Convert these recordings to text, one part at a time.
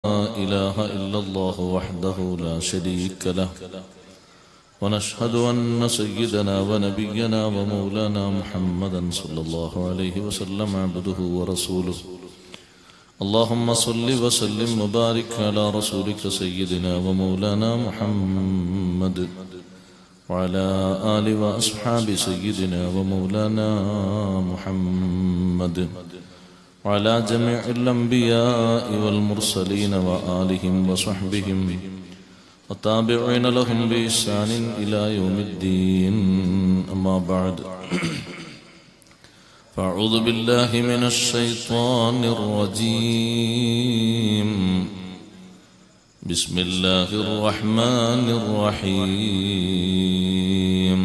إله إلا الله وحده لا شريك له ونشهد أن سيدنا ونبينا ومولانا محمدا صلى الله عليه وسلم عبده ورسوله اللهم صل وسلم وبارك على رسولك سيدنا ومولانا محمد وعلى آل وأصحاب سيدنا ومولانا محمد وعلى جميع الأنبياء والمرسلين وآلهم وصحبهم والتابعين لهم بإحسان إلى يوم الدين أما بعد فأعوذ بالله من الشيطان الرجيم بسم الله الرحمن الرحيم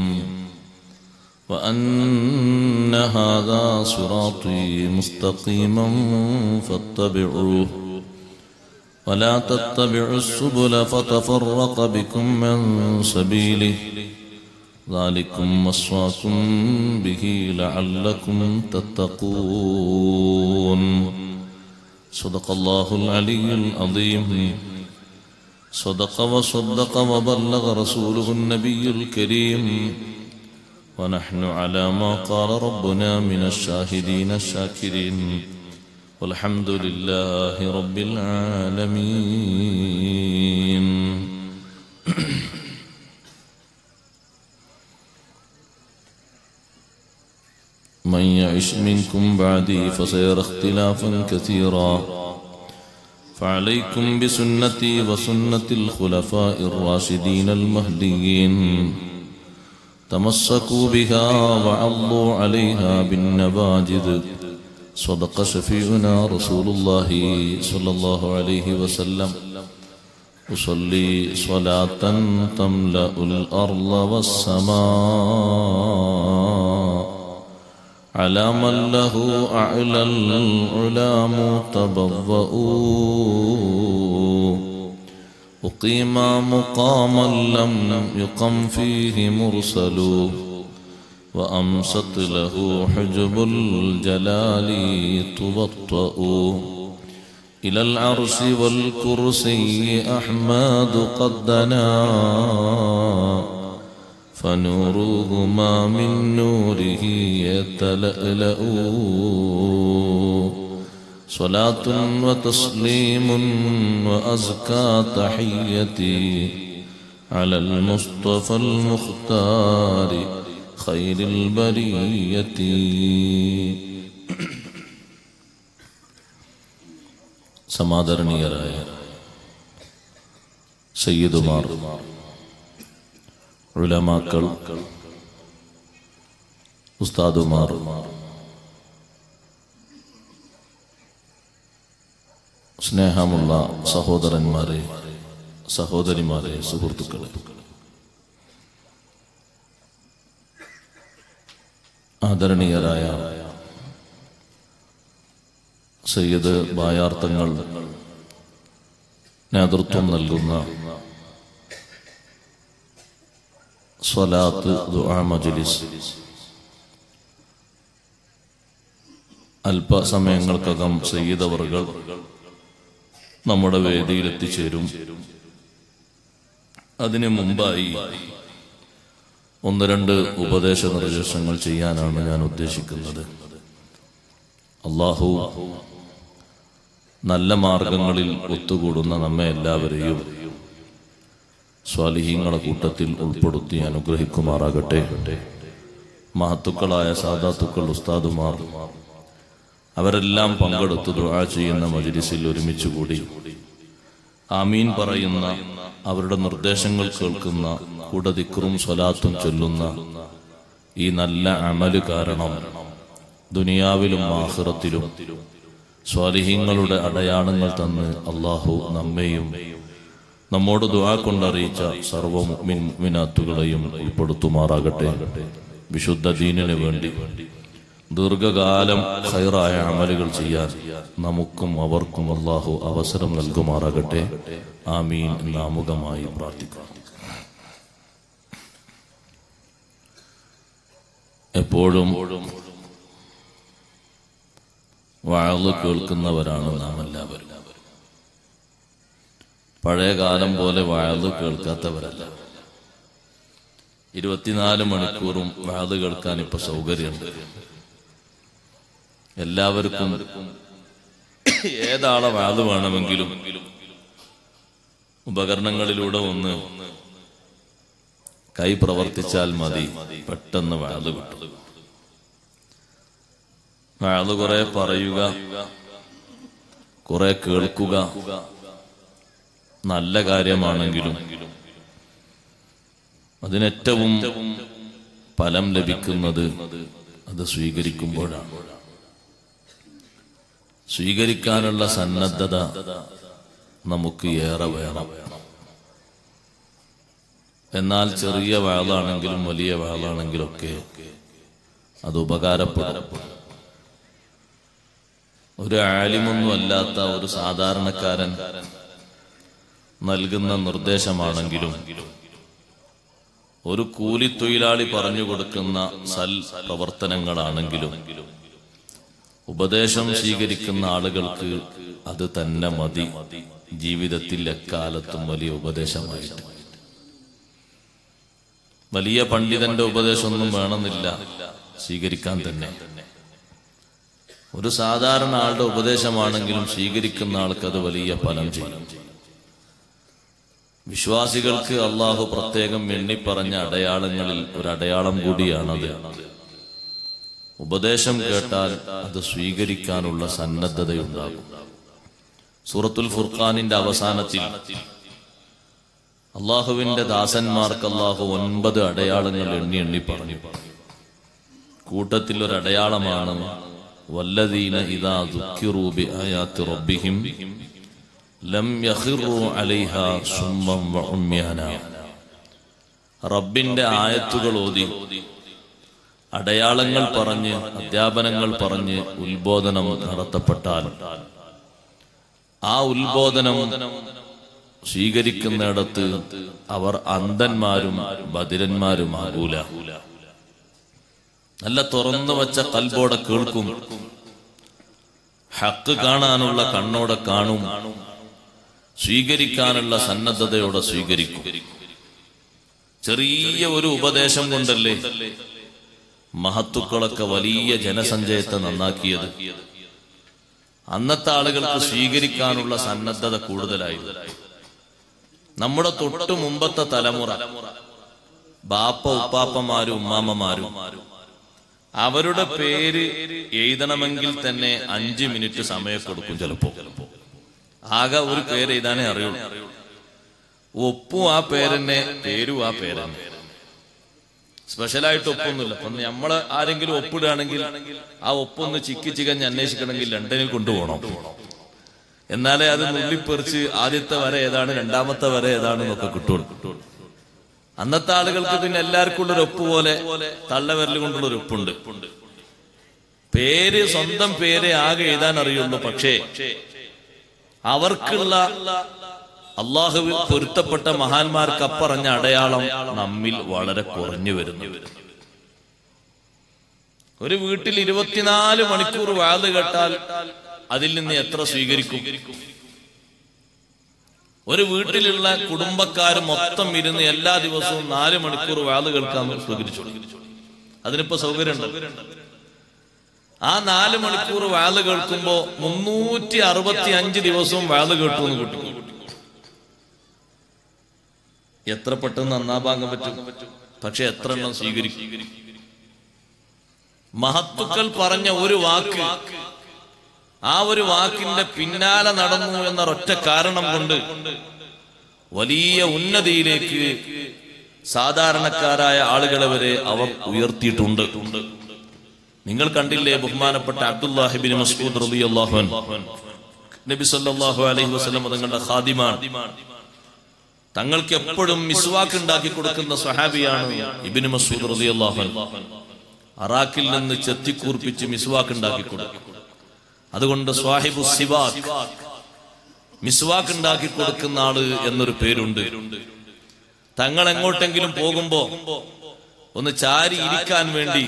وأن هذا صراطي مستقيما فاتبعوه ولا تتبعوا السبل فتفرق بكم عن سبيله ذلكم وصاكم به لعلكم تتقون صدق الله العلي العظيم صدق وصدق وبلغ رسوله النبي الكريم ونحن على ما قال ربنا من الشاهدين الشاكرين والحمد لله رب العالمين من يعش منكم بعدي فسيرى اختلافا كثيرا فعليكم بسنتي وسنة الخلفاء الراشدين المهديين تمسكوا بها وعضوا عليها بالنواجذ صدق شفيعنا رسول الله صلى الله عليه وسلم أصلي صلاة تملأ الأرض والسماء على من له أعلى العلا تبوأوا أقيم مقاما لم يقم فيه مرسل وأمست له حجب الجلال تبطأ إلى العرش والكرسي أحمد قد دنا فنورهما من نوره يتلألأ صلاة وتسليم وأزكى تحيتي على المصطفى المختار خير البرية സമാദരണീയരായ സയ്യിദുമാർ ഉലമാക്കൾ ഉസ്താദുമാർ സ്നേഹമുള്ള സഹോദരന്മാരെ സഹോദരിമാരെ സുഹൃത്തുക്കളെ ആദരണീയരായ സയ്യദ് ബായാർത്ഥങ്ങൾ നേതൃത്വം നൽകുന്ന സ്വലാത്ത് ദുആ മജ്ലിസ് അല്പസമയങ്ങൾക്കകം സയ്യിദവറുകൾ നമ്മുടെ വേദിയിൽ എത്തിച്ചേരും അതിനു മുമ്പായി ഒന്ന് രണ്ട് ഉപദേശ നിർദ്ദേശങ്ങൾ ചെയ്യാനാണ് ഞാൻ ഉദ്ദേശിക്കുന്നത് അള്ളാഹു നല്ല മാർഗങ്ങളിൽ ഒത്തുകൂടുന്ന നമ്മെ എല്ലാവരെയും സ്വാലിഹീങ്ങളെ കൂട്ടത്തിൽ ഉൾപ്പെടുത്തി അനുഗ്രഹിക്കുമാറാകട്ടെ മഹത്തുക്കളായ സാധാത്തുക്കൾ ഉസ്താദുമാർ അവരെല്ലാം പങ്കെടുത്ത് ദുആ ചെയ്യുന്ന മജിലിസിൽ ഒരുമിച്ച് കൂടി ആമീൻ പറയുന്ന അവരുടെ നിർദ്ദേശങ്ങൾ കേൾക്കുന്ന കൂടെ ദിക്റും സ്വലാത്തും ചൊല്ലുന്ന ഈ നല്ല അമല് കാരണം ദുനിയാവിലും ആഹ്റത്തിലും സ്വാലിഹീങ്ങളുടെ അടയാളങ്ങൾ തന്ന് അള്ളാഹു നമ്മെയും നമ്മോട് ദുആ കൊണ്ടറിയിച്ച സർവ മിനാത്തുകളെയും ഉൾപ്പെടുത്തുമാറാകട്ടെ വിശുദ്ധ ദീനിന് വേണ്ടി ദീർഘകാലം ഖൈറായ അമലുകൾ ചെയ്യാൻ നമുക്കും അവർക്കും അള്ളാഹു അവസരം നൽകുമാറാകട്ടെ ആമീൻ നാമുഖമായി പ്രാർത്ഥിക്കാം എപ്പോഴും വാഴ് കേൾക്കുന്നവരാണ് നാം എല്ലാവരും പഴയ കാലം പോലെ വാഴ് കേൾക്കാത്തവരല്ല ഇരുപത്തിനാല് മണിക്കൂറും വാഴ് കേൾക്കാൻ ഇപ്പൊ സൗകര്യമുണ്ട് എല്ലാവർക്കും ഏതാളെ വാഴ് വേണമെങ്കിലും ഉപകരണങ്ങളിലൂടെ ഒന്ന് കൈ പ്രവർത്തിച്ചാൽ മതി പെട്ടെന്ന് വാഴ് കിട്ടും വാഴ് കുറെ പറയുക കുറെ കേൾക്കുക നല്ല കാര്യമാണെങ്കിലും അതിനേറ്റവും ഫലം ലഭിക്കുന്നത് അത് സ്വീകരിക്കുമ്പോഴാണ് സ്വീകരിക്കാനുള്ള സന്നദ്ധത നമുക്ക് ഏറെ വേണം എന്നാൽ ചെറിയ വാളാണെങ്കിലും വലിയ വാളാണെങ്കിലും ഒക്കെ അത് ഉപകാരപ്പെടും ഒരു ആലിമൊന്നും അല്ലാത്ത ഒരു സാധാരണക്കാരൻ നൽകുന്ന നിർദ്ദേശമാണെങ്കിലും ഒരു കൂലിത്തൊഴിലാളി പറഞ്ഞു കൊടുക്കുന്ന സൽ പ്രവർത്തനങ്ങളാണെങ്കിലും ഉപദേശം സ്വീകരിക്കുന്ന ആളുകൾക്ക് അത് തന്നെ മതി ജീവിതത്തിൽ എക്കാലത്തും വലിയ ഉപദേശമായിട്ട് വലിയ പണ്ഡിതന്റെ ഉപദേശമൊന്നും വേണമെന്നില്ല സ്വീകരിക്കാൻ തന്നെ ഒരു സാധാരണ ആളുടെ ഉപദേശമാണെങ്കിലും സ്വീകരിക്കുന്ന ആൾക്ക് അത് വലിയ ഫലം ചെയ്യും വിശ്വാസികൾക്ക് അള്ളാഹു പ്രത്യേകം എണ്ണിപ്പറഞ്ഞ അടയാളങ്ങളിൽ ഒരു അടയാളം കൂടിയാണത് ഉപദേശം കേട്ടാൽ അത് സ്വീകരിക്കാനുള്ള സന്നദ്ധതയുണ്ടാകും സൂറത്തുൽ ഫുർഖാനിന്റെ അവസാനത്തിൽ അള്ളാഹുവിന്റെ ദാസന്മാർക്ക് അള്ളാഹു ഒൻപത് അടയാളങ്ങൾ എണ്ണി എണ്ണി പറഞ്ഞു കൂട്ടത്തിൽ ഒരു അടയാളമാണ് വല്ലദീന ഇതാ ദുഃഖിറൂബി ആയാത്തി റബ്ബിഹിം ലം യഖിറു അലൈഹ സുമ്മം വഉമ്യാന റബ്ബിന്റെ ആയത്തുകൾ ഓതി അടയാളങ്ങൾ പറഞ്ഞ് അധ്യാപനങ്ങൾ പറഞ്ഞ് ഉത്ബോധനം നടത്തപ്പെട്ടാൽ ആ ഉത്ബോധനം സ്വീകരിക്കുന്നിടത്ത് അവർ അന്ധന്മാരും ബദിരന്മാരുമാകൂല നല്ല തുറന്നു വച്ച കൽബോടെ കേൾക്കും ഹക്ക് കാണാനുള്ള കണ്ണോടെ കാണും സ്വീകരിക്കാനുള്ള സന്നദ്ധതയോടെ സ്വീകരിക്കും ചെറിയ ഒരു ഉപദേശം കൊണ്ടല്ലേ മഹത്തുക്കളൊക്കെ വലിയ ജനസഞ്ചയത്തെ നന്നാക്കിയത് അന്നത്തെ ആളുകൾക്ക് സ്വീകരിക്കാനുള്ള സന്നദ്ധത കൂടുതലായിരുന്നു നമ്മുടെ തൊട്ടു മുമ്പത്തെ തലമുറ ബാപ്പ ഉപ്പാപ്പമാരും ഉമ്മാമ്മമാരും അവരുടെ പേര് എഴുതണമെങ്കിൽ തന്നെ അഞ്ച് മിനിറ്റ് സമയം കൊടുക്കും ചിലപ്പോ ആകെ ഒരു പേര് എഴുതാനേ അറിയുള്ളൂ ഒപ്പും ആ പേരെന്നെ പേരും ആ പേരെന്നെ സ്പെഷ്യലായിട്ട് ഒപ്പൊന്നുമില്ല അപ്പൊ നമ്മള് ആരെങ്കിലും ഒപ്പിടുകയാണെങ്കിൽ ആ ഒപ്പൊന്ന് ചിക്കി ചികഞ്ഞ് അന്വേഷിക്കണമെങ്കിൽ ലണ്ടനിൽ കൊണ്ടുപോകണം എന്നാലേ അത് നുള്ളിപ്പെറിച്ച് ആദ്യത്തെ വര ഏതാണ് രണ്ടാമത്തെ വര ഏതാണ് എന്നൊക്കെ കിട്ടുള്ളൂ അന്നത്തെ ആളുകൾക്ക് പിന്നെ എല്ലാവർക്കും ഉള്ളൊരു ഒപ്പ് പോലെ തള്ളവിരൽ കൊണ്ടുള്ള ഒരു ഒപ്പുണ്ട് പേര് സ്വന്തം പേരെ ആകെ എഴുതാൻ അറിയുള്ളൂ പക്ഷേ അവർക്കുള്ള അള്ളാഹുവിൽ പൊരുത്തപ്പെട്ട മഹാന്മാർക്ക് അപ്പറഞ്ഞ അടയാളം നമ്മിൽ വളരെ കുറഞ്ഞു വരുന്നു ഒരു വീട്ടിൽ ഇരുപത്തിനാല് മണിക്കൂർ വാത് കേട്ടാൽ അതിൽ നിന്ന് എത്ര സ്വീകരിക്കും ഒരു വീട്ടിലുള്ള കുടുംബക്കാർ മൊത്തം ഇരുന്ന് എല്ലാ ദിവസവും നാല് മണിക്കൂർ വാത് കേൾക്കാൻ സ്വീകരിച്ചു അതിനിപ്പോ സൗകര്യമുണ്ട് ആ നാല് മണിക്കൂർ വാത് കേൾക്കുമ്പോ മുന്നൂറ്റി അറുപത്തി അഞ്ച് ദിവസവും വാത് കേട്ടു എന്ന് കിട്ടും എത്ര പെട്ടെന്ന് നന്നാഭാഗം പറ്റും പക്ഷെ എത്ര എണ്ണം സ്വീകരിക്കും മഹത്തുക്കൾ പറഞ്ഞ ഒരു വാക്ക് ആ ഒരു വാക്കിന്റെ പിന്നാലെ നടന്നു എന്ന ഒറ്റ കാരണം കൊണ്ട് വലിയ ഉന്നതിയിലേക്ക് സാധാരണക്കാരായ ആളുകളെ വരെ അവർ ഉയർത്തിയിട്ടുണ്ട് നിങ്ങൾ കണ്ടില്ലേ ബഹുമാനപ്പെട്ട അബ്ദുല്ലാഹിബിൻ മസ്ഊദ് റളിയല്ലാഹു അൻഹു നബി സല്ലല്ലാഹു അലൈഹി വസല്ലം തങ്ങളുടെ ഖാദിമാൻ തങ്ങൾക്ക് എപ്പോഴും മിസ്വാക്ക് ഉണ്ടാക്കി കൊടുക്കുന്ന സ്വഹാബിയാണ് ഇബിന് മസൂദ് റളിയല്ലാഹു അൻഹു അറാഖിൽ നിന്ന് ചെത്തിക്കൂർപ്പിച്ച് മിസ്വാക്ക് ഉണ്ടാക്കി കൊടുക്കും അതുകൊണ്ട് സ്വാഹിബു സിവാക്ക് മിസ്വാക്ക് ഉണ്ടാക്കി കൊടുക്കുന്ന ആള് എന്നൊരു പേരുണ്ട് തങ്ങൾ എങ്ങോട്ടെങ്കിലും പോകുമ്പോ ഒന്ന് ചാരി ഇരിക്കാൻ വേണ്ടി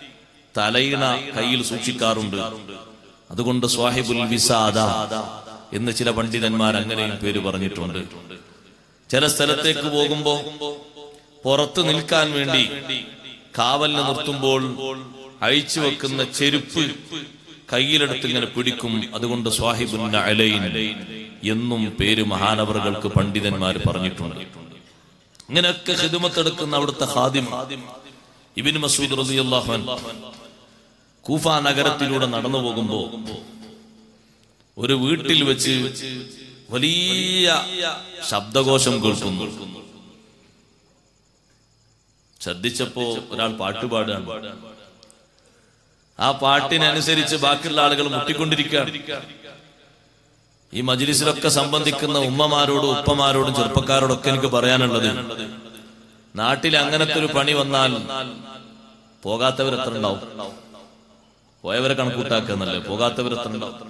തലയിണ കയ്യിൽ സൂക്ഷിക്കാറുണ്ട് അതുകൊണ്ട് സ്വാഹിബുൽ വിസാദ എന്ന് ചില പണ്ഡിതന്മാർ അങ്ങനെയും പേര് പറഞ്ഞിട്ടുണ്ട് ചില സ്ഥലത്തേക്ക് പോകുമ്പോ പുറത്ത് നിൽക്കാൻ വേണ്ടി കാവലിന് നിർത്തുമ്പോൾ അഴിച്ചു വെക്കുന്ന ചെരുപ്പ് കയ്യിലെടുത്ത് ഇങ്ങനെ പിടിക്കും അതുകൊണ്ട് സ്വാഹിബുന്ന അലൈൻ എന്നും പേര് മഹാനവറുകൾക്ക് പണ്ഡിതന്മാർ പറഞ്ഞിട്ടുണ്ട് ഇങ്ങനെയൊക്കെ ഹിദുമത്തെടുക്കുന്ന അവിടുത്തെ ഹാദിം ഇബിൻ മസൂദ് റളിയല്ലാഹു അൻഹു കൂഫ നഗരത്തിലൂടെ നടന്നു പോകുമ്പോ ഒരു വീട്ടിൽ വെച്ച് വലിയ ശബ്ദകോശം കേൾക്കുന്നു ശ്രദ്ധിച്ചപ്പോ ഒരാൾ പാട്ടുപാടുകയാണ് ആ പാട്ടിനനുസരിച്ച് ബാക്കിയുള്ള ആളുകൾ മുട്ടിക്കൊണ്ടിരിക്കുകയാണ് ഈ മജ്ലിസിലൊക്കെ സംബന്ധിക്കുന്ന ഉമ്മമാരോടും ഉപ്പമാരോടും ചെറുപ്പക്കാരോടൊക്കെ എനിക്ക് പറയാനുള്ളത് നാട്ടിൽ അങ്ങനത്തെ ഒരു പണി വന്നാൽ പോകാത്തവർ എത്ര ഉണ്ടാവും പോയവരെ കണക്കൂട്ടാക്കുന്നല്ലേ പോകാത്തവർ എത്ര ഉണ്ടാവും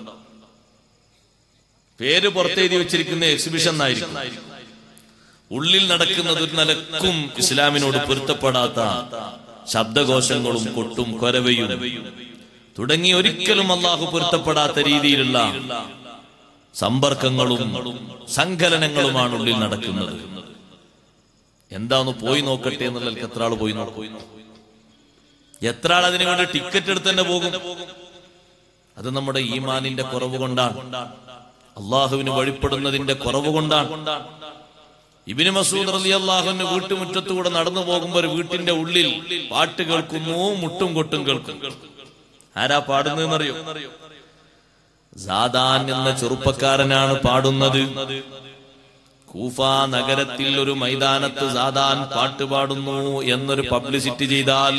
പേര് പുറത്തെഴുതി വെച്ചിരിക്കുന്ന എക്സിബിഷൻ എന്നായിരിക്കും ഉള്ളിൽ നടക്കുന്നത് ഒരു നിലക്കും ഇസ്ലാമിനോട് പൊരുത്തപ്പെടാത്ത ശബ്ദകോശങ്ങളും കൊട്ടും കൊരവയും തുടങ്ങി ഒരിക്കലും അള്ളാഹു പൊരുത്തപ്പെടാത്ത രീതിയിലുള്ള സമ്പർക്കങ്ങളും സങ്കലനങ്ങളുമാണ് ഉള്ളിൽ നടക്കുന്നത് എന്താന്ന് പോയി നോക്കട്ടെ എന്നുള്ള എത്ര ആൾ പോയി നോക്കും എത്ര ആൾ അതിനു വേണ്ടി ടിക്കറ്റ് എടുത്ത് തന്നെ പോകും അത് നമ്മുടെ ഈമാനിന്റെ കുറവ് കൊണ്ടാണ് അള്ളാഹുവിന് വഴിപ്പെടുന്നതിന്റെ കുറവ് കൊണ്ടാണ് ഇബിന് മസൂദ് അലി അള്ളാഹുവിന്റെ വീട്ടുമുറ്റത്തുകൂടെ നടന്നു പോകുമ്പോൾ ഒരു വീട്ടിന്റെ ഉള്ളിൽ പാട്ട് കേൾക്കുന്നു മുട്ടും കൊട്ടും കേൾക്കും ആരാ പാടുന്നതെന്നറിയോ സാദാൻ എന്ന ചെറുപ്പക്കാരനാണ് പാടുന്നത് കൂഫ നഗരത്തിൽ ഒരു മൈതാനത്ത് സാദാൻ പാട്ട് പാടുന്നു എന്നൊരു പബ്ലിസിറ്റി ചെയ്താൽ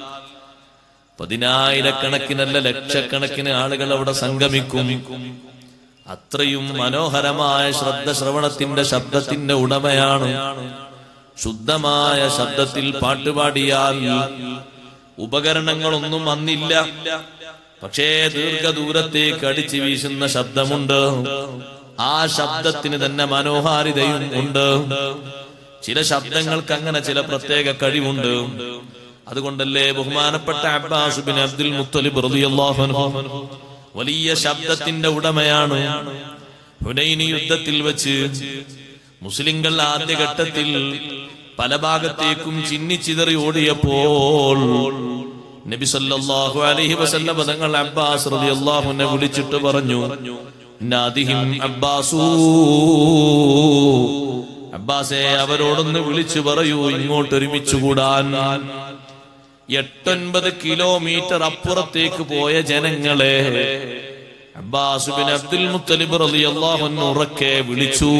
പതിനായിരക്കണക്കിനല്ല ലക്ഷക്കണക്കിന് ആളുകൾ അവിടെ സംഗമിക്കും അത്രയും മനോഹരമായ ശ്രദ്ധ ശ്രവണത്തിന്റെ ശബ്ദത്തിന്റെ ഉടമയാണ് ശുദ്ധമായ ശബ്ദത്തിൽ പാട്ടുപാടിയാൽ ഉപകരണങ്ങളൊന്നും അന്നില്ല പക്ഷേ ദീർഘദൂരത്തേക്ക് അടിച്ചു വീശുന്ന ശബ്ദമുണ്ട് ആ ശബ്ദത്തിന് തന്നെ മനോഹാരിതയും ഉണ്ട് ചില ശബ്ദങ്ങൾക്ക് അങ്ങനെ ചില പ്രത്യേക കഴിവുണ്ട് അതുകൊണ്ടല്ലേ ബഹുമാനപ്പെട്ട അബ്ബാസ് ബിൻ അബ്ദുൽ മുത്തലിബ് റളിയല്ലാഹു അൻഹു വലിയ ശബ്ദത്തിന്റെ ഉടമയാണ് ഹുനൈനി യുദ്ധത്തിൽ വെച്ച് മുസ്ലിങ്ങൾ ആദ്യഘട്ടത്തിൽ പല ഭാഗത്തേക്കും ചിന്നിച്ചിതറി ഓടിയപ്പോൾ നബി സല്ലല്ലാഹു അലൈഹി വസല്ലം തങ്ങൾ അബ്ബാസ് റളിയല്ലാഹുവിനെ വിളിച്ചിട്ട് പറഞ്ഞു നാദിഹിം അബ്ബാസൂ അബ്ബാസെ അവരോടൊന്ന് വിളിച്ചു പറയൂ ഇങ്ങോട്ട് ഒരുമിച്ച് കൂടാൻ എട്ടൊൻപത് കിലോമീറ്റർ അപ്പുറത്തേക്ക് പോയ ജനങ്ങളെ അബ്ബാസ് ബിൻ അബ്ദുൽ മുത്തലിബ് റളിയല്ലാഹു അൻഹു ഉറക്കെ വിളിച്ചു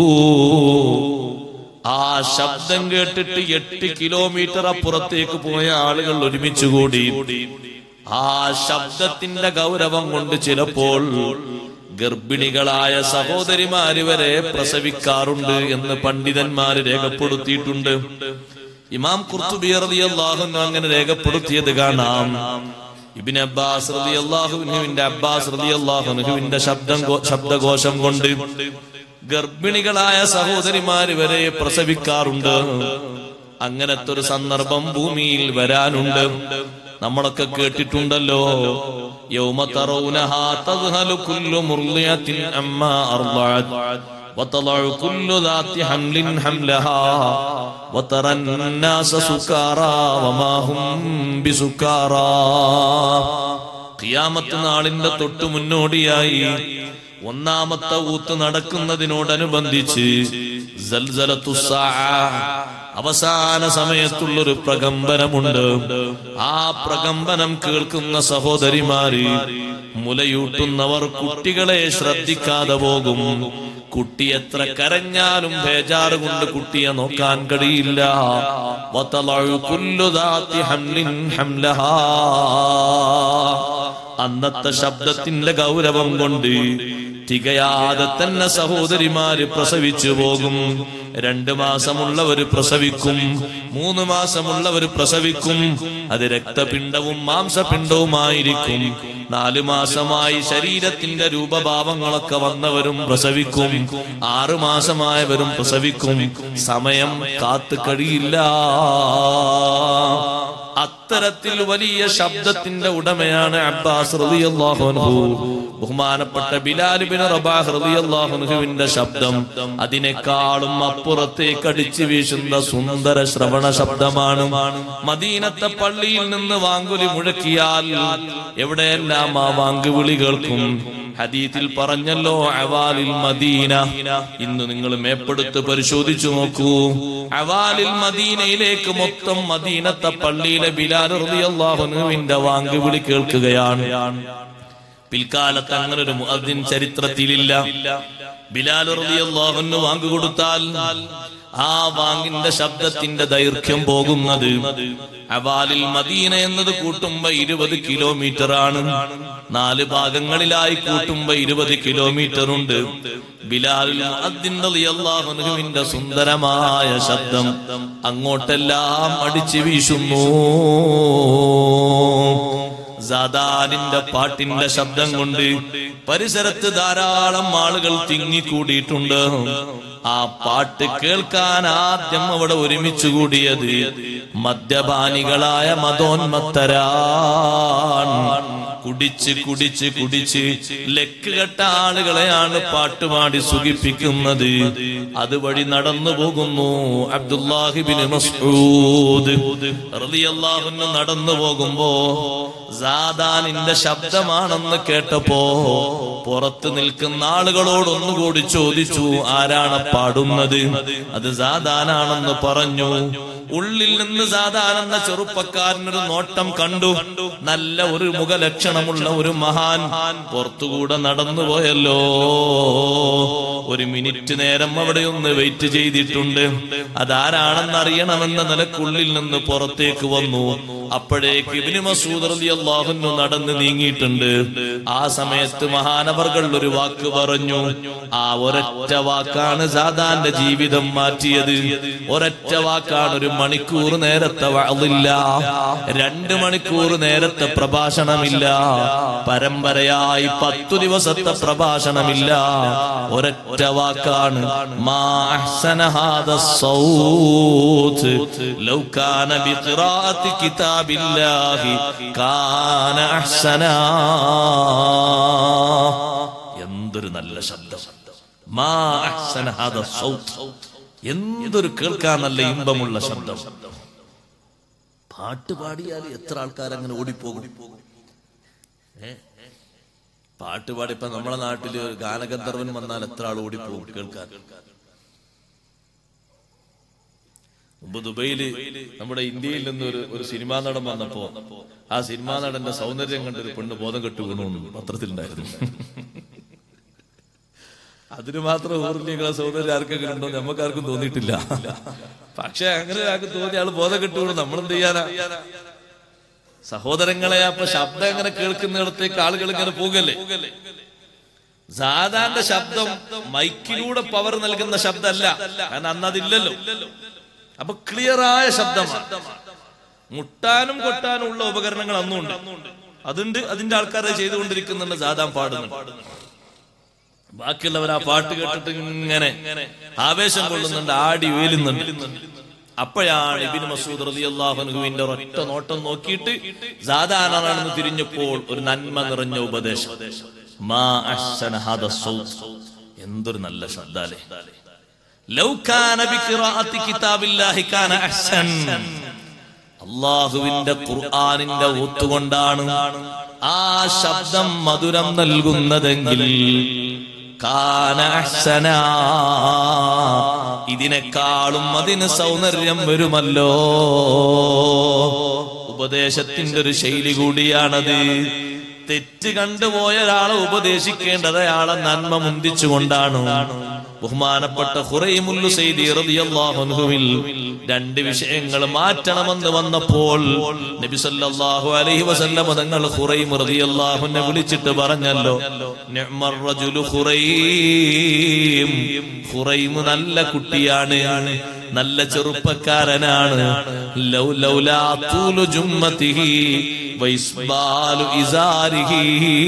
ആ ശബ്ദം കേട്ടിട്ട് എട്ട് കിലോമീറ്റർ അപ്പുറത്തേക്ക് പോയ ആളുകൾ ഒരുമിച്ച് കൂടി ആ ശബ്ദത്തിന്റെ ഗൗരവം കൊണ്ട് ചിലപ്പോൾ ഗർഭിണികളായ സഹോദരിമാര് വരെ പ്രസവിക്കാറുണ്ട് എന്ന് പണ്ഡിതന്മാര് രേഖപ്പെടുത്തിയിട്ടുണ്ട് ഇമാം ഖുർത്തുബി റളിയല്ലാഹു അൻഹു അങ്ങനെ രേഖപ്പെടുത്തിയത് കാണാം ഇബ്നു അബ്ബാസ് റളിയല്ലാഹുവിന്റെ അബ്ബാസ് റളിയല്ലാഹുവിന്റെ ശബ്ദം ഗോ- ശബ്ദകോശം കൊണ്ട് ഗർഭിണികളായ സഹോദരിമാര് വരെ പ്രസവിക്കാറുണ്ട് അങ്ങനത്തെ ഒരു സന്ദർഭം ഭൂമിയിൽ വരാനുണ്ട് നമ്മളൊക്കെ കേട്ടിട്ടുണ്ടല്ലോ യൗമ തറൗനഹാ തദ്ഹലു കുല്ലു മുർളിയത്തിൻ അമ്മാ അർളഅത് وتضع كل ذات حمل حملها وترى الناس سكارى وما هم بسكارى ഖിയാമത്ത് നാളിന്റെ തൊട്ടു മുന്നോടിയായി ഒന്നാമത്തെ ഊത്ത് നടക്കുന്നതിനോടനുബന്ധിച്ച് സൽസലത്തു സ്സാഅ, അവസാന സമയത്തുള്ളൊരു പ്രകമ്പനമുണ്ട് ആ പ്രകമ്പനം കേൾക്കുന്ന സഹോദരിമാര് മുലയൂട്ടുന്നവർ കുട്ടികളെ ശ്രദ്ധിക്കാതെ പോകും കുട്ടി എത്ര കരഞ്ഞാലും ബേജാറ് കൊണ്ട് കുട്ടിയെ നോക്കാൻ കഴിയില്ല വതളഉ കുല്ലു ദാത്തി ഹംലിൻ ഹംലഹാ. അന്നത്തെ ശബ്ദത്തിന്റെ ഗൗരവം കൊണ്ട് തികയാതെ തന്നെ സഹോദരിമാര് പ്രസവിച്ചു പോകും രണ്ട് മാസമുള്ളവര് പ്രസവിക്കും മൂന്ന് മാസമുള്ളവര് പ്രസവിക്കും അത് രക്തപിണ്ഡവും മാംസപിണ്ഡവുമായിരിക്കും നാലു മാസമായി ശരീരത്തിന്റെ രൂപഭാവങ്ങളൊക്കെ വന്നവരും പ്രസവിക്കും ആറു മാസമായവരും പ്രസവിക്കും സമയം കാത്തു കഴിയില്ല അത്തരത്തിൽ വലിയ ശബ്ദത്തിന്റെ ഉടമയാണ് അബ്ബാസ് റളിയല്ലാഹു അൻഹു ബഹുമാനപ്പെട്ട ബിലാൽ ബിൻ റബാഹ് റളിയല്ലാഹു അൻഹുവിന്റെ ശബ്ദം അതിനേക്കാളും അപ്പുറത്തേക്ക് അടിച്ചു വീശുന്ന സുന്ദര ശ്രവണ ശബ്ദമാണ് മദീനത്തെ പള്ളിയിൽ നിന്ന് വാങ്കുലി മുഴക്കിയാൽ എവിടെയെല്ലാം ആ വാങ്കുവിളി കേൾക്കും ഹദീത്തിൽ പറഞ്ഞല്ലോ അവാലിൽ മദീന ഇന്ന് നിങ്ങൾ മേപ്പെടുത്ത് പരിശോധിച്ചു നോക്കൂ അവാലിൽ മദീനയിലേക്ക് മൊത്തം മദീനത്തെ പള്ളിയിലെ ബിലാൽ റളിയല്ലാഹുവിന്റെ വാങ്കുവിളി കേൾക്കുകയാണ് പിൽക്കാലത്ത് അങ്ങനെ ഒരു മുഅദ്ദിൻ ചരിത്രത്തിലില്ല ബിലാൽ റളിയല്ലാഹുവിന് വാങ്ക് കൊടുത്താൽ ആ വാങ്ങിന്റെ ശബ്ദത്തിന്റെ ദൈർഘ്യം പോകുന്നത് അവാലിൽ മദീന എന്നത് കൂട്ടുമ്പോ ഇരുപത് കിലോമീറ്റർ ആണ് നാല് ഭാഗങ്ങളിലായി കൂട്ടുമ്പോ ഇരുപത് കിലോമീറ്റർ ഉണ്ട് ബിലാൽ അള്ളാഹുനുവിന്റെ സുന്ദരമായ ശബ്ദം അങ്ങോട്ടെല്ലാം അടിച്ചു വീശുന്നു സാദാനിന്റെ പാട്ടിന്റെ ശബ്ദം കൊണ്ട് പരിസരത്ത് ധാരാളം ആളുകൾ തിങ്ങിക്കൂടിയിട്ടുണ്ട് ആ പാട്ട് കേൾക്കാൻ ആദ്യം അവിടെ ഒരുമിച്ച് കൂടിയത് മദ്യപാനികളായ മതോന്മത്തരാണ് കുടിച്ച് കുടിച്ച് കുടിച്ച് ലക്ക് കെട്ട ആളുകളെയാണ് പാട്ടുപാടി സുഖിപ്പിക്കുന്നത് അതുവഴി നടന്നു പോകുന്നു അബ്ദുല്ലാഹിബിന് മസ്ഊദ് റളിയല്ലാഹുവിന് നടന്നു പോകുമ്പോ സാദാനിന്റെ ശബ്ദമാണെന്ന് കേട്ടപ്പോ പുറത്ത് നിൽക്കുന്ന ആളുകളോട് ഒന്നുകൂടി ചോദിച്ചു ആരാണ് പാടുന്നത് അത് സാദാനാണെന്ന് പറഞ്ഞു ഉള്ളിൽ നിന്ന് സാധാരണ ചെറുപ്പക്കാരനൊരു നോട്ടം കണ്ടു നല്ല ഒരു മുഖലക്ഷണമുള്ള ഒരു മഹാൻ പുറത്തുകൂടെ നടന്നുപോയല്ലോ ഒരു മിനിറ്റ് നേരം അവിടെ ഒന്ന് വെയിറ്റ് ചെയ്തിട്ടുണ്ട് അതാരാണെന്ന് അറിയണമെന്ന നിലക്കുള്ളിൽ നിന്ന് പുറത്തേക്ക് വന്നു അപ്പോഴേക്ക് ഇബിന് മസൂദ് റളിയല്ലാഹുന്നു നടന്ന് നീങ്ങിയിട്ടുണ്ട് ആ സമയത്ത് മഹാനവർകൾ ഒരു വാക്ക് പറഞ്ഞു ആ ഒരൊറ്റ വാക്കാണ് സാദാന്റെ ജീവിതം മാറ്റിയത് ഒരൊറ്റ വാക്കാണ് ഒരു മണിക്കൂർ നേരത്തെ വഅളില്ല രണ്ട് മണിക്കൂർ നേരത്തെ പ്രഭാഷണമില്ല പരമ്പരയായി പത്തു ദിവസത്തെ പ്രഭാഷണമില്ല ഒരൊറ്റ വാക്കാണ് മാ അഹ്സന ഹാദ സൗത്ത് ലൗ കാന ബിഖിറാഅത്തി കിതാബില്ലാഹി കാന അഹ്സന എന്തൊരു നല്ല ശബ്ദം മാ അഹ്സന ഹാദ സൗത്ത് എന്തൊരു കേൾക്കാൻ നല്ല ഇമ്പമുള്ള ശബ്ദം പാട്ട് പാടിയാൽ എത്ര ആൾക്കാർ അങ്ങനെ ഓടിപ്പോകും ഏ? പാട്ട് പാടി ഇപ്പൊ നമ്മളെ നാട്ടില് ഒരു ഗാനഗന്ധർവൻ വന്നാൽ എത്ര ആൾ ഓടിപ്പോകും കേൾക്കാൻ മുമ്പ് ദുബൈയില് നമ്മുടെ ഇന്ത്യയിൽ നിന്ന് ഒരു ഒരു സിനിമാ നടൻ വന്നപ്പോ ആ സിനിമാ നടന്റെ സൗന്ദര്യം കണ്ട് ഒരു പെണ്ണ് ബോധം കെട്ടു വീണു പത്രത്തിലുണ്ടായിരുന്നു അതിന് മാത്രം ഊർജ്ജങ്ങളെ സൗന്ദര്യം ആർക്കെങ്കിലും ഉണ്ടോ നമുക്ക് ആർക്കും തോന്നിയിട്ടില്ല പക്ഷെ അങ്ങനെ ആർക്കും തോന്നിയ ആള് ബോധം കിട്ടുകയുള്ളൂ നമ്മളെന്ത് ചെയ്യാനാ സഹോദരങ്ങളെ അപ്പൊ ശബ്ദം എങ്ങനെ കേൾക്കുന്നിടത്തേക്ക് ആളുകൾ ഇങ്ങനെ പോകല്ലേ സാധാരണ ശബ്ദം മൈക്കിലൂടെ പവർ നൽകുന്ന ശബ്ദമല്ല കാരണം അന്ന് അതില്ലല്ലോ അപ്പൊ ക്ലിയറായ ശബ്ദമാണ് മുട്ടാനും കൊട്ടാനും ഉള്ള ഉപകരണങ്ങൾ അന്നുണ്ട് അതുണ്ട് അതിന്റെ ആൾക്കാരെ ചെയ്തുകൊണ്ടിരിക്കുന്നുണ്ട് സാധാൻ പാടുന്നുണ്ട് ബാക്കിയുള്ളവർ ആ പാട്ട് കേട്ടിട്ട് ഇങ്ങനെ ആവേശം കൊള്ളുന്നുണ്ട് ആടി വേലുന്നുണ്ട് അപ്പോഴാണ് ഇബിൻ മസൂദ് റളിയല്ലാഹുവിന്റെ ഒരൊറ്റ നോട്ടം നോക്കിയിട്ട് സാധാരണാണെന്ന് തിരിഞ്ഞപ്പോൾ ഒരു നന്മ നിറഞ്ഞ ഉപദേശം മാ അഹ്സന ഹാദ സൗത്ത് എന്തൊരു നല്ല ശബ്ദാലേ ലൗ കാന ബിഖിറാഅത്തി കിതാബില്ലാഹി കാന അഹ്സൻ അള്ളാഹുവിന്റെ ഖുർആനിന്റെ ഊത്തുകൊണ്ടാണ് ആ ശബ്ദം മധുരം നൽകുന്നതെങ്കിൽ കാന അഹ്സന ഇതിനേക്കാളും അതിന് സൗന്ദര്യം വരുമല്ലോ ഉപദേശത്തിന്റെ ഒരു ശൈലി കൂടിയാണത് തെറ്റ് കണ്ടുപോയ ഒരാളെ ഉപദേശിക്കേണ്ടത് അയാളെ നന്മ മുന്തിച്ചുകൊണ്ടാണ് ബഹുമാനപ്പെട്ട ഹുറൈമുല്ലു സൈദി റളിയല്ലാഹു അൻഹുവിൽ രണ്ട് വിഷയങ്ങൾ മാറ്റണമെന്ന് വന്നപ്പോൾ നബി സല്ലല്ലാഹു അലൈഹി വസല്ലം തങ്ങൾ ഹുറൈം റളിയല്ലാഹുവിനെ വിളിച്ചിട്ട് പറഞ്ഞല്ലോ നിഅ്മർ റജുലു ഹുറൈം ഹുറൈം നല്ല കുട്ടിയാണ് നല്ല ചെറുപ്പക്കാരനാണ് ലൗ ലൗലാ തൂലു ജുമ്മതിഹി വൈസ്ബാലു ഇസാരിഹി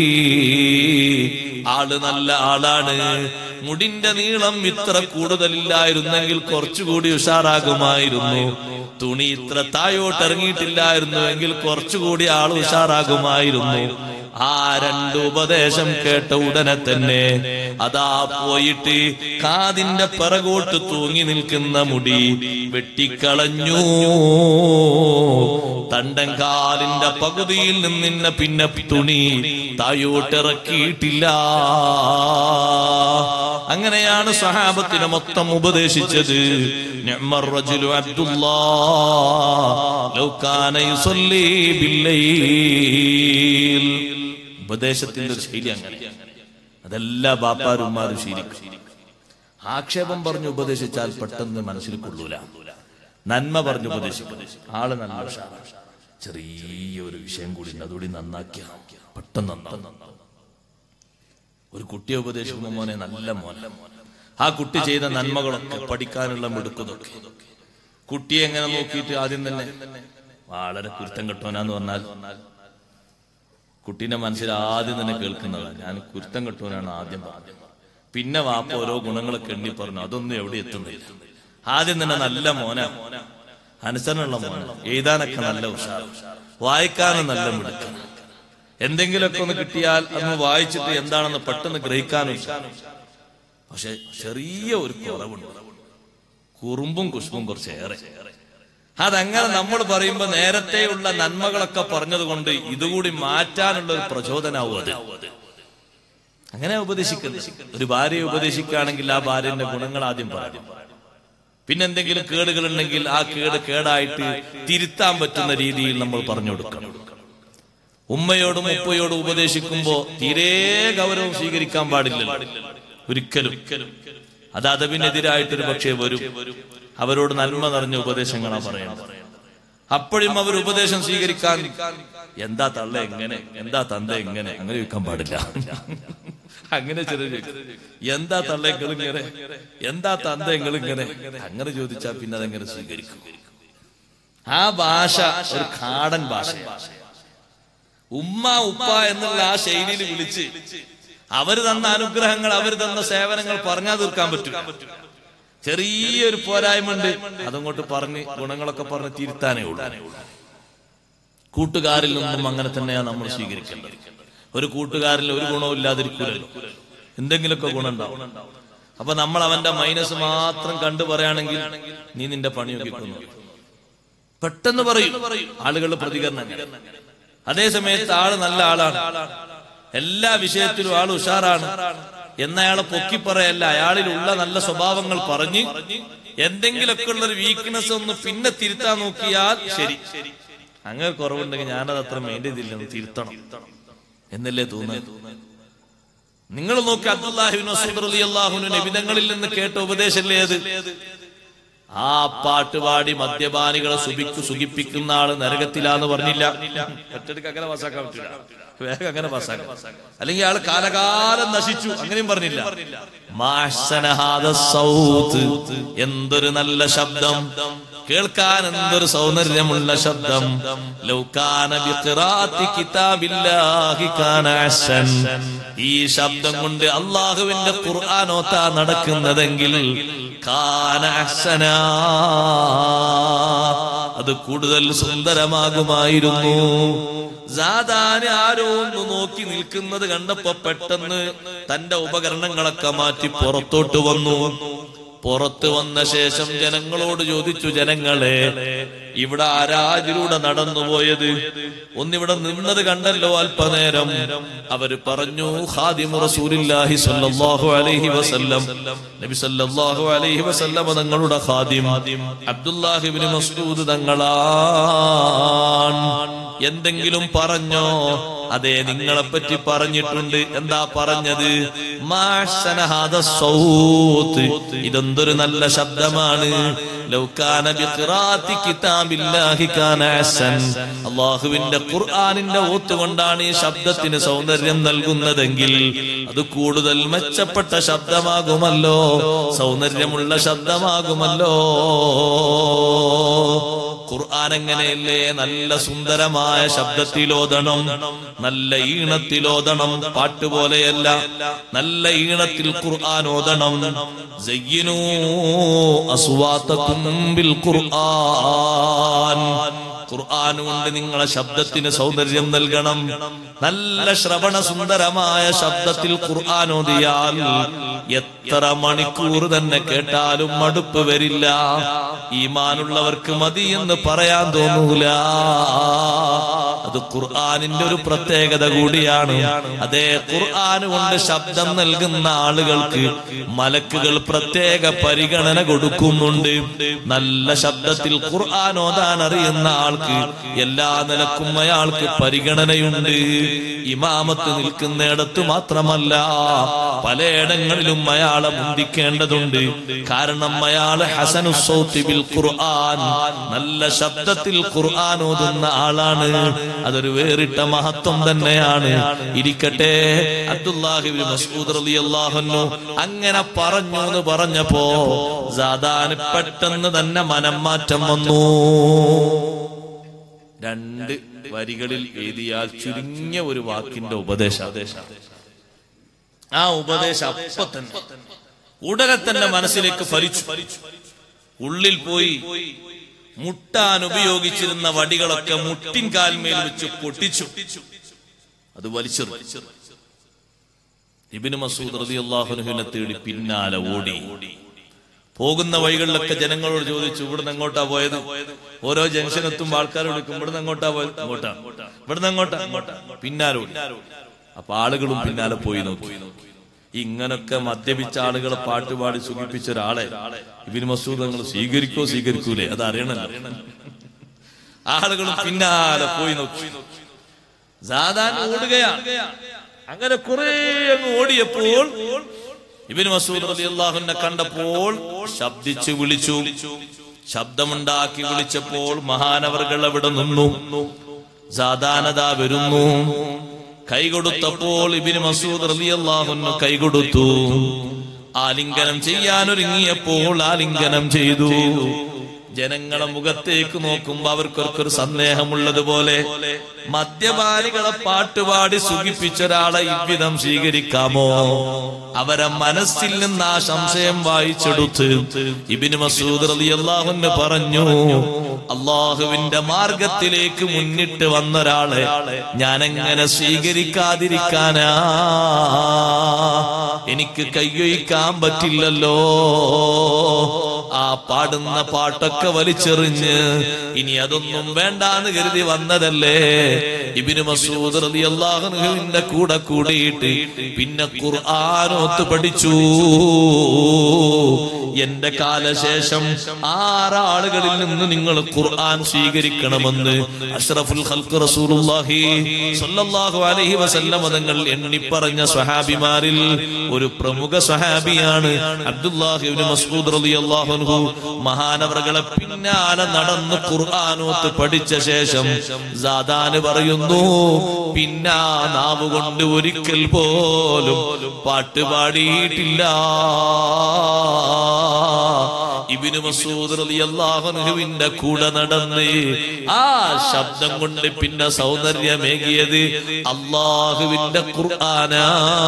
ആള് നല്ല ആളാണ് മുടിന്റെ നീളം ഇത്ര കൂടുതലില്ലായിരുന്നെങ്കിൽ കുറച്ചുകൂടി ഉഷാറാകുമായിരുന്നു തുണി ഇത്ര താഴോട്ട് ഇറങ്ങിയിട്ടില്ലായിരുന്നു എങ്കിൽ കുറച്ചുകൂടി ആൾ ഉഷാറാകുമായിരുന്നു ആ രണ്ട് ഉപദേശം കേട്ട ഉടനെ തന്നെ അതാ പോയിട്ട് കാതിന്റെ പിറകോട്ട് തൂങ്ങി നിൽക്കുന്ന മുടി വെട്ടിക്കളഞ്ഞു തണ്ടൻകാലിന്റെ പകുതിയിൽ നിന്നിന്ന പിന്നെ തുണി താഴോട്ടിറക്കിയിട്ടില്ല അങ്ങനെയാണ് സഹാബത്തിനെ മൊത്തം ഉപദേശിച്ചത് നിഅ്മർ റജുലു അബ്ദുല്ലാ ലൗ കാന യുസല്ലി ബില്ലൈൽ ഉപദേശത്തിന്റെ ഒരു ശൈലി അങ്ങനെ അതെല്ലാ ബാപ്പാരുമാരും ശീലിക്കും ആക്ഷേപം പറഞ്ഞ് ഉപദേശിച്ചാൽ പെട്ടെന്ന് മനസ്സിൽ കൊള്ളൂല നന്മ പറഞ്ഞ് ഉപദേശിക്കും ആള് നല്ല ഉഷാറാണ്. ചെറിയൊരു വിഷയം കൂടി ഉണ്ട് അതുകൂടി നന്നാക്കിയ പെട്ടെന്ന് നന്നാവും ഒരു കുട്ടിയെ ഉപദേശിക്കുമ്പോ മോനെ നല്ല മോനെ ആ കുട്ടി ചെയ്ത നന്മകളൊക്കെ പഠിക്കാനുള്ള മിടുക്കതൊക്കെ കുട്ടിയെ എങ്ങനെ നോക്കിയിട്ട് ആദ്യം തന്നെ വളരെ കുരുത്തം കെട്ടോനാന്ന് പറഞ്ഞാൽ കുട്ടീന്റെ മനസ്സിൽ ആദ്യം തന്നെ കേൾക്കുന്നതാണ് ഞാൻ കുരുത്തം കെട്ടോനാണ് ആദ്യം പറഞ്ഞത് പിന്നെ വാപ്പ ഓരോ ഗുണങ്ങളൊക്കെ എണ്ണി പറഞ്ഞു അതൊന്നും എവിടെ എത്തുന്നില്ല ആദ്യം തന്നെ നല്ല മോന അനുസരണമുള്ള മോന എഴുതാനൊക്കെ നല്ല ഉഷാർ വായിക്കാനും നല്ല മിടുക്കണം എന്തെങ്കിലുമൊക്കെ ഒന്ന് കിട്ടിയാൽ അന്ന് വായിച്ചിട്ട് എന്താണെന്ന് പെട്ടെന്ന് ഗ്രഹിക്കാനും പക്ഷെ ചെറിയ ഒരു കുറവുണ്ട് കുറുമ്പും കുശുമ്പും കുറച്ചേറെ അതങ്ങനെ നമ്മൾ പറയുമ്പോ നേരത്തെയുള്ള നന്മകളൊക്കെ പറഞ്ഞതുകൊണ്ട് ഇതുകൂടി മാറ്റാനുള്ള ഒരു പ്രചോദനാവും അത് അങ്ങനെ ഉപദേശിക്കുന്നത് ഒരു ഭാര്യയെ ഉപദേശിക്കുകയാണെങ്കിൽ ആ ഭാര്യന്റെ ഗുണങ്ങൾ ആദ്യം പറയും പിന്നെ എന്തെങ്കിലും കേടുകൾ ഉണ്ടെങ്കിൽ ആ കേട് കേടായിട്ട് തിരുത്താൻ പറ്റുന്ന രീതിയിൽ നമ്മൾ പറഞ്ഞു കൊടുക്കണം ഉമ്മയോടും ഉപ്പയോടും ഉപദേശിക്കുമ്പോ തീരെ ഗൗരവം സ്വീകരിക്കാൻ പാടില്ലല്ലോ ഒരിക്കലും അത് അതവിനെതിരായിട്ടൊരു പക്ഷേ വരും അവരോട് നന്മ നിറഞ്ഞ ഉപദേശങ്ങളാ പറയുന്നത് അപ്പോഴും അവർ ഉപദേശം സ്വീകരിക്കാൻ എന്താ തള്ള എങ്ങനെ എന്താ തന്ത എങ്ങനെ അങ്ങനെ ചോദിക്കാൻ പാടില്ല അങ്ങനെ ചിലർ എന്താ തള്ള എങ്ങളിങ്ങനെ എന്താ തന്ത എങ്ങളിങ്ങനെ അങ്ങനെ ചോദിച്ചാൽ പിന്നെ അതെങ്ങനെ സ്വീകരിക്കും ആ ഭാഷ ഒരു കാടൻ ഭാഷയാണ് ഉമ്മ ഉപ്പ എന്നുള്ള ആ ശൈലിയിൽ വിളിച്ച് അവര് തന്ന അനുഗ്രഹങ്ങൾ അവർ തന്ന സേവനങ്ങൾ പറഞ്ഞാ തീർക്കാൻ പറ്റില്ല ചെറിയൊരു പോരായ്മ ഉണ്ട് അതങ്ങോട്ട് പറഞ്ഞ് ഗുണങ്ങളൊക്കെ പറഞ്ഞ് തിരുത്താനേ ഉള്ളൂ കൂട്ടുകാരിൽ നിന്നും അങ്ങനെ തന്നെയാണ് നമ്മൾ സ്വീകരിക്കേണ്ടത് ഒരു കൂട്ടുകാരിൽ ഒരു ഗുണവും ഇല്ലാതിരിക്കൂലല്ലോ എന്തെങ്കിലുമൊക്കെ ഗുണം ഉണ്ടാവും അപ്പൊ നമ്മൾ അവന്റെ മൈനസ് മാത്രം കണ്ടു പറയുകയാണെങ്കിൽ നീ നിന്റെ പണിയൊക്കെ കൊന്നു പെട്ടെന്ന് പറയും ആളുകളുടെ പ്രതികരണം അങ്ങനെ. അതേ സമയത്ത് ആള് നല്ല ആളാണ് എല്ലാ വിഷയത്തിലും ആൾ ഉഷാറാണ് എന്നയാളെ പൊക്കിപ്പറയല്ല അയാളിലുള്ള നല്ല സ്വഭാവങ്ങൾ പറഞ്ഞ് എന്തെങ്കിലുമൊക്കെ ഉള്ള ഒരു വീക്ക്നെസ് ഒന്ന് പിന്നെ തിരുത്താൻ നോക്കിയാൽ ശരി അങ്ങനെ കുറവുണ്ടെങ്കിൽ ഞാനത് അത്ര മെയിൻറ്റെയിൻ ചെയ്തില്ല തിരുത്തണം എന്നല്ലേ തോന്നുന്നത് നിങ്ങൾ നോക്കി അബ്ദുല്ലാഹിബിൻ മസൂദ് റളിയല്ലാഹുവിന്റെ നബിതങ്ങളിൽ നിന്ന് കേട്ട ഉപദേശല്ലേ അത് ആ പാട്ട് പാടി മദ്യപാനികളെ സുഖിക്കു സുഖിപ്പിക്കുന്ന ആള് നരകത്തിലാന്ന് പറഞ്ഞില്ല ഒറ്റയ്ക്ക് അങ്ങനെ പാസ്സാക്കാൻ പറ്റില്ല വേഗം അങ്ങനെ പാസ്സാക്കാം അല്ലെങ്കിൽ ആള് കാലകാലം നശിച്ചു അങ്ങനെയും പറഞ്ഞില്ല മാഹ്സനഹാദ സൗത്ത് എന്തൊരു നല്ല ശബ്ദം കേൾക്കാൻ എന്തൊരു സൗന്ദര്യമുള്ള ശബ്ദം ലൗകാന ബിഖിറാത്തി കിതാബില്ലാഹി കാന അഹ്സൻ ഈ ശബ്ദം കൊണ്ട് അള്ളാഹുവിന്റെ ഖുർആാനോത്താ നടക്കുന്നതെങ്കിൽ കാന അഹ്സന അത് കൂടുതൽ സുന്ദരമാകുമായിരുന്നു സാധാരണ ആരോ ഒന്ന് നോക്കി നിൽക്കുന്നത് കണ്ടപ്പോ പെട്ടെന്ന് തന്റെ ഉപകരണങ്ങളൊക്കെ മാറ്റി പുറത്തോട്ട് വന്നു പുറത്ത് വന്ന ശേഷം ജനങ്ങളോട് ചോദിച്ചു ജനങ്ങളെ ഇവിടെ ആരാജിലൂടെ നടന്നുപോയത് ഒന്നിവിടെ നിന്നത് കണ്ടല്ലോ അല്പനേരം അവര് പറഞ്ഞു ഖാദിമു റസൂലില്ലാഹി സ്വല്ലല്ലാഹു അലൈഹി വസല്ലം നബി സല്ലല്ലാഹു അലൈഹി വസല്ലം തങ്ങളുടെ ഖാദിം അബ്ദുല്ലാഹി ഇബ്നു മസ്ഊദ് തങ്ങളാണ് എന്തെങ്കിലും പറഞ്ഞോ അതെ നിങ്ങളെ പറ്റി പറഞ്ഞിട്ടുണ്ട് എന്താ പറഞ്ഞത് മാഹ്സനഹാദ സൗത്ത് ഇതെന്തൊരു നല്ല ശബ്ദമാണ് ലൗകാന ബിഖിറാത്തി കിതാബില്ലാഹി കാന അഹ്സൻ അല്ലാഹുവിന്റെ ഖുർആനിന്റെ ഓത്തുകൊണ്ടാണ് ഈ ശബ്ദത്തിന് സൗന്ദര്യം നൽകുന്നതെങ്കിൽ അത് കൂടുതൽ മെച്ചപ്പെട്ട ശബ്ദമാകുമല്ലോ സൗന്ദര്യമുള്ള ശബ്ദമാകുമല്ലോ ഖുർആൻ എങ്ങനെയല്ലേ നല്ല സുന്ദരമായ ശബ്ദത്തിലോദണം നല്ല ഈണത്തിലോദണം പാട്ടുപോലെയല്ല നല്ല ഈണത്തിൽ ഖുർആൻ ഓതണം സയ്യിനൂ അസ്വാതക്കും ബിൽ ഖുർആൻ ഖുർആൻ കൊണ്ട് നിങ്ങളെ ശബ്ദത്തിന് സൗന്ദര്യം നൽകണം നല്ല ശ്രവണ സുന്ദരമായ ശബ്ദത്തിൽ ഖുർആൻ ഓതിയാൽ എത്ര മണിക്കൂർ തന്നെ കേട്ടാലും മടുപ്പ് വരില്ല ഈമാനുള്ളവർക്ക് മതി എന്ന് പറയാൻ തോന്നൂല അത് ഖുർആനിന്റെ ഒരു പ്രത്യേകത കൂടിയാണ് അതേ ഖുർആൻ കൊണ്ട് ശബ്ദം നൽകുന്ന ആളുകൾക്ക് മലക്കുകൾ പ്രത്യേക പരിഗണന കൊടുക്കുന്നുണ്ട് നല്ല ശബ്ദത്തിൽ ഖുർആൻ ഓതാൻ അറിയുന്ന ആൾക്ക് എല്ലാ നിലക്കും അയാൾക്ക് പരിഗണനയുണ്ട് ഇമാമത്ത് നിൽക്കുന്നിടത്ത് മാത്രമല്ല പലയിടങ്ങളിലും അയാളെ മുന്തിക്കേണ്ടതുണ്ട് കാരണം അയാള് ഹസനുസൗത്തി ബിൽ ഖുർആൻ നല്ല ശബ്ദത്തിൽ ഖുർആൻ ഓതുന്ന ആളാണ് അതൊരു വേറിട്ട മഹത്വം തന്നെയാണ് ഇരിക്കട്ടെ അബ്ദുല്ലാഹിബിൻ മസ്ഊദ് റളിയല്ലാഹു അൻഹു അങ്ങനെ പറഞ്ഞു എന്ന് പറഞ്ഞപ്പോ സാദാന് പെട്ടെന്ന് തന്നെ മനം മാറ്റം വന്നു രണ്ട് വരികളിൽ എഴുതിയാൽ ചുരുങ്ങിയ ഒരു വാക്കിന്റെ ഉപദേശം ആ ഉപദേശം അപ്പൊ തന്നെ ഉടനെ തന്നെ മനസ്സിലേക്ക് ഫലിച്ചു ഉള്ളിൽ പോയി മുട്ടാൻ ഉപയോഗിച്ചിരുന്ന വടികളൊക്കെ മുട്ടിൻ കാൽമേൽ വെച്ച് പൊട്ടിച്ചു അത് വലിച്ചെറിഞ്ഞു ഇബിന് മസൂദ് റതി അള്ളാഹുനുഹിനെ തേടി പിന്നാലെ ഓടി പോകുന്ന വഴികളിലൊക്കെ ജനങ്ങളോട് ചോദിച്ചു ഇവിടുന്ന് എങ്ങോട്ടാ പോയത് ഓരോ ജംഗ്ഷൻ എത്തുമ്പോൾ ആൾക്കാർ വിളിക്കും ഇവിടുന്ന് എങ്ങോട്ടാ പോയത് അങ്ങോട്ടാ ഇവിടുന്ന് എങ്ങോട്ടാ അങ്ങോട്ടാ പിന്നാലെ ഓടി അപ്പൊ ആളുകളും പിന്നാലെ പോയി നോക്കി ഇങ്ങനൊക്കെ മദ്യപിച്ച ആളുകളെ പാട്ടുപാടി സുഖിപ്പിച്ച ഒരാളെ ഇബിന് മസൂദ് നിങ്ങൾ സ്വീകരിക്കോ സ്വീകരിക്കൂലേ അത് അറിയണല്ലോ ആളുകളും പിന്നാലെ പോയി നോക്കി സാധാരണ ഓടുകയാണ് അങ്ങനെ കുറെ അങ്ങ് ഓടിയപ്പോൾ ഇബിന് മസൂദ് റളിയല്ലാഹുവിനെ കണ്ടപ്പോൾ ശബ്ദിച്ചു വിളിച്ചു ശബ്ദമുണ്ടാക്കി വിളിച്ചപ്പോൾ മഹാനവർകൾ അവിടെ നിന്നു സാധാരണത വരുന്നു കൈകൊടുത്തപ്പോൾ ഇബിന് മസൂദ് റളിയല്ലാഹുവിന് കൈകൊടുത്തു ആലിംഗനം ചെയ്യാനൊരുങ്ങിയപ്പോൾ ആലിംഗനം ചെയ്തു ജനങ്ങളെ മുഖത്തേക്ക് നോക്കുമ്പോ അവർക്കൊരു സന്ദേഹമുള്ളതുപോലെ മദ്യപാനികളെ പാട്ടുപാടി സുഖിപ്പിച്ച ഒരാളെ ഇவ்விதം സ്വീകരിക്കാമോ അവരെ മനസ്സിൽ നിന്ന് ആ സംശയം വായിച്ചെടുത്ത് ഇബിന് മസൂദ് റളിയല്ലാഹുവിന് പറഞ്ഞു അള്ളാഹുവിന്റെ മാർഗത്തിലേക്ക് മുന്നിട്ട് വന്ന ഒരാളെ ഞാൻ എങ്ങനെ സ്വീകരിക്കാതിരിക്കാനാ എനിക്ക് കൈയൊഴിക്കാൻ പറ്റില്ലല്ലോ ആ പാടുന്ന പാട്ടൊക്കെ വലിച്ചെറിഞ്ഞ് ഇനി അതൊന്നും വേണ്ടാന്ന് കരുതി വന്നതല്ലേ ഇബിന് മസൂദ് റളിയല്ലാഹുവിന്റെ കൂടെ കൂടിയിട്ട് പിന്നെ ഖുർആാനോത്ത് പഠിച്ചു എന്റെ കാലശേഷം ആറാളുകളിൽ നിന്ന് നിങ്ങൾ ഖുർആൻ സ്വീകരിക്കണമെന്ന് അഷ്റഫുൽ ഖൽഖ് റസൂലുള്ളാഹി സ്വല്ലല്ലാഹു അലൈഹി വസല്ലം തങ്ങൾ എണ്ണി പറഞ്ഞ സ്വഹാബിമാരിൽ ഒരു പ്രമുഖ സ്വഹാബിയാണ് അബ്ദുല്ലാഹി ഇബ്നു മസ്ഊദ് റളിയല്ലാഹു അൻഹു മഹാനവറുകളെ പിന്നാലെ നടന്ന് ഖുർആനോത്ത് പഠിച്ച ശേഷം സാദാന് പറയുന്നു പിന്നാ നാവ് കൊണ്ട് ഒരിക്കൽ പോലും പാട്ട് പാടിയിട്ടില്ല ഇബിന് മസൂദ് റളിയല്ലാഹുവിന്റെ കൂടെ നടന്ന് ആ ശബ്ദം കൊണ്ട് പിന്നെ സൗന്ദര്യമേകിയത് അള്ളാഹുവിന്റെ ഖുർആനാണ്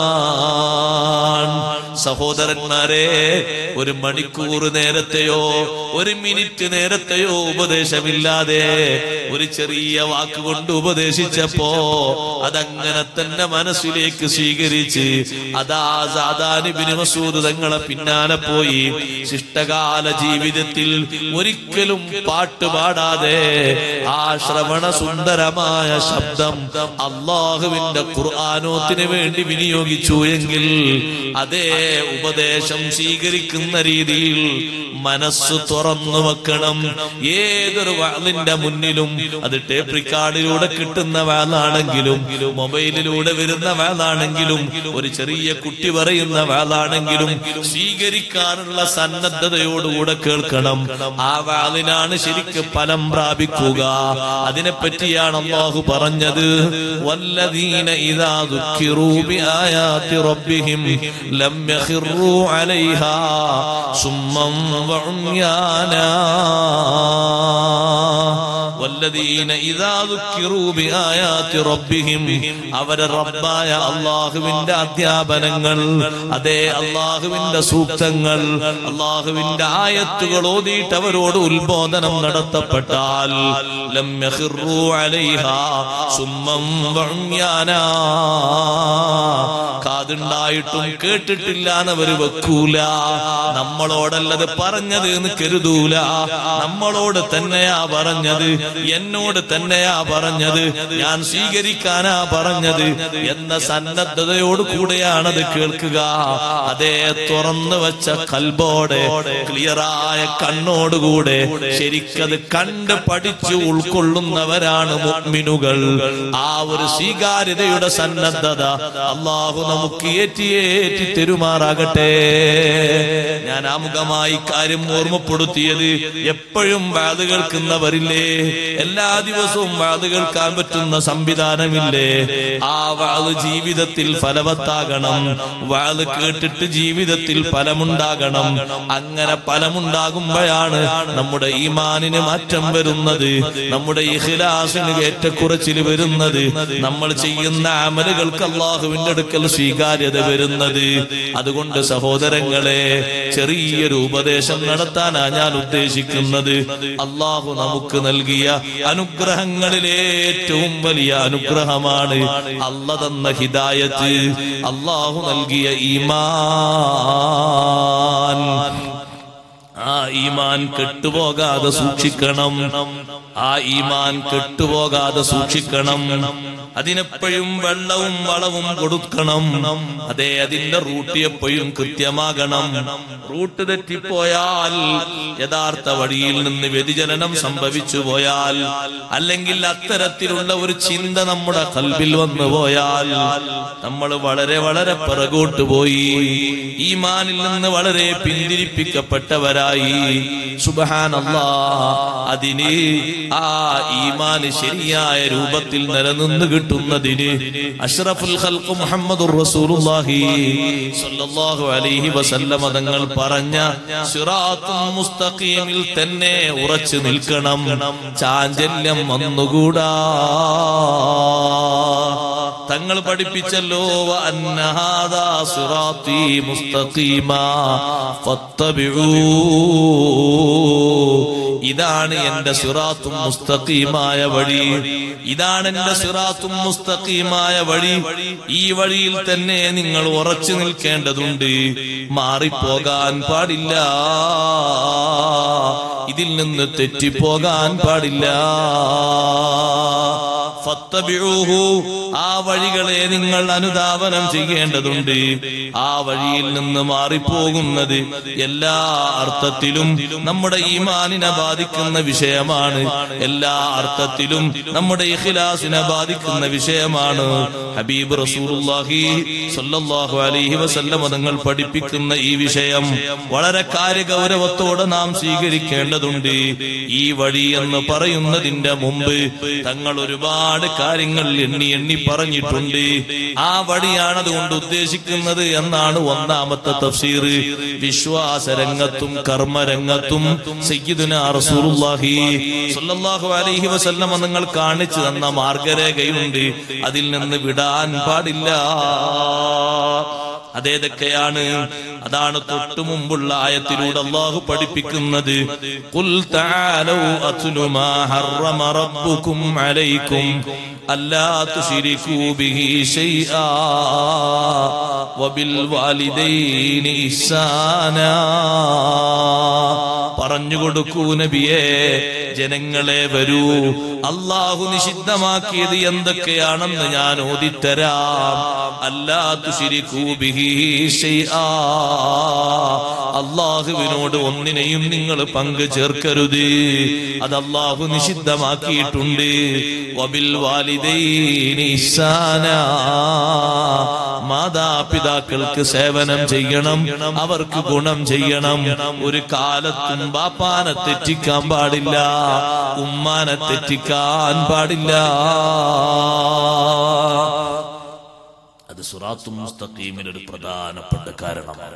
സഹോദരന്മാരെ ഒരു മണിക്കൂർ നേരത്തെയോ ഒരു മിനിറ്റ് നേരത്തെയോ ഉപദേശമില്ലാതെ ഒരു ചെറിയ വാക്കുകൊണ്ട് ഉപദേശിച്ചപ്പോ അതങ്ങനെ തന്നെ മനസ്സിലേക്ക് സ്വീകരിച്ച് അതാ സാധാനിബിന് മസൂദ് തങ്ങളെ പിന്നാലെ പോയി ശിഷ്ടകാല ജീവിതത്തിൽ ഒരിക്കലും പാട്ട് പാടാതെ ആ ശ്രവണ സുന്ദരമായ ശബ്ദം അള്ളാഹുവിന്റെ ഖുർആാനോത്തിന് വേണ്ടി വിനിയോഗിച്ചു എങ്കിൽ അതേ ഉപദേശം സ്വീകരിക്കുന്ന രീതിയിൽ മനസ്സ് തുറന്നു വെക്കണം ഏതൊരു വാളിന്റെ മുന്നിലും അത് ടേപ്പ് റിക്കാർഡിലൂടെ കിട്ടുന്ന വാളാണെങ്കിലും മൊബൈലിലൂടെ വരുന്ന വാളാണെങ്കിലും ഒരു ചെറിയ കുട്ടി പറയുന്ന വാളാണെങ്കിലും സ്വീകരിക്കാനുള്ള സന്നദ്ധതയോടുകൂടെ കേൾക്കണം ആ വാളിനാണ് ശരിക്ക് ഫലം പ്രാപിക്കുക അതിനെ പറ്റിയാണ് അള്ളാഹു പറഞ്ഞത് വല്ലദീന ഇദാ ദുഃഖിറൂ ബിആയാതി റബ്ബിഹിം ലം യഖിറൂ അലൈഹാ സുമ്മം വഉംയാനാ വല്ലദീന ഇദാ ദുക്കിറൂ ബിആയാതി റബ്ബിഹിം അവരെ റബ്ബായ അള്ളാഹുവിന്റെ അധ്യാപനങ്ങൾ അതേ അള്ളാഹുവിന്റെ സൂക്തങ്ങൾ അള്ളാഹുവിന്റെ ആയത്തുകൾ ഓതിയിട്ട് അവരോട് ഉത്ബോധനം നടത്തപ്പെട്ടാൽ ലം യഖിറൂ അലൈഹാ സുമ്മം വഉമ്യാനാ കാതുണ്ടായിട്ടും കേട്ടിട്ടില്ല എന്നവര് വെക്കൂല നമ്മളോടല്ലത് പറഞ്ഞത് എന്ന് കരുതൂല നമ്മളോട് തന്നെയാ പറഞ്ഞത് എന്നോട് തന്നെയാ പറഞ്ഞത് ഞാൻ സ്വീകരിക്കാനാ പറഞ്ഞത് എന്ന സന്നദ്ധതയോട് കൂടെയാണത് കേൾക്കുക അതേ തുറന്നു വെച്ച കൽബോടെ ക്ലിയറായ കണ്ണോടുകൂടെ ശരിക്കത് കണ്ട് പഠിച്ചു ഉൾക്കൊള്ളുന്നവരാണ് മുഅ്മിനുകൾ ആ ഒരു സ്വീകാര്യതയുടെ സന്നദ്ധത അള്ളാഹു നമുക്ക് ഏറ്റിയേറ്റി തെരുമാറാകട്ടെ ഞാൻ ആമുഖമായി കാര്യം ഓർമ്മപ്പെടുത്തിയത് എപ്പോഴും വാത് കേൾക്കുന്നവരില്ലേ എല്ലാ ദിവസവും വാത് കേൾക്കാൻ പറ്റുന്ന സംവിധാനമില്ലേ ആ വാത് ജീവിതത്തിൽ ഫലവത്താകണം വാത് കേട്ടിട്ട് ജീവിതത്തിൽ ഫലമുണ്ടാകണം അങ്ങനെ ഫലമുണ്ടാകുമ്പോഴാണ് നമ്മുടെ ഈമാനിന് മാറ്റം വരുന്നത് നമ്മുടെ ഇഖ്ലാസിന് ഏറ്റക്കുറച്ചിൽ വരുന്നത് നമ്മൾ ചെയ്യുന്ന അമലുകൾക്ക് അള്ളാഹുവിന്റെ അടുക്കൽ സ്വീകാര്യത വരുന്നത് അതുകൊണ്ട് സഹോദരങ്ങളെ ചെറിയൊരു ഉപദേശം നടത്താനാ ഞാൻ ഉദ്ദേശിക്കുന്നത് അള്ളാഹു നമുക്ക് നൽകിയ അനുഗ്രഹങ്ങളിലെ ഏറ്റവും വലിയ അനുഗ്രഹമാണ് അല്ല തന്ന ഹിദായത്ത് അള്ളാഹു നൽകിയ ഈമാൻ ആ ഈമാൻ കെട്ടുപോകാതെ സൂക്ഷിക്കണം ആ ഈമാൻ കെട്ടുപോകാതെ സൂക്ഷിക്കണം അതിനെപ്പോഴും വെള്ളവും വളവും കൊടുക്കണം അതെ അതിന്റെ റൂട്ട് എപ്പോഴും കൃത്യമാകണം റൂട്ട് തെറ്റിപ്പോയാൽ യഥാർത്ഥ വഴിയിൽ നിന്ന് വ്യതിചലനം സംഭവിച്ചു പോയാൽ അല്ലെങ്കിൽ അത്തരത്തിലുള്ള ഒരു ചിന്ത നമ്മുടെ കൽബിൽ വന്നു പോയാൽ നമ്മൾ വളരെ വളരെ പിറകോട്ട് പോയി ഈമാനിൽ നിന്ന് വളരെ പിന്തിരിപ്പിക്കപ്പെട്ടവരായി സുബഹാനല്ലാ അതിന് ആ ഈമാന് ശരിയായ രൂപത്തിൽ നിലനിന്ന് കിട്ടുന്നതിന് അഷ്റഫുൽ ഖൽഖ് മുഹമ്മദുർ റസൂലുള്ളാഹി സ്വല്ലല്ലാഹു അലൈഹി വസല്ലമ തങ്ങൾ പറഞ്ഞ സിറാത്തുൽ മുസ്തഖീമിൽ തന്നെ ഉറച്ചു നിൽക്കണം ചാഞ്ചല്യം വന്നുകൂടാ തങ്ങൾ പഠിപ്പിച്ചല്ലോ വ അന്ന ഹാദാ സിറാത്തി മുസ്തഖീമാ ഫത്തബിഊ ഇതാണ് എന്റെ സിറാത്തും മുസ്തഖീമായ വഴി ഇതാണ് എന്റെ സിറാത്തും മുസ്തഖീമായ വഴി ഈ വഴിയിൽ തന്നെ നിങ്ങൾ ഉറച്ചു നിൽക്കേണ്ടതുണ്ട് മാറിപ്പോകാൻ പാടില്ല ഇതിൽ നിന്ന് തെറ്റിപ്പോകാൻ പാടില്ല ഫത്തബിഊഹു ആ വഴികളെ നിങ്ങൾ അനുധാവനം ചെയ്യേണ്ടതുണ്ട് ആ വഴിയിൽ നിന്ന് മാറിപ്പോകുന്നത് എല്ലാ അർത്ഥത്തിലും നമ്മുടെ ഈമാനിനെ ബാധിക്കുന്ന വിഷയമാണ് എല്ലാ അർത്ഥത്തിലും നമ്മുടെ ഇഖ്ലാസിനെ ബാധിക്കുന്ന വിഷയമാണ് ഹബീബ് റസൂലുള്ളാഹി സ്വല്ലല്ലാഹു അലൈഹി വസല്ലം തങ്ങൾ പഠിപ്പിക്കുന്ന ഈ വിഷയം വളരെ കാര്യഗൗരവത്തോടെ നാം സ്വീകരിക്കേണ്ടതുണ്ട് ഈ വഴി എന്ന് പറയുന്നതിന്റെ മുമ്പ് തങ്ങൾ ഒരുപാട് കാര്യങ്ങൾ എണ്ണി എണ്ണി പറഞ്ഞിട്ടുണ്ട് ആ വഴിയാണ് അതുകൊണ്ട് ഉദ്ദേശിക്കുന്നത് എന്നാണ് ഒന്നാമത്തെ തഫ്സീർ വിശ്വാസരംഗത്തും കർമ്മരംഗത്തും സയ്യിദുന റസൂലുള്ളാഹി സ്വല്ലല്ലാഹു അലൈഹി വസല്ലം നിങ്ങൾ കാണിച്ചു തന്ന മാർഗരേഖയുണ്ട് അതിൽ നിന്ന് വിടാൻ പാടില്ല അതേതൊക്കെയാണ് അതാണ് തൊട്ടു മുമ്പുള്ള ആയത്തിലൂടെ അള്ളാഹു പഠിപ്പിക്കുന്നത് ഖുൽ തആലൂ അത്ലു മാ ഹറമ റബ്ബുകും അലൈക്കും അല്ലാ തുശ്രികൂ ബിഹി ശൈആ വബിൽ വാലിദൈനി ഇഹ്സാനാ പറഞ്ഞു കൊടുക്കൂ നബിയേ ജനങ്ങളെ വരൂ അള്ളാഹു നിഷിദ്ധമാക്കിയത് എന്തൊക്കെയാണെന്ന് ഞാൻ ഓദിത്തരാം അല്ലാത്തു അള്ളാഹുവിനോട് ഒന്നിനെയും നിങ്ങൾ പങ്ക് ചേർക്കരുത് അത് അള്ളാഹു നിഷിദ്ധമാക്കിയിട്ടുണ്ട് വബിൽ വാലിദൈനി ഇഹ്സാനാ. മാതാപിതാക്കൾക്ക് സേവനം ചെയ്യണം അവർക്ക് ഗുണം ചെയ്യണം ഒരു കാലത്തും ബാപ്പാനെ തെറ്റിക്കാൻ പാടില്ല ഉമ്മാനെ തെറ്റിക്കാൻ പാടില്ല അത് സുറാത്തും മുസ്തഖീമിന് ഒരു പ്രധാനപ്പെട്ട കാരണമാണ്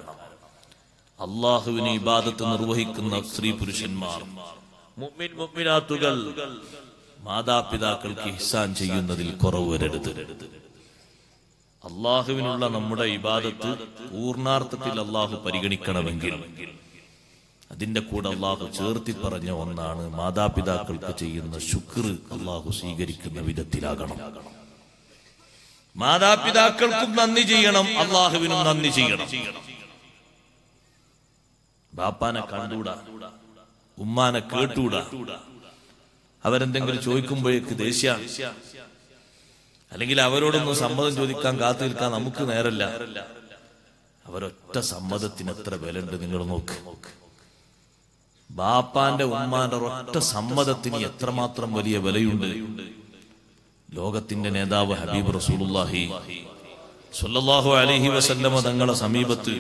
അള്ളാഹുവിന് ഇബാദത്ത് നിർവഹിക്കുന്ന സ്ത്രീ പുരുഷന്മാർ മുഅ്മിൻ മുഅ്മിനാത്തുകൾ മാതാപിതാക്കൾക്ക് ഇഹ്സാൻ ചെയ്യുന്നതിൽ കുറവ് വരരുത് അള്ളാഹുവിനുള്ള നമ്മുടെ ഇബാദത്ത് പൂർണാർത്ഥത്തിൽ അള്ളാഹു പരിഗണിക്കണമെങ്കിൽ അതിന്റെ കൂടെ അള്ളാഹു ചേർത്തി പറഞ്ഞ ഒന്നാണ് മാതാപിതാക്കൾക്ക് ചെയ്യുന്ന ശുക്ർ അള്ളാഹു സ്വീകരിക്കുന്ന വിധത്തിലാകണം മാതാപിതാക്കൾക്കും നന്ദി ചെയ്യണം അള്ളാഹുവിനും നന്ദി ചെയ്യണം ബാപ്പാനെ കണ്ടൂടാ ഉമ്മാനെ കേട്ടൂടാ അവരെന്തെങ്കിലും ചോദിക്കുമ്പോഴേക്ക് ദേഷ്യാണ് അല്ലെങ്കിൽ അവരോടൊന്നും സമ്മതം ചോദിക്കാൻ കാത്തു നിൽക്കാൻ നമുക്ക് നേരല്ല അവരൊറ്റ സമ്മതത്തിന് എത്ര വിലണ്ട് നിങ്ങൾ നോക്ക് ബാപ്പാന്റെ ഉമ്മാന്റെ ഒറ്റ സമ്മതത്തിന് എത്രമാത്രം വലിയ വിലയുണ്ട് ലോകത്തിന്റെ നേതാവ് ഹബീബ് റസൂലുള്ളാഹി സ്വല്ലല്ലാഹു അലൈഹി വസല്ലമ തങ്ങളെ സമീപത്ത്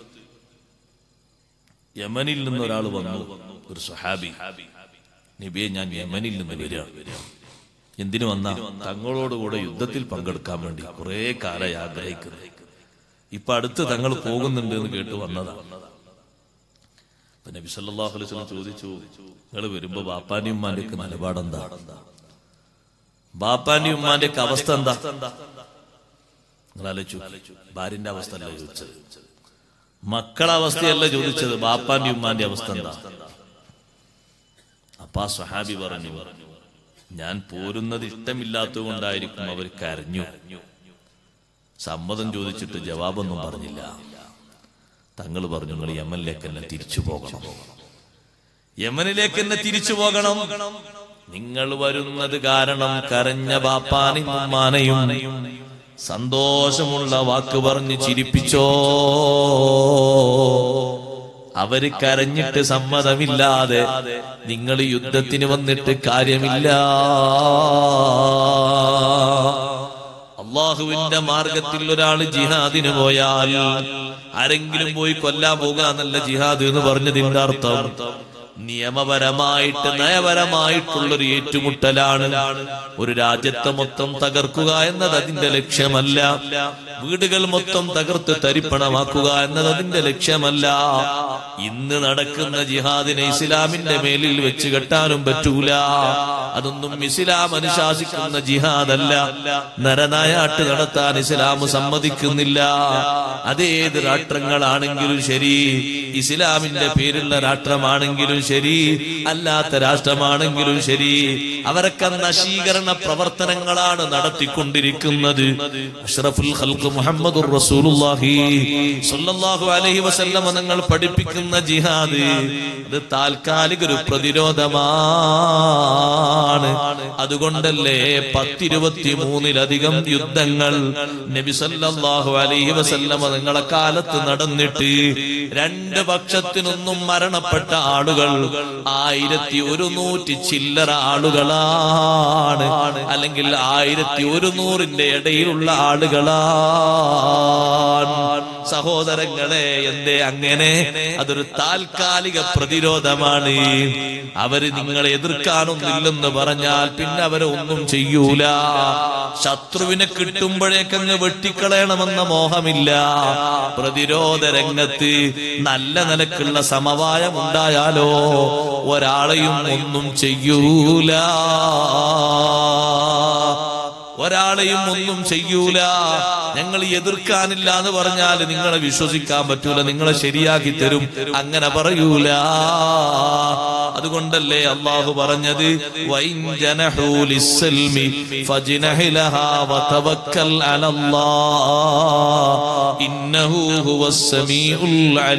യമനിൽ നിന്ന് ഒരാൾ വന്നു ഒരു സുഹാബി നബിയെ ഞാൻ യമനിൽ നിന്ന് വരികയാണ് എന്തിനു വന്ന തങ്ങളോടുകൂടെ യുദ്ധത്തിൽ പങ്കെടുക്കാൻ വേണ്ടി കുറെ കാലമായി ആഗ്രഹിക്കുന്നു ഇപ്പൊ അടുത്ത് തങ്ങൾ പോകുന്നുണ്ട് എന്ന് കേട്ട് വന്നതാണ് അപ്പൊ നബി സല്ലല്ലാഹു അലൈഹി വസല്ലം ചോദിച്ചു നിങ്ങൾ വരുമ്പോ ബാപ്പാന്റെയും ഉമ്മാന്റെ ഒക്കെ നിലപാടെന്താ ബാപ്പാന്റെയും ഉമ്മാന്റെ ഒക്കെ അവസ്ഥ എന്താ നിങ്ങൾ ആലോചിച്ചു ഭാര്യന്റെ അവസ്ഥ അല്ല ചോദിച്ചത് മക്കളെ അവസ്ഥയല്ല ചോദിച്ചത് ബാപ്പാന്റെയും ഉമ്മാന്റെ അവസ്ഥ എന്താ അപ്പൊ ആ സ്വഹാബി പറഞ്ഞു ഞാൻ പോരുന്നത് ഇഷ്ടമില്ലാത്തത് കൊണ്ടായിരിക്കും അവർ കരഞ്ഞു സമ്മതം ചോദിച്ചിട്ട് ജവാബൊന്നും പറഞ്ഞില്ല തങ്ങൾ പറഞ്ഞു നിങ്ങൾ യമനിലേക്ക് തന്നെ തിരിച്ചു പോകണം യമനിലേക്ക് തന്നെ തിരിച്ചു പോകണം നിങ്ങൾ വരുന്നത് കാരണം കരഞ്ഞ ബാപ്പാനെയും ഉമ്മാനെയും സന്തോഷമുള്ള വാക്ക് പറഞ്ഞ് ചിരിപ്പിച്ചോ അവര് കരഞ്ഞിട്ട് സമ്മതമില്ലാതെ നിങ്ങൾ യുദ്ധത്തിന് വന്നിട്ട് കാര്യമില്ല അള്ളാഹുവിന്റെ മാർഗത്തിൽ ഒരാൾ ജിഹാദിന് പോയാൽ ആരെങ്കിലും പോയി കൊല്ലാൻ പോകുക എന്നല്ല ജിഹാദ് എന്ന് പറഞ്ഞതിന്റെ അർത്ഥം നിയമപരമായിട്ട് നയപരമായിട്ടുള്ളൊരു ഏറ്റുമുട്ടലാണ് ഒരു രാജ്യത്തെ മൊത്തം തകർക്കുക എന്നത് അതിന്റെ ലക്ഷ്യമല്ല വീടുകൾ മൊത്തം തകർത്ത് തരിപ്പണമാക്കുക എന്നത് അതിന്റെ ലക്ഷ്യമല്ല ഇന്ന് നടക്കുന്ന ജിഹാദിനെ ഇസ്ലാമിന്റെ മേലിൽ വെച്ച് കെട്ടാനും പറ്റൂല അതൊന്നും ഇസ്ലാം അനുശാസിക്കുന്ന ജിഹാദല്ല നരനായാട്ട് നടത്താൻ ഇസ്ലാം സമ്മതിക്കുന്നില്ല അതേത് രാഷ്ട്രങ്ങളാണെങ്കിലും ശരി ഇസ്ലാമിന്റെ പേരുള്ള രാഷ്ട്രമാണെങ്കിലും ശരി അല്ലാത്ത രാഷ്ട്രമാണെങ്കിലും ശരി അവരൊക്കെ നശീകരണ പ്രവർത്തനങ്ങളാണ് നടത്തിക്കൊണ്ടിരിക്കുന്നത് അഷ്റഫുൽ ഖൽഖ് മുഹമ്മദുർ റസൂലുള്ളാഹി സ്വല്ലല്ലാഹു അലൈഹി വസല്ലം നിങ്ങൾ പഠിപ്പിക്കുന്ന ജിഹാദ് അത് താൽക്കാലിക ഒരു പ്രതിരോധമാണ് അതുകൊണ്ടല്ലേ പത്തിരുപത്തി മൂന്നിലധികം യുദ്ധങ്ങൾ നബി സല്ലല്ലാഹു അലൈഹി വസല്ലമ നിങ്ങളെ കാലത്ത് നടന്നിട്ട് രണ്ട് പക്ഷത്തിനൊന്നും മരണപ്പെട്ട ആളുകൾ ആയിരത്തി ഒരുന്നൂറ്റി ചില്ലറ ആളുകളാണ് അല്ലെങ്കിൽ ആയിരത്തി ഒരുന്നൂറിന്റെ ഇടയിലുള്ള ആളുകളാണ് സഹോദരങ്ങളെ എന്തേ അങ്ങനെ അതൊരു താൽക്കാലിക പ്രതിരോധമാണ് അവര് നിങ്ങളെ എതിർക്കാനൊന്നില്ലെന്ന് പറഞ്ഞാൽ പിന്നെ അവരെ ഒന്നും ചെയ്യൂല ശത്രുവിനെ കിട്ടുമ്പോഴേക്കങ്ങ് വെട്ടിക്കളയണമെന്ന മോഹമില്ല പ്രതിരോധ രംഗത്ത് നല്ല നിലക്കുള്ള സമവായം ഉണ്ടായാലോ ഒരാളെയും ഒന്നും ചെയ്യൂല ഒരാളെയും ഒന്നും ചെയ്യൂല ഞങ്ങൾ എതിർക്കാനില്ല എന്ന് പറഞ്ഞാൽ നിങ്ങളെ വിശ്വസിക്കാൻ പറ്റൂല നിങ്ങളെ ശരിയാക്കി തരും അങ്ങനെ പറയൂല അതുകൊണ്ടല്ലേ അള്ളാഹു പറഞ്ഞത് വൈൻ ജനഹൂ ലിസ്സൽമി ഫജ്നഹ് ലഹാ വതവക്കൽ അലല്ലാഹ് ഇന്നഹു ഹുവസ് സമീഉൽ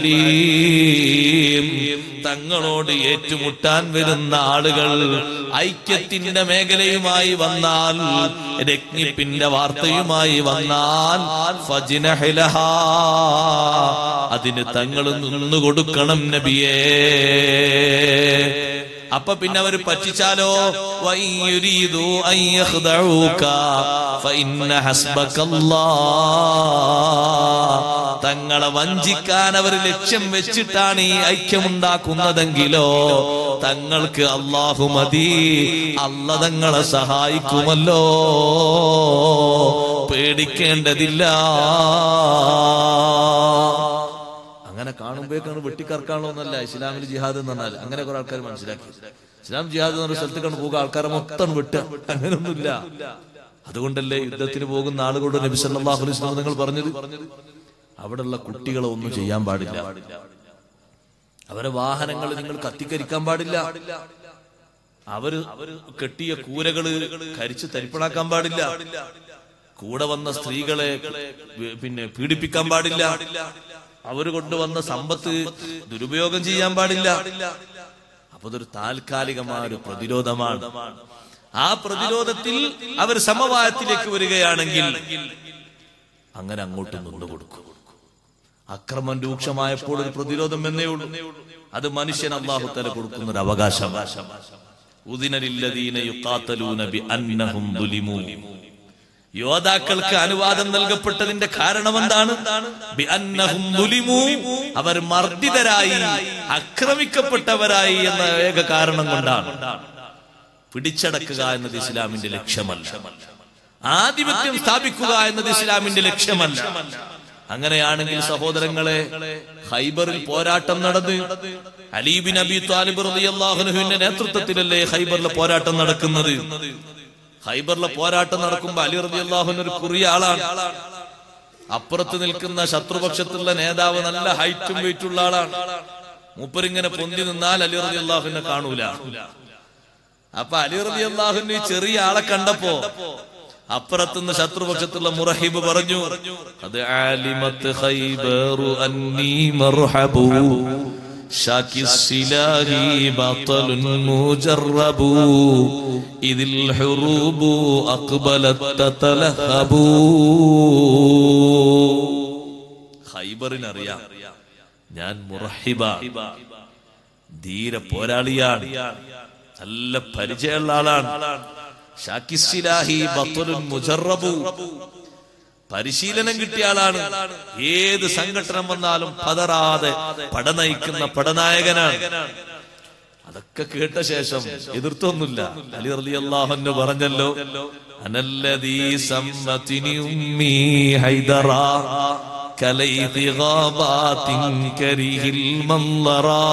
അലീം തങ്ങളോട് ഏറ്റുമുട്ടാൻ വരുന്ന ആളുകൾ ഐക്യത്തിന്റെ മേഖലയുമായി വന്നാൽ രജ്ഞിപ്പിന്റെ വാർത്തയുമായി വന്നാൽ ഫജ്നഹ് ലഹാ അതിന് തങ്ങൾ നിന്നു കൊടുക്കണം നബിയേ അപ്പൊ പിന്നെ അവർ പറ്റിച്ചാലോ വയ്യുരീദു അൻ യഖ്ദഊക ഫഇന്ന ഹസ്ബക്കല്ലാഹ് തങ്ങളെ വഞ്ചിക്കാൻ അവർ ലക്ഷ്യം വെച്ചിട്ടാണ് ഈ ഐക്യമുണ്ടാക്കുന്നതെങ്കിലോ തങ്ങൾക്ക് അള്ളാഹു മതി അല്ല തങ്ങളെ സഹായിക്കുമല്ലോ പേടിക്കേണ്ടതില്ല അങ്ങനെ കാണുമ്പോഴേക്കാണ് വെട്ടിക്കറക്കാണല്ലോ എന്നല്ല ഇസ്ലാമിൽ ജിഹാദ് എന്ന് പറഞ്ഞാൽ അങ്ങനെ കുറെ ആൾക്കാർ മനസ്സിലാക്കി ഇസ്ലാം ജിഹാദ് എന്ന് പറഞ്ഞ സ്ഥലത്ത് കണ്ട് പോകുക ആൾക്കാരെ മൊത്തം വിട്ടുക അങ്ങനെയൊന്നുമില്ല അതുകൊണ്ടല്ലേ യുദ്ധത്തിന് പോകുന്ന ആളുകളോട് നബി സല്ലല്ലാഹു അലൈഹി വസല്ലം നിങ്ങൾ പറഞ്ഞത് അവിടെയുള്ള കുട്ടികളെ ഒന്നും ചെയ്യാൻ പാടില്ല അവരെ വാഹനങ്ങൾ നിങ്ങൾ കത്തിക്കരിക്കാൻ പാടില്ല അവര് അവര് കെട്ടിയ കൂരകള് കരിച്ച് തരിപ്പണാക്കാൻ പാടില്ല കൂടെ വന്ന സ്ത്രീകളെ വി- പിന്നെ പീഡിപ്പിക്കാൻ പാടില്ല അവര് കൊണ്ടുവന്ന സമ്പത്ത് ദുരുപയോഗം ചെയ്യാൻ പാടില്ല അപ്പൊ അതൊരു താൽക്കാലികമായ ഒരു പ്രതിരോധമാണ് ആ പ്രതിരോധത്തിൽ അവർ സമവായത്തിലേക്ക് വരികയാണെങ്കിൽ അങ്ങനെ അങ്ങോട്ട് നിന്നു കൊടുക്കും അക്രമം രൂക്ഷമായപ്പോൾ ഒരു പ്രതിരോധം എന്നേ ഉള്ളൂ അത് മനുഷ്യൻ അള്ളാഹു തല കൊടുക്കുന്ന ഒരു അവകാശം ഉദിനലില്ലദീന യുഖാത്തലൂന ബി അന്നഹും ദുലിമൂ യോദ്ധാക്കൾക്ക് അനുവാദം നൽകപ്പെട്ടതിന്റെ കാരണം എന്താണ് ബി അന്നഹും ദുലിമൂ. അവർ മർദ്ദിതരായി ആക്രമിക്കപ്പെട്ടവരായി എന്ന ഏക കാരണം കൊണ്ടാണ് പിടിച്ചടക്കുക എന്നത് ഇസ്ലാമിന്റെ ലക്ഷ്യമല്ല ആധിപത്യം സ്ഥാപിക്കുക എന്നത് ഇസ്ലാമിന്റെ ലക്ഷ്യമല്ല അങ്ങനെയാണെങ്കിൽ സഹോദരങ്ങളെ ഹൈബറിൽ പോരാട്ടം നടന്ന് അലീബിൻ അബി താലിബ് റളിയല്ലാഹുവിന്റെ നേതൃത്വത്തിലല്ലേ ഹൈബറിലെ പോരാട്ടം നടക്കുന്നത് ഹൈബറിലെ പോരാട്ടം നടക്കുമ്പോ അലി റബി അള്ളാഹുൻ ഒരു കുറിയ ആളാണ് അപ്പുറത്ത് നിൽക്കുന്ന ശത്രുപക്ഷത്തുള്ള നേതാവ് നല്ല ഹൈറ്റും വെയിറ്റുള്ള ആളാണ് മൂപ്പരിങ്ങനെ പൊന്തി നിന്നാൽ അലി റബി അള്ളാഹുവിനെ കാണൂല അപ്പൊ അലി റബി അള്ളാഹുവിന് ഈ ചെറിയ ആളെ കണ്ടപ്പോ അപ്പുറത്തുനിന്ന് ശത്രുപക്ഷത്തുള്ള മുറഹിബ് പറഞ്ഞു അത് ആലിമത്ത് ഖൈബറു അന്നീ മർഹബു شاكي السلاح بطل مجرب إذ الحروب أقبلت تتلهب ഖൈബറിനറിയാം ഞാൻ മുറഹിബ ധീര പോരാളിയാണ് നല്ല പരിചയമുള്ള ആളാണ് ഷാക്കിസ്സിലാഹി ബത്തുലുൻ മുജറബു പരിശീലനം കിട്ടിയ ആളാണ് ഏത് സംഘടന വന്നാലും പതറാതെ പട നയിക്കുന്ന പടനായകനാണ് അതൊക്കെ കേട്ട ശേഷം എതിർത്തൊന്നുമില്ല അലി റലി അള്ളാഹുന്ന് പറഞ്ഞല്ലോ അനല്ലദീ സമ്മതിനി ഉമ്മി ഹൈദറ കലൈതി ഗാബാതിൻ കരിഹിൽ മല്ലറാ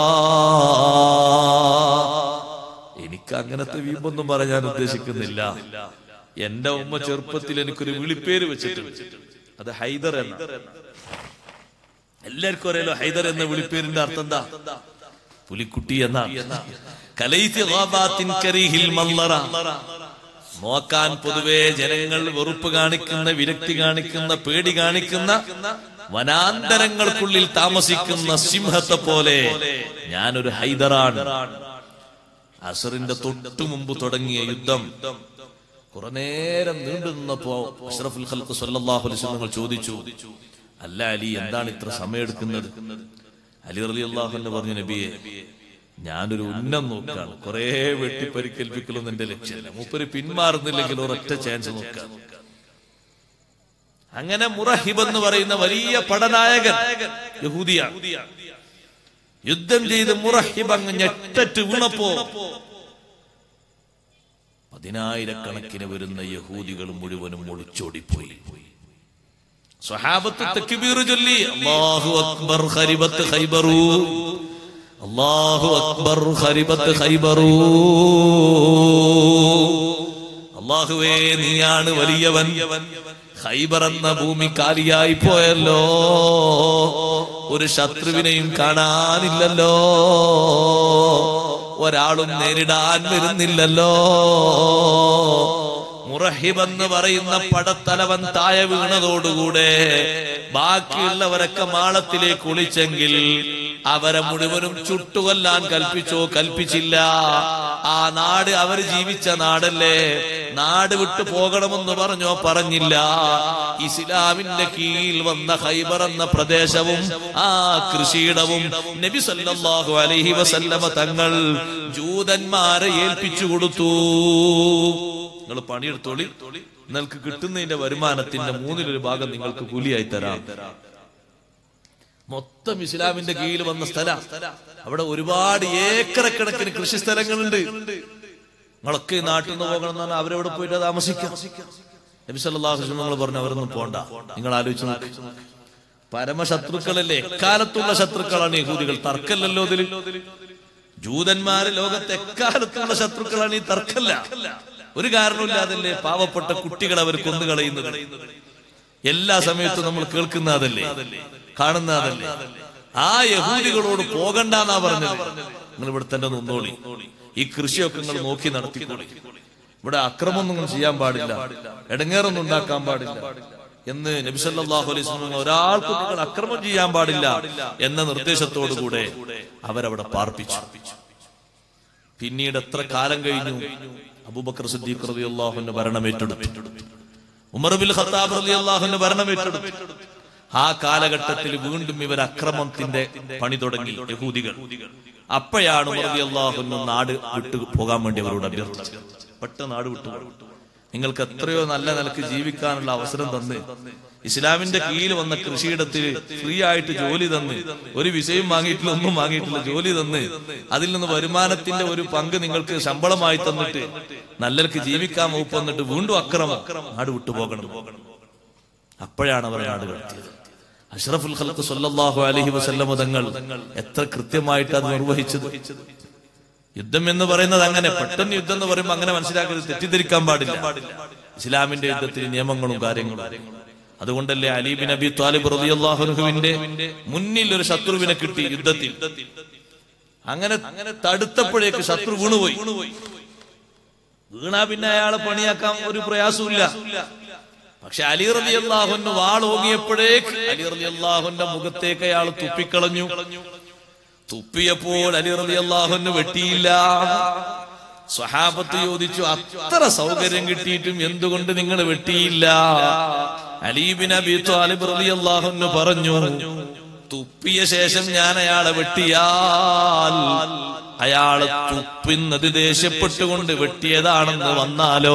എനിക്ക് അങ്ങനത്തെ വീമ്പൊന്നും പറയാൻ ഉദ്ദേശിക്കുന്നില്ല എന്റെ ഉമ്മ ചെറുപ്പത്തിൽ എനിക്കൊരു വിളിപ്പേര് വെച്ചിട്ടുണ്ട് അത് ഹൈദർ എന്ന എല്ലാവർക്കും അറിയാലോ ഹൈദർ എന്ന വിളിപ്പേരിന്റെ അർത്ഥം എന്താ പുലിക്കുട്ടി എന്ന കലൈത്തി ഗാബാത്തിൻ കരീഹിൽ മല്ലറ നോക്കാൻ പൊതുവെ ജനങ്ങൾ വെറുപ്പ് കാണിക്കുന്ന വിരക്തി കാണിക്കുന്ന പേടി കാണിക്കുന്ന വനാന്തരങ്ങൾക്കുള്ളിൽ താമസിക്കുന്ന സിംഹത്തെ പോലെ ഞാനൊരു ഹൈദറാണ് അസറിന്റെ തൊട്ടു മുമ്പ് തുടങ്ങിയ യുദ്ധം കുറെ നേരം നീണ്ടു നിന്നപ്പോ അഷ്റഫുൽ ഖൽക്ക് സല്ലല്ലാഹു അലൈഹി വസല്ലം തങ്ങൾ ചോദിച്ചു അല്ല അലി എന്താണ് ഇത്ര സമയം എടുക്കുന്നത് അലി റളിയല്ലാഹു അൻഹു പറഞ്ഞു നബിയെ ഞാനൊരു ഉന്നം നോക്കാണ് കുറെ വെട്ടിപ്പരിക്കേൽപ്പിക്കലൊന്നും എന്റെ ലക്ഷ്യമല്ല മൂപ്പര് പിന്മാറുന്നില്ലെങ്കിൽ ഒരൊറ്റ ചാൻസ് നോക്കാം അങ്ങനെ മുറഹിബ് എന്ന് പറയുന്ന വലിയ പടനായകൻ യഹൂദിയാണ് യുദ്ധം ചെയ്ത് മുറഹിബ് അങ്ങ് ഞെട്ടറ്റ് വീണപ്പോ പതിനായിരക്കണക്കിന് വരുന്ന യഹൂദികൾ മുഴുവനും ഒളിച്ചോടിപ്പോയി സ്വഹാബത്ത് തക്ബീർ ചൊല്ലി അല്ലാഹു അക്ബർ ഖരിബത്ത് ഖൈബറു അല്ലാഹു അക്ബർ ഖരിബത്ത് ഖൈബറു അല്ലാഹുവേ നീയാണ് വലിയവൻ ഖൈബർ എന്ന ഭൂമി കാലിയായി പോയല്ലോ ഒരു ശത്രുവിനെയും കാണാനില്ലല്ലോ ഒരാളും നേരിടാൻ വരുന്നില്ലല്ലോ മുറഹിബ് എന്ന് പറയുന്ന പടത്തലവൻ താഴെ വീണതോടുകൂടെ ബാക്കിയുള്ളവരൊക്കെ മാളത്തിലേക്ക് ഒളിച്ചെങ്കിൽ അവരെ മുഴുവനും ചുട്ടുകൊല്ലാൻ കൽപ്പിച്ചോ കൽപ്പിച്ചില്ല ആ നാട് അവർ ജീവിച്ച നാടല്ലേ നാട് വിട്ടു പോകണമെന്ന് പറഞ്ഞോ പറഞ്ഞില്ല ഇസ്ലാമിന്റെ കീഴിൽ വന്ന ഹൈബർ എന്ന പ്രദേശവും ആ കൃഷിയിടവും നബി സല്ലല്ലാഹു അലൈഹി വസല്ലമ തങ്ങൾ ജൂതന്മാരെ ഏൽപ്പിച്ചു കൊടുത്തു നിങ്ങൾ പണിയെടുത്തോളി നിങ്ങൾക്ക് കിട്ടുന്നതിന്റെ വരുമാനത്തിന്റെ മൂന്നിലൊരു ഭാഗം നിങ്ങൾക്ക് കൂലിയായി തരാം മൊത്തം ഇസ്ലാമിന്റെ കീഴിൽ വന്ന സ്ഥലം അവിടെ ഒരുപാട് ഏക്കറക്കണക്കിന് കൃഷി സ്ഥലങ്ങളുണ്ട് നിങ്ങളൊക്കെ ഈ നാട്ടിൽ നിന്ന് പോകണം എന്ന് പറഞ്ഞാൽ അവരെവിടെ പോയിട്ട് താമസിക്കാം നബി സല്ലല്ലാഹു അലൈഹി വസല്ലം നിങ്ങൾ പറഞ്ഞു അവരൊന്നും പോണ്ട നിങ്ങൾ ആലോചിച്ച് നോക്ക് പരമശത്രുക്കളല്ലേ എക്കാലത്തുള്ള ശത്രുക്കളാണ് യഹൂദികൾ തർക്കല്ലല്ലോ ഇതിൽ ജൂതന്മാര് ലോകത്തെ എക്കാലത്തുള്ള ശത്രുക്കളാണ് ഈ തർക്കല്ല ഒരു കാരണമില്ലാതല്ലേ പാവപ്പെട്ട കുട്ടികളെ അവർ കൊന്നുകളയുന്നത് എല്ലാ സമയത്തും നമ്മൾ കേൾക്കുന്ന അതല്ലേ കാണുന്ന അതല്ലേ ആ യഹൂദികളോട് പോകണ്ടെന്നാ പറഞ്ഞത് നിങ്ങൾ ഇവിടെ തന്നെ നിന്നോളി ഈ കൃഷിയൊക്കെ നിങ്ങൾ നോക്കി നടത്തിക്കോളി ഇവിടെ അക്രമമൊന്നും ചെയ്യാൻ പാടില്ല ഇടങ്ങേറൊന്നും ഉണ്ടാക്കാൻ പാടില്ല എന്ന് നബിസല്ലാഹു അലൈഹി സ്വലം ഒരാൾക്കും നിങ്ങൾ അക്രമം ചെയ്യാൻ പാടില്ല എന്ന നിർദ്ദേശത്തോടു കൂടെ അവരവിടെ പാർപ്പിച്ചു പിന്നീട് എത്ര കാലം കഴിഞ്ഞു അബൂബക്കർ സിദ്ദീഖ് റളിയല്ലാഹുവിന്റെ ഭരണം ഏറ്റെടുത്തു ഉമർ ബിൻ ഖത്താബ് റളിയല്ലാഹുവിന്റെ ഭരണം ഏറ്റെടുത്തു ആ കാലഘട്ടത്തിൽ വീണ്ടും ഇവർ അക്രമത്തിന്റെ പണി തുടങ്ങി യഹൂദികൾ അപ്പോഴാണ് ഉമർ റളിയല്ലാഹുവിന് നാട് വിട്ടു പോകാൻ വേണ്ടി അവരോട് അഭ്യർത്ഥിച്ചത് പെട്ടെന്ന് നാട് വിട്ടു നിങ്ങൾക്ക് എത്രയോ നല്ല നിലക്ക് ജീവിക്കാനുള്ള അവസരം തന്ന് ഇസ്ലാമിന്റെ കീഴിൽ വന്ന കൃഷിയിടത്തിൽ ഫ്രീ ആയിട്ട് ജോലി തന്ന് ഒരു വിസയും വാങ്ങിയിട്ടില്ല ഒന്നും വാങ്ങിയിട്ടില്ല ജോലി തന്ന് അതിൽ നിന്ന് വരുമാനത്തിന്റെ ഒരു പങ്ക് നിങ്ങൾക്ക് ശമ്പളമായി തന്നിട്ട് നല്ലർക്ക് ജീവിക്കാൻ വകുപ്പ് വന്നിട്ട് വീണ്ടും അക്രമം നാട് വിട്ടുപോകണം അപ്പോഴാണ് അവർ നാട് കടത്തിയത് അഷ്റഫുൽ ഖൽക്ക് സല്ലല്ലാഹു അലൈഹി വസല്ലമ തങ്ങൾ എത്ര കൃത്യമായിട്ട് അത് നിർവഹിച്ചത് യുദ്ധം എന്ന് പറയുന്നത് അങ്ങനെ പെട്ടെന്ന് യുദ്ധം എന്ന് പറയുമ്പോൾ അങ്ങനെ മനസ്സിലാക്കരുത് തെറ്റിദ്ധരിക്കാൻ പാടില്ല ഇസ്ലാമിന്റെ യുദ്ധത്തിൽ നിയമങ്ങളും കാര്യങ്ങളും അതുകൊണ്ടല്ലേ അലീബിൻ അബി താലിബ് റളിയല്ലാഹുവിന്റെ മുന്നിൽ ഒരു ശത്രുവിനെ കിട്ടി യുദ്ധത്തിൽ അങ്ങനെ അങ്ങനെ തടുത്തപ്പോഴേക്ക് ശത്രു വീണുപോയി വീണാ പിന്നെ അയാളെ പണിയാക്കാൻ ഒരു പ്രയാസമില്ല പക്ഷെ അലി റലി അള്ളാഹുന് വാളോങ്ങിയപ്പോഴേക്ക് അലി റലി അള്ളാഹുന്റെ മുഖത്തേക്ക് അയാൾ തുപ്പിക്കളഞ്ഞു തുപ്പിയപ്പോൾ അലി റലി അള്ളാഹുന് വെട്ടിയില്ല സ്വഹാബത്ത് ചോദിച്ചു അത്ര സൗകര്യം കിട്ടിയിട്ടും എന്തുകൊണ്ട് നിങ്ങൾ വെട്ടിയില്ല അലീബിൻ അബി താലിബ് റലി അള്ളാഹുന് പറഞ്ഞു തുപ്പിയ ശേഷം ഞാൻ അയാളെ വെട്ടിയാൽ അയാള് തുപ്പിന്നത് ദേഷ്യപ്പെട്ടുകൊണ്ട് വെട്ടിയതാണെന്ന് വന്നാലോ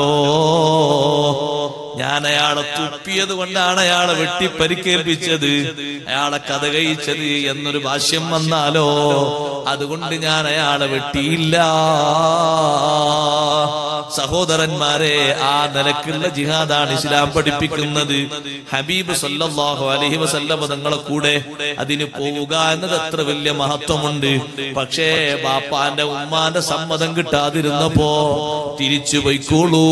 ഞാൻ അയാളെ തുപ്പിയത് കൊണ്ടാണ് അയാളെ വെട്ടി പരിക്കേൽപ്പിച്ചത് അയാളെ കഥ കഴിച്ചത് എന്നൊരു ഭാഷ്യം വന്നാലോ അതുകൊണ്ട് ഞാൻ അയാളെ വെട്ടിയില്ല സഹോദരന്മാരെ ആ നിലക്കുള്ള ജിഹാദാണ് ഇസ്ലാം പഠിപ്പിക്കുന്നത് ഹബീബ് സല്ലല്ലാഹു അലൈഹി വസല്ലമ തങ്ങളെ കൂടെ അതിന് പോവുക എന്നത് അത്ര വലിയ മഹത്വമുണ്ട് പക്ഷേ ബാപ്പാന്റെ ഉമ്മാന്റെ സമ്മതം കിട്ടാതിരുന്നപ്പോ തിരിച്ചു പോയിക്കോളൂ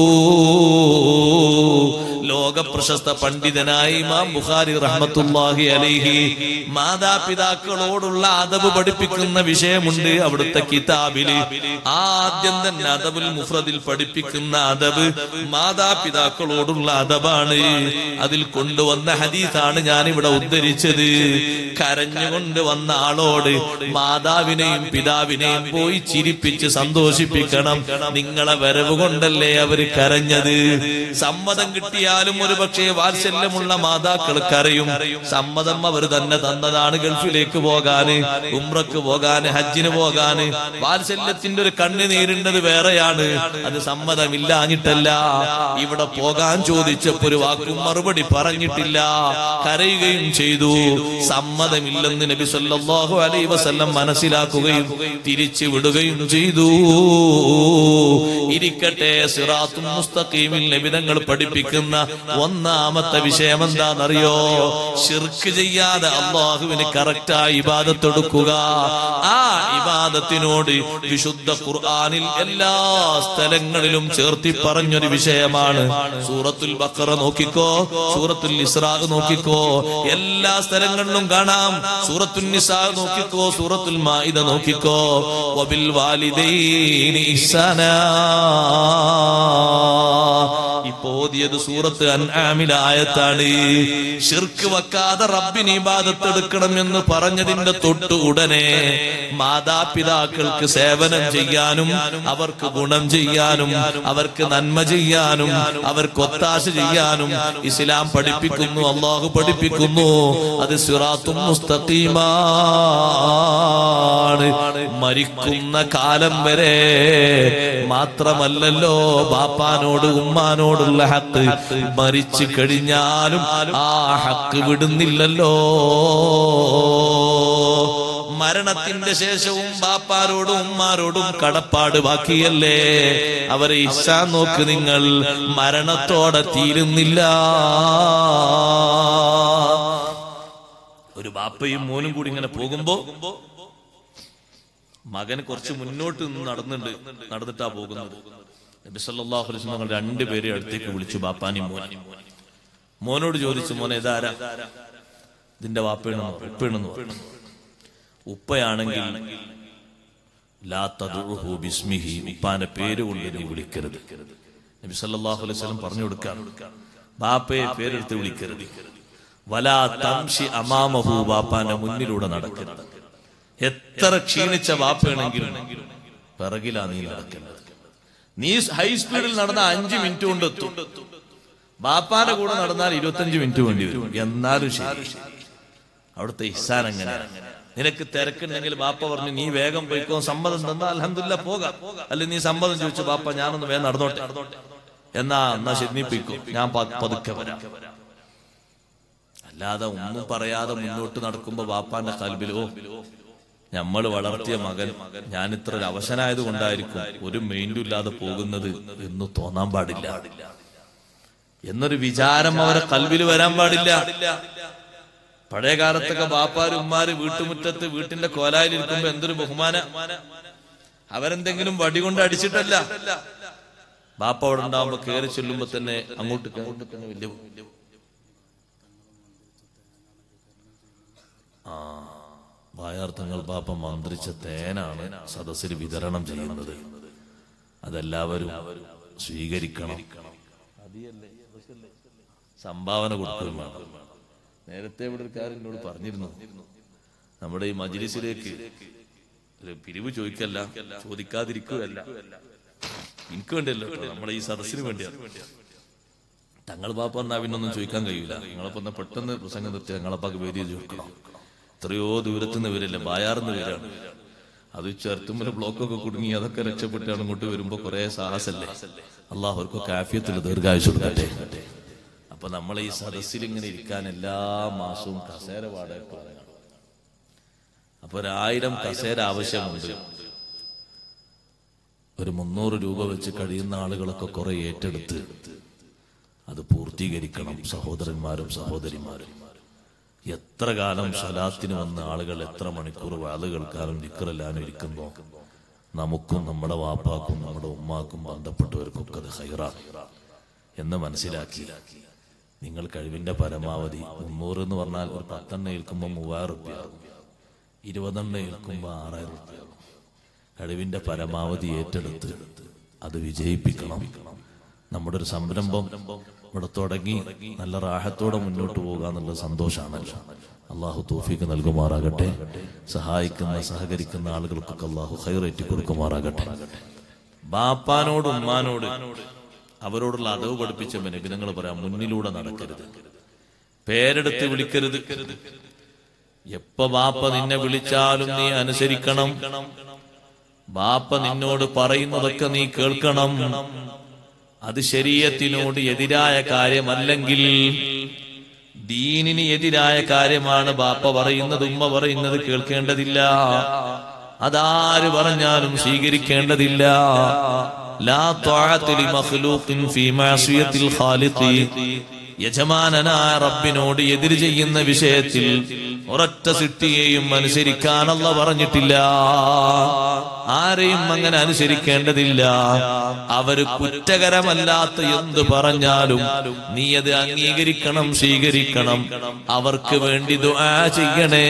ലോക പ്രശസ്ത പണ്ഡിതനായി ഇമാം ബുഖാരി റഹ്മത്തുല്ലാഹി അലൈഹി മാതാപിതാക്കളോടുള്ള അതബ് പഠിപ്പിക്കുന്ന വിഷയമുണ്ട് അവിടുത്തെ കിതാബില് ആദ്യം തന്നെ അതബുൽ മുഫ്രദിൽ പഠിപ്പിക്കുന്ന അതബ് മാതാപിതാക്കളോടുള്ള അതബാണ് അതിൽ കൊണ്ടുവന്ന ഹദീസാണ് ഞാൻ ഇവിടെ ഉദ്ധരിച്ചത് കരഞ്ഞുകൊണ്ട് വന്ന ആളോട് മാതാവിനെയും പിതാവിനെയും പോയി ചിരിപ്പിച്ച് സന്തോഷിപ്പിക്കണം നിങ്ങളെ വരവ് കൊണ്ടല്ലേ അവര് കരഞ്ഞത് സമ്മതം കിട്ടിയാലും ഒരു പക്ഷേ വാത്സല്യമുള്ള മാതാക്കൾ കരയും സമ്മതം അവർ തന്നെ തന്നതാണ് ഗൾഫിലേക്ക് പോകാന് ഉമ്രക്ക് പോകാന് ഹജ്ജിന് പോകാന് വാത്സല്യത്തിന്റെ ഒരു കണ്ണുനീരുണ്ടത് വേറെയാണ് അത് സമ്മതമില്ലാഞ്ഞിട്ടല്ല ഇവിടെ പോകാൻ ചോദിച്ചപ്പോ ഒരു വാക്കും മറുപടി പറഞ്ഞിട്ടില്ല കരയുകയും ചെയ്തു സമ്മതമില്ലെന്ന് നബി സല്ലല്ലാഹു അലൈഹി വസല്ലം മനസ്സിലാക്കുകയും തിരിച്ചു വിടുകയും ചെയ്തു ഇരിക്കട്ടെ സിറാത്തും മുസ്തഖീമിൽ നബിതങ്ങൾ പഠിപ്പിക്കുന്ന ഒന്നാമത്തെ വിഷയം എന്താണെന്നറിയോ ഷിർക്ക് ചെയ്യാതെ അള്ളാഹുവിന് കറക്റ്റായി ഇബാദത്തെടുക്കുക ആ ഇബാദത്തിനോട് വിശുദ്ധ ഖുർആനിൽ എല്ലാ സ്ഥലങ്ങളിലും ചേർത്തി പറഞ്ഞൊരു വിഷയമാണ് സൂറത്തുൽ ബക്കറ നോക്കിക്കോ സൂറത്തുൽ ഇസ്രാ നോക്കിക്കോ എല്ലാ സ്ഥലങ്ങളിലും കാണാം സൂറത്തുൽ നിസാ നോക്കിക്കോ സൂറത്തുൽ മാഇദ നോക്കിക്കോ വബിൽ വാലിദൈനി ഇഹ്സാനാ ഇപ്പോ ഓതിയത് സൂറത്ത് അൻആമിലെ ആയത്താണ് ഷിർക്ക് വെക്കാതെ റബ്ബിന് ഇബാദത്തെടുക്കണം എന്ന് പറഞ്ഞതിന്റെ തൊട്ട് ഉടനെ മാതാപിതാക്കൾക്ക് സേവനം ചെയ്യാനും അവർക്ക് ഗുണം ചെയ്യാനും അവർക്ക് നന്മ ചെയ്യാനും അവർക്ക് ഒത്താശ ചെയ്യാനും ഇസ്ലാം പഠിപ്പിക്കുന്നു അള്ളാഹു പഠിപ്പിക്കുന്നു അത് സിറാത്തും മുസ്തഖീമാണ് മരിക്കുന്ന കാലം വരെ മാത്രമല്ലല്ലോ ബാപ്പാനോട് ഉമ്മാനോടുള്ള ഹക്ക് മരിച്ചു കഴിഞ്ഞാലും ആ ഹക്ക് വിടുന്നില്ലല്ലോ മരണത്തിന്റെ ശേഷവും ബാപ്പാരോടും ഉമ്മാരോടും കടപ്പാട് ബാക്കിയല്ലേ അവരെ ഇഷാ നോക്ക് നിങ്ങൾ മരണത്തോടെ തീരുന്നില്ല ഒരു ബാപ്പയും മോനും കൂടി ഇങ്ങനെ പോകുമ്പോ മകന് കുറച്ച് മുന്നോട്ട് നിന്ന് നടന്നുണ്ട് നടന്നിട്ടാ പോകുന്നത് നബി സല്ലല്ലാഹു അലൈഹി വസല്ലം തങ്ങൾ രണ്ടുപേരെ അടുത്തേക്ക് വിളിച്ചു ബാപ്പാനി മോൻ മോനോട് ചോദിച്ചു മോനെ ഇതാരാ ഇതിന്റെ വാപ്പയാണെന്ന് ഉപ്പയാണെന്ന് പറഞ്ഞു ഉപ്പയാണെങ്കിൽ ലാ തദ്ഉഹു ബിസ്മിഹി ഉപ്പാന്റെ പേര് കൊണ്ട് നീ വിളിക്കരുത് നബി സല്ലല്ലാഹു അലൈഹി വസല്ലം പറഞ്ഞു കൊടുക്കാൻ ബാപ്പയെ പേരെടുത്ത് വിളിക്കരുത് വലാ തംഷി അമാമഹു ബാപ്പാന്റെ മുന്നിലൂടെ നടക്കരുത് എത്ര ക്ഷീണിച്ച ബാപ്പയാണെങ്കിലും പിറകിലാ നീ നടക്കേണ്ടത് നീ ഹൈ സ്പീഡിൽ നടന്ന അഞ്ച് മിനിറ്റ് കൊണ്ട് എത്തും ബാപ്പാന്റെ കൂടെ നടന്നാൽ ഇരുപത്തഞ്ച് മിനിറ്റ് വേണ്ടി വരും എന്നാലും ശരി അവിടുത്തെ ഇഹ്സാൻ എങ്ങനെ നിനക്ക് തിരക്കുണ്ടെങ്കിൽ ബാപ്പ പറഞ്ഞു നീ വേഗം പോയിക്കോ സമ്മതം തന്നാ അലഹമില്ല പോകാം അല്ലെ നീ സമ്മതം ചോദിച്ചു ബാപ്പ ഞാനൊന്ന് വേഗം നടന്നോട്ടെ എന്നാ എന്നാ ശരി നീ പോയിക്കോ ഞാൻ പ- പതുക്കെ വരാം അല്ലാതെ ഒന്നും പറയാതെ മുന്നോട്ട് നടക്കുമ്പോ ബാപ്പാന്റെ കൽബിലോ നമ്മൾ വളർത്തിയ മകൻ ഞാൻ ഇത്ര ഒരു അവശനായത് കൊണ്ടായിരിക്കും ഒരു മെയിൻറ്റും ഇല്ലാതെ പോകുന്നത് എന്ന് തോന്നാൻ പാടില്ല എന്നൊരു വിചാരം അവരെ കൽവിൽ വരാൻ പാടില്ല പഴയ കാലത്തൊക്കെ ബാപ്പാര് ഉമ്മാര് വീട്ടുമുറ്റത്ത് വീട്ടിന്റെ കോലായിൽ ഇരിക്കുമ്പോ എന്തൊരു ബഹുമാന അവരെന്തെങ്കിലും വടി കൊണ്ട് അടിച്ചിട്ടല്ല ബാപ്പ അവിടെ ഉണ്ടാവുമ്പോ കയറി ചെല്ലുമ്പോ തന്നെ അങ്ങോട്ട് അങ്ങോട്ട് തന്നെ വലിയ ആ വായാർത്ഥങ്ങൾ ബാപ്പ മന്ത്രിച്ച തേനാണ് സദസ്സിൽ വിതരണം ചെയ്യുന്നത് അതെല്ലാവരും സ്വീകരിക്കണം സംഭാവന കൊടുക്കുകയും വേണം നേരത്തെ ഇവിടെ ഒരു കാര്യം എന്നോട് പറഞ്ഞിരുന്നു നമ്മുടെ ഈ മജ്ലിസിലേക്ക് ഒരു പിരിവ് ചോദിക്കല്ല ചോദിക്കാതിരിക്കുകയല്ല എനിക്ക് വേണ്ടിയല്ലോ കേട്ടോ, നമ്മുടെ ഈ സദസ്സിന് വേണ്ടിയാണ് തങ്ങൾ പാപ്പ എന്നാ പിന്നൊന്നും ചോദിക്കാൻ കഴിയൂല നിങ്ങളപ്പോ എന്നാ പെട്ടെന്ന് പ്രസംഗം നിർത്തി ഞങ്ങളപ്പാക്ക് വേദി ചോദിക്കണം എത്രയോ ദൂരത്തു നിന്ന് വരില്ല ബായാർന്ന് വരാണ് അത് ചേർത്തുമ്പോൾ ബ്ലോക്കൊക്കെ കുടുങ്ങി അതൊക്കെ രക്ഷപ്പെട്ടാണ് ഇങ്ങോട്ട് വരുമ്പോ കുറെ സാഹസല്ലേ അള്ളാഹ് അവർക്കൊക്കെ ആഫിയത്തിൽ ദീർഘായുസ് കൊടുക്കട്ടെ അപ്പൊ നമ്മൾ ഈ സദസ്സിൽ ഇങ്ങനെ ഇരിക്കാൻ എല്ലാ മാസവും കസേര വാടക വാങ്ങണം അപ്പൊ ഒരായിരം കസേര ആവശ്യമുണ്ട് ഒരു മുന്നൂറ് രൂപ വെച്ച് കഴിയുന്ന ആളുകളൊക്കെ കുറെ ഏറ്റെടുത്ത് അത് പൂർത്തീകരിക്കണം സഹോദരന്മാരും സഹോദരിമാരും എത്ര കാലം സ്വലാത്തിന് വന്ന ആളുകൾ എത്ര മണിക്കൂർ വാത് കേൾക്കാനും നിക്കറെല്ലാനും ഇരിക്കുമ്പോ നമുക്കും നമ്മുടെ വാപ്പാക്കും നമ്മുടെ ഉമ്മാക്കും ബന്ധപ്പെട്ടവർക്കൊക്കെ അത് ഹൈറാണ് എന്ന് മനസ്സിലാക്കി നിങ്ങൾ കഴിവിന്റെ പരമാവധി മുന്നൂറ് എന്ന് പറഞ്ഞാൽ ഒരു പത്തെണ്ണ ഏൽക്കുമ്പോൾ മൂവായിരം റുപ്യ ഇരുപതെണ്ണ ഏൽക്കുമ്പോൾ ആറായിരം റുപ്യ കഴിവിന്റെ പരമാവധി ഏറ്റെടുത്ത് അത് വിജയിപ്പിക്കണം നമ്മുടെ ഒരു സംരംഭം ഇവിടെ തുടങ്ങി നല്ല റാഹത്തോടെ മുന്നോട്ട് പോകുക എന്നുള്ള സന്തോഷമാണല്ലോ അള്ളാഹു തോഫിക്ക് നൽകുമാറാകട്ടെ സഹായിക്കുന്ന സഹകരിക്കുന്ന ആളുകൾക്കൊക്കെ അള്ളാഹു ഹൈറേറ്റി കൊടുക്കുമാറാകട്ടെ ബാപ്പാനോട് ഉമ്മാനോട് അവരോടുള്ള അതവ് പഠിപ്പിച്ച നബിനങ്ങൾ പറയാം മുന്നിലൂടെ നടക്കരുത് പേരെടുത്ത് വിളിക്കരുത് എപ്പ ബാപ്പ നിന്നെ വിളിച്ചാലും നീ അനുസരിക്കണം ബാപ്പ നിന്നോട് പറയുന്നതൊക്കെ നീ കേൾക്കണം അത് ശരീരത്തിനോട് എതിരായ കാര്യമല്ലെങ്കിൽ ദീനിന് എതിരായ കാര്യമാണ് ബാപ്പ പറയുന്നത് ഉമ്മ പറയുന്നത് കേൾക്കേണ്ടതില്ല അതാര് പറഞ്ഞാലും സ്വീകരിക്കേണ്ടതില്ല ലാ ത്വാഅത്ത് ലിമഖ്ലൂഖിൻ ഫീ മഅസിയത്തിൽ ഖാലിഖി യജമാനനായ റബ്ബിനോട് എതിര് ചെയ്യുന്ന വിഷയത്തിൽ ഒരൊറ്റ സിട്ടിയെയും അനുസരിക്കാനല്ല പറഞ്ഞിട്ടില്ല ആരെയും അങ്ങനെ അനുസരിക്കേണ്ടതില്ല അവര് കുറ്റകരമല്ലാത്ത എന്ത് പറഞ്ഞാലും നീ അത് അംഗീകരിക്കണം സ്വീകരിക്കണം അവർക്ക് വേണ്ടി ദുആ ചെയ്യണേ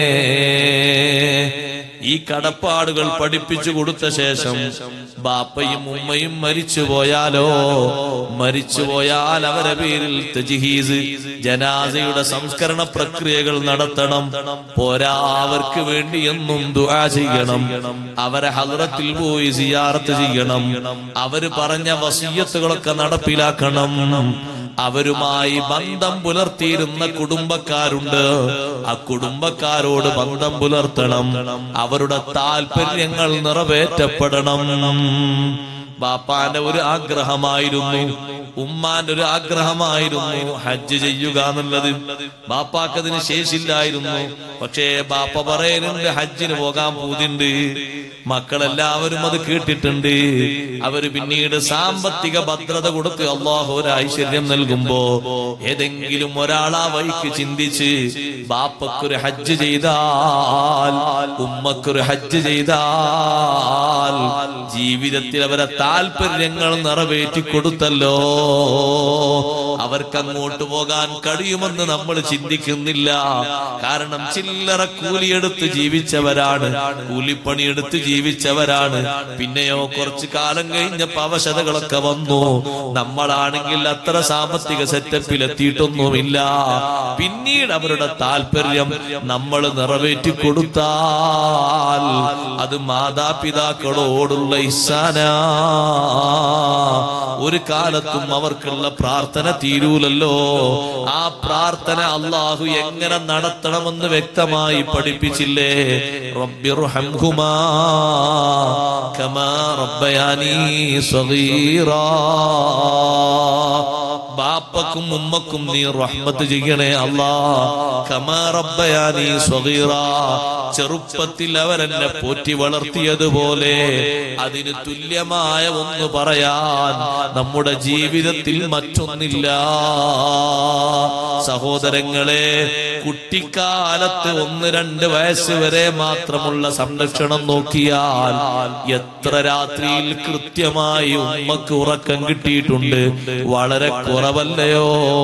ഈ കടപ്പാടുകൾ പഠിപ്പിച്ചു കൊടുത്ത ശേഷം ബാപ്പയും ഉമ്മയും മരിച്ചു പോയാലോ മരിച്ചു പോയാൽ അവരെ പേരിൽ തജ്ഹീസ് ജനാസയുടെ സംസ്കരണ പ്രക്രിയകൾ നടത്തണം പോരാ അവർക്ക് വേണ്ടി എന്നും ദുആ ചെയ്യണം അവരെ ഹദ്റത്തിൽ പോയി സിയാറത്ത് ചെയ്യണം അവര് പറഞ്ഞ വസീയത്തുകളൊക്കെ നടപ്പിലാക്കണം അവരുമായി ബന്ധം പുലർത്തിയിരുന്ന കുടുംബക്കാരുണ്ട് ആ കുടുംബക്കാരോട് ബന്ധം പുലർത്തണം അവരുടെ താല്പര്യങ്ങൾ നിറവേറ്റപ്പെടണം ബാപ്പാന്റെ ഒരു ആഗ്രഹമായിരുന്നു ഉമ്മാന്റെ ഒരു ആഗ്രഹമായിരുന്നു ഹജ്ജ് ചെയ്യുക എന്നുള്ളത് ബാപ്പാക്കതിന് ശേഷില്ലായിരുന്നു പക്ഷേ ബാപ്പ പറയുന്നുണ്ട് ഹജ്ജിന് പോകാൻ പൂതിണ്ട് മക്കളെല്ലാവരും അത് കേട്ടിട്ടുണ്ട് അവര് പിന്നീട് സാമ്പത്തിക ഭദ്രത കൊടുത്ത് അള്ളാഹു ഒരു ഐശ്വര്യം നൽകുമ്പോ ഏതെങ്കിലും ഒരാൾ ആ വഴിക്ക് ചിന്തിച്ച് ബാപ്പക്കൊരു ഹജ്ജ് ചെയ്താൽ ഉമ്മക്കൊരു ഹജ്ജ് ചെയ്താൽ ജീവിതത്തിൽ അവരെ താല്പര്യങ്ങൾ നിറവേറ്റി കൊടുത്തല്ലോ അവർക്ക് അങ്ങോട്ട് പോകാൻ കഴിയുമെന്ന് നമ്മൾ ചിന്തിക്കുന്നില്ല കാരണം ചില്ലറ കൂലിയെടുത്ത് ജീവിച്ചവരാണ് കൂലിപ്പണിയെടുത്ത് ജീവിച്ചവരാണ് പിന്നെയോ കുറച്ചു കാലം കഴിഞ്ഞപ്പോ അവശതകളൊക്കെ വന്നു നമ്മളാണെങ്കിൽ അത്ര സാമ്പത്തിക സെറ്റപ്പിൽ എത്തിയിട്ടൊന്നുമില്ല പിന്നീട് അവരുടെ താല്പര്യം നമ്മൾ നിറവേറ്റി കൊടുത്താൽ അത് മാതാപിതാക്കളോടുള്ള ഇസാന ഒരു കാലത്തും അവർക്കുള്ള പ്രാർത്ഥന തീരൂലല്ലോ ആ പ്രാർത്ഥന അള്ളാഹു എങ്ങനെ നടത്തണമെന്ന് വ്യക്തമായി പഠിപ്പിച്ചില്ലേ റബ്ബിർഹംഹുമാ കമാ റബ്ബയാനീ സഗീറാ ബാപ്പക്കും ഉമ്മക്കും നീ റഹ്മത്ത് ചെയ്യണേ അല്ലാ കമാ റബ്ബയാനീ സഗീറ ചെറുപ്പത്തിൽ അവരെന്നെ പോറ്റി വളർത്തിയതുപോലെ അതിന് തുല്യമായ ഒന്ന് പറയാൻ നമ്മുടെ ജീവിതത്തിൽ മറ്റൊന്നില്ല സഹോദരങ്ങളെ കുട്ടിക്കാലത്ത് ഒന്ന് രണ്ട് വയസ്സ് വരെ മാത്രമുള്ള സംരക്ഷണം നോക്കിയാൽ എത്ര രാത്രിയിൽ കൃത്യമായി ഉമ്മക്ക് ഉറക്കം കിട്ടിയിട്ടുണ്ട് വളരെ കുറവല്ലയോ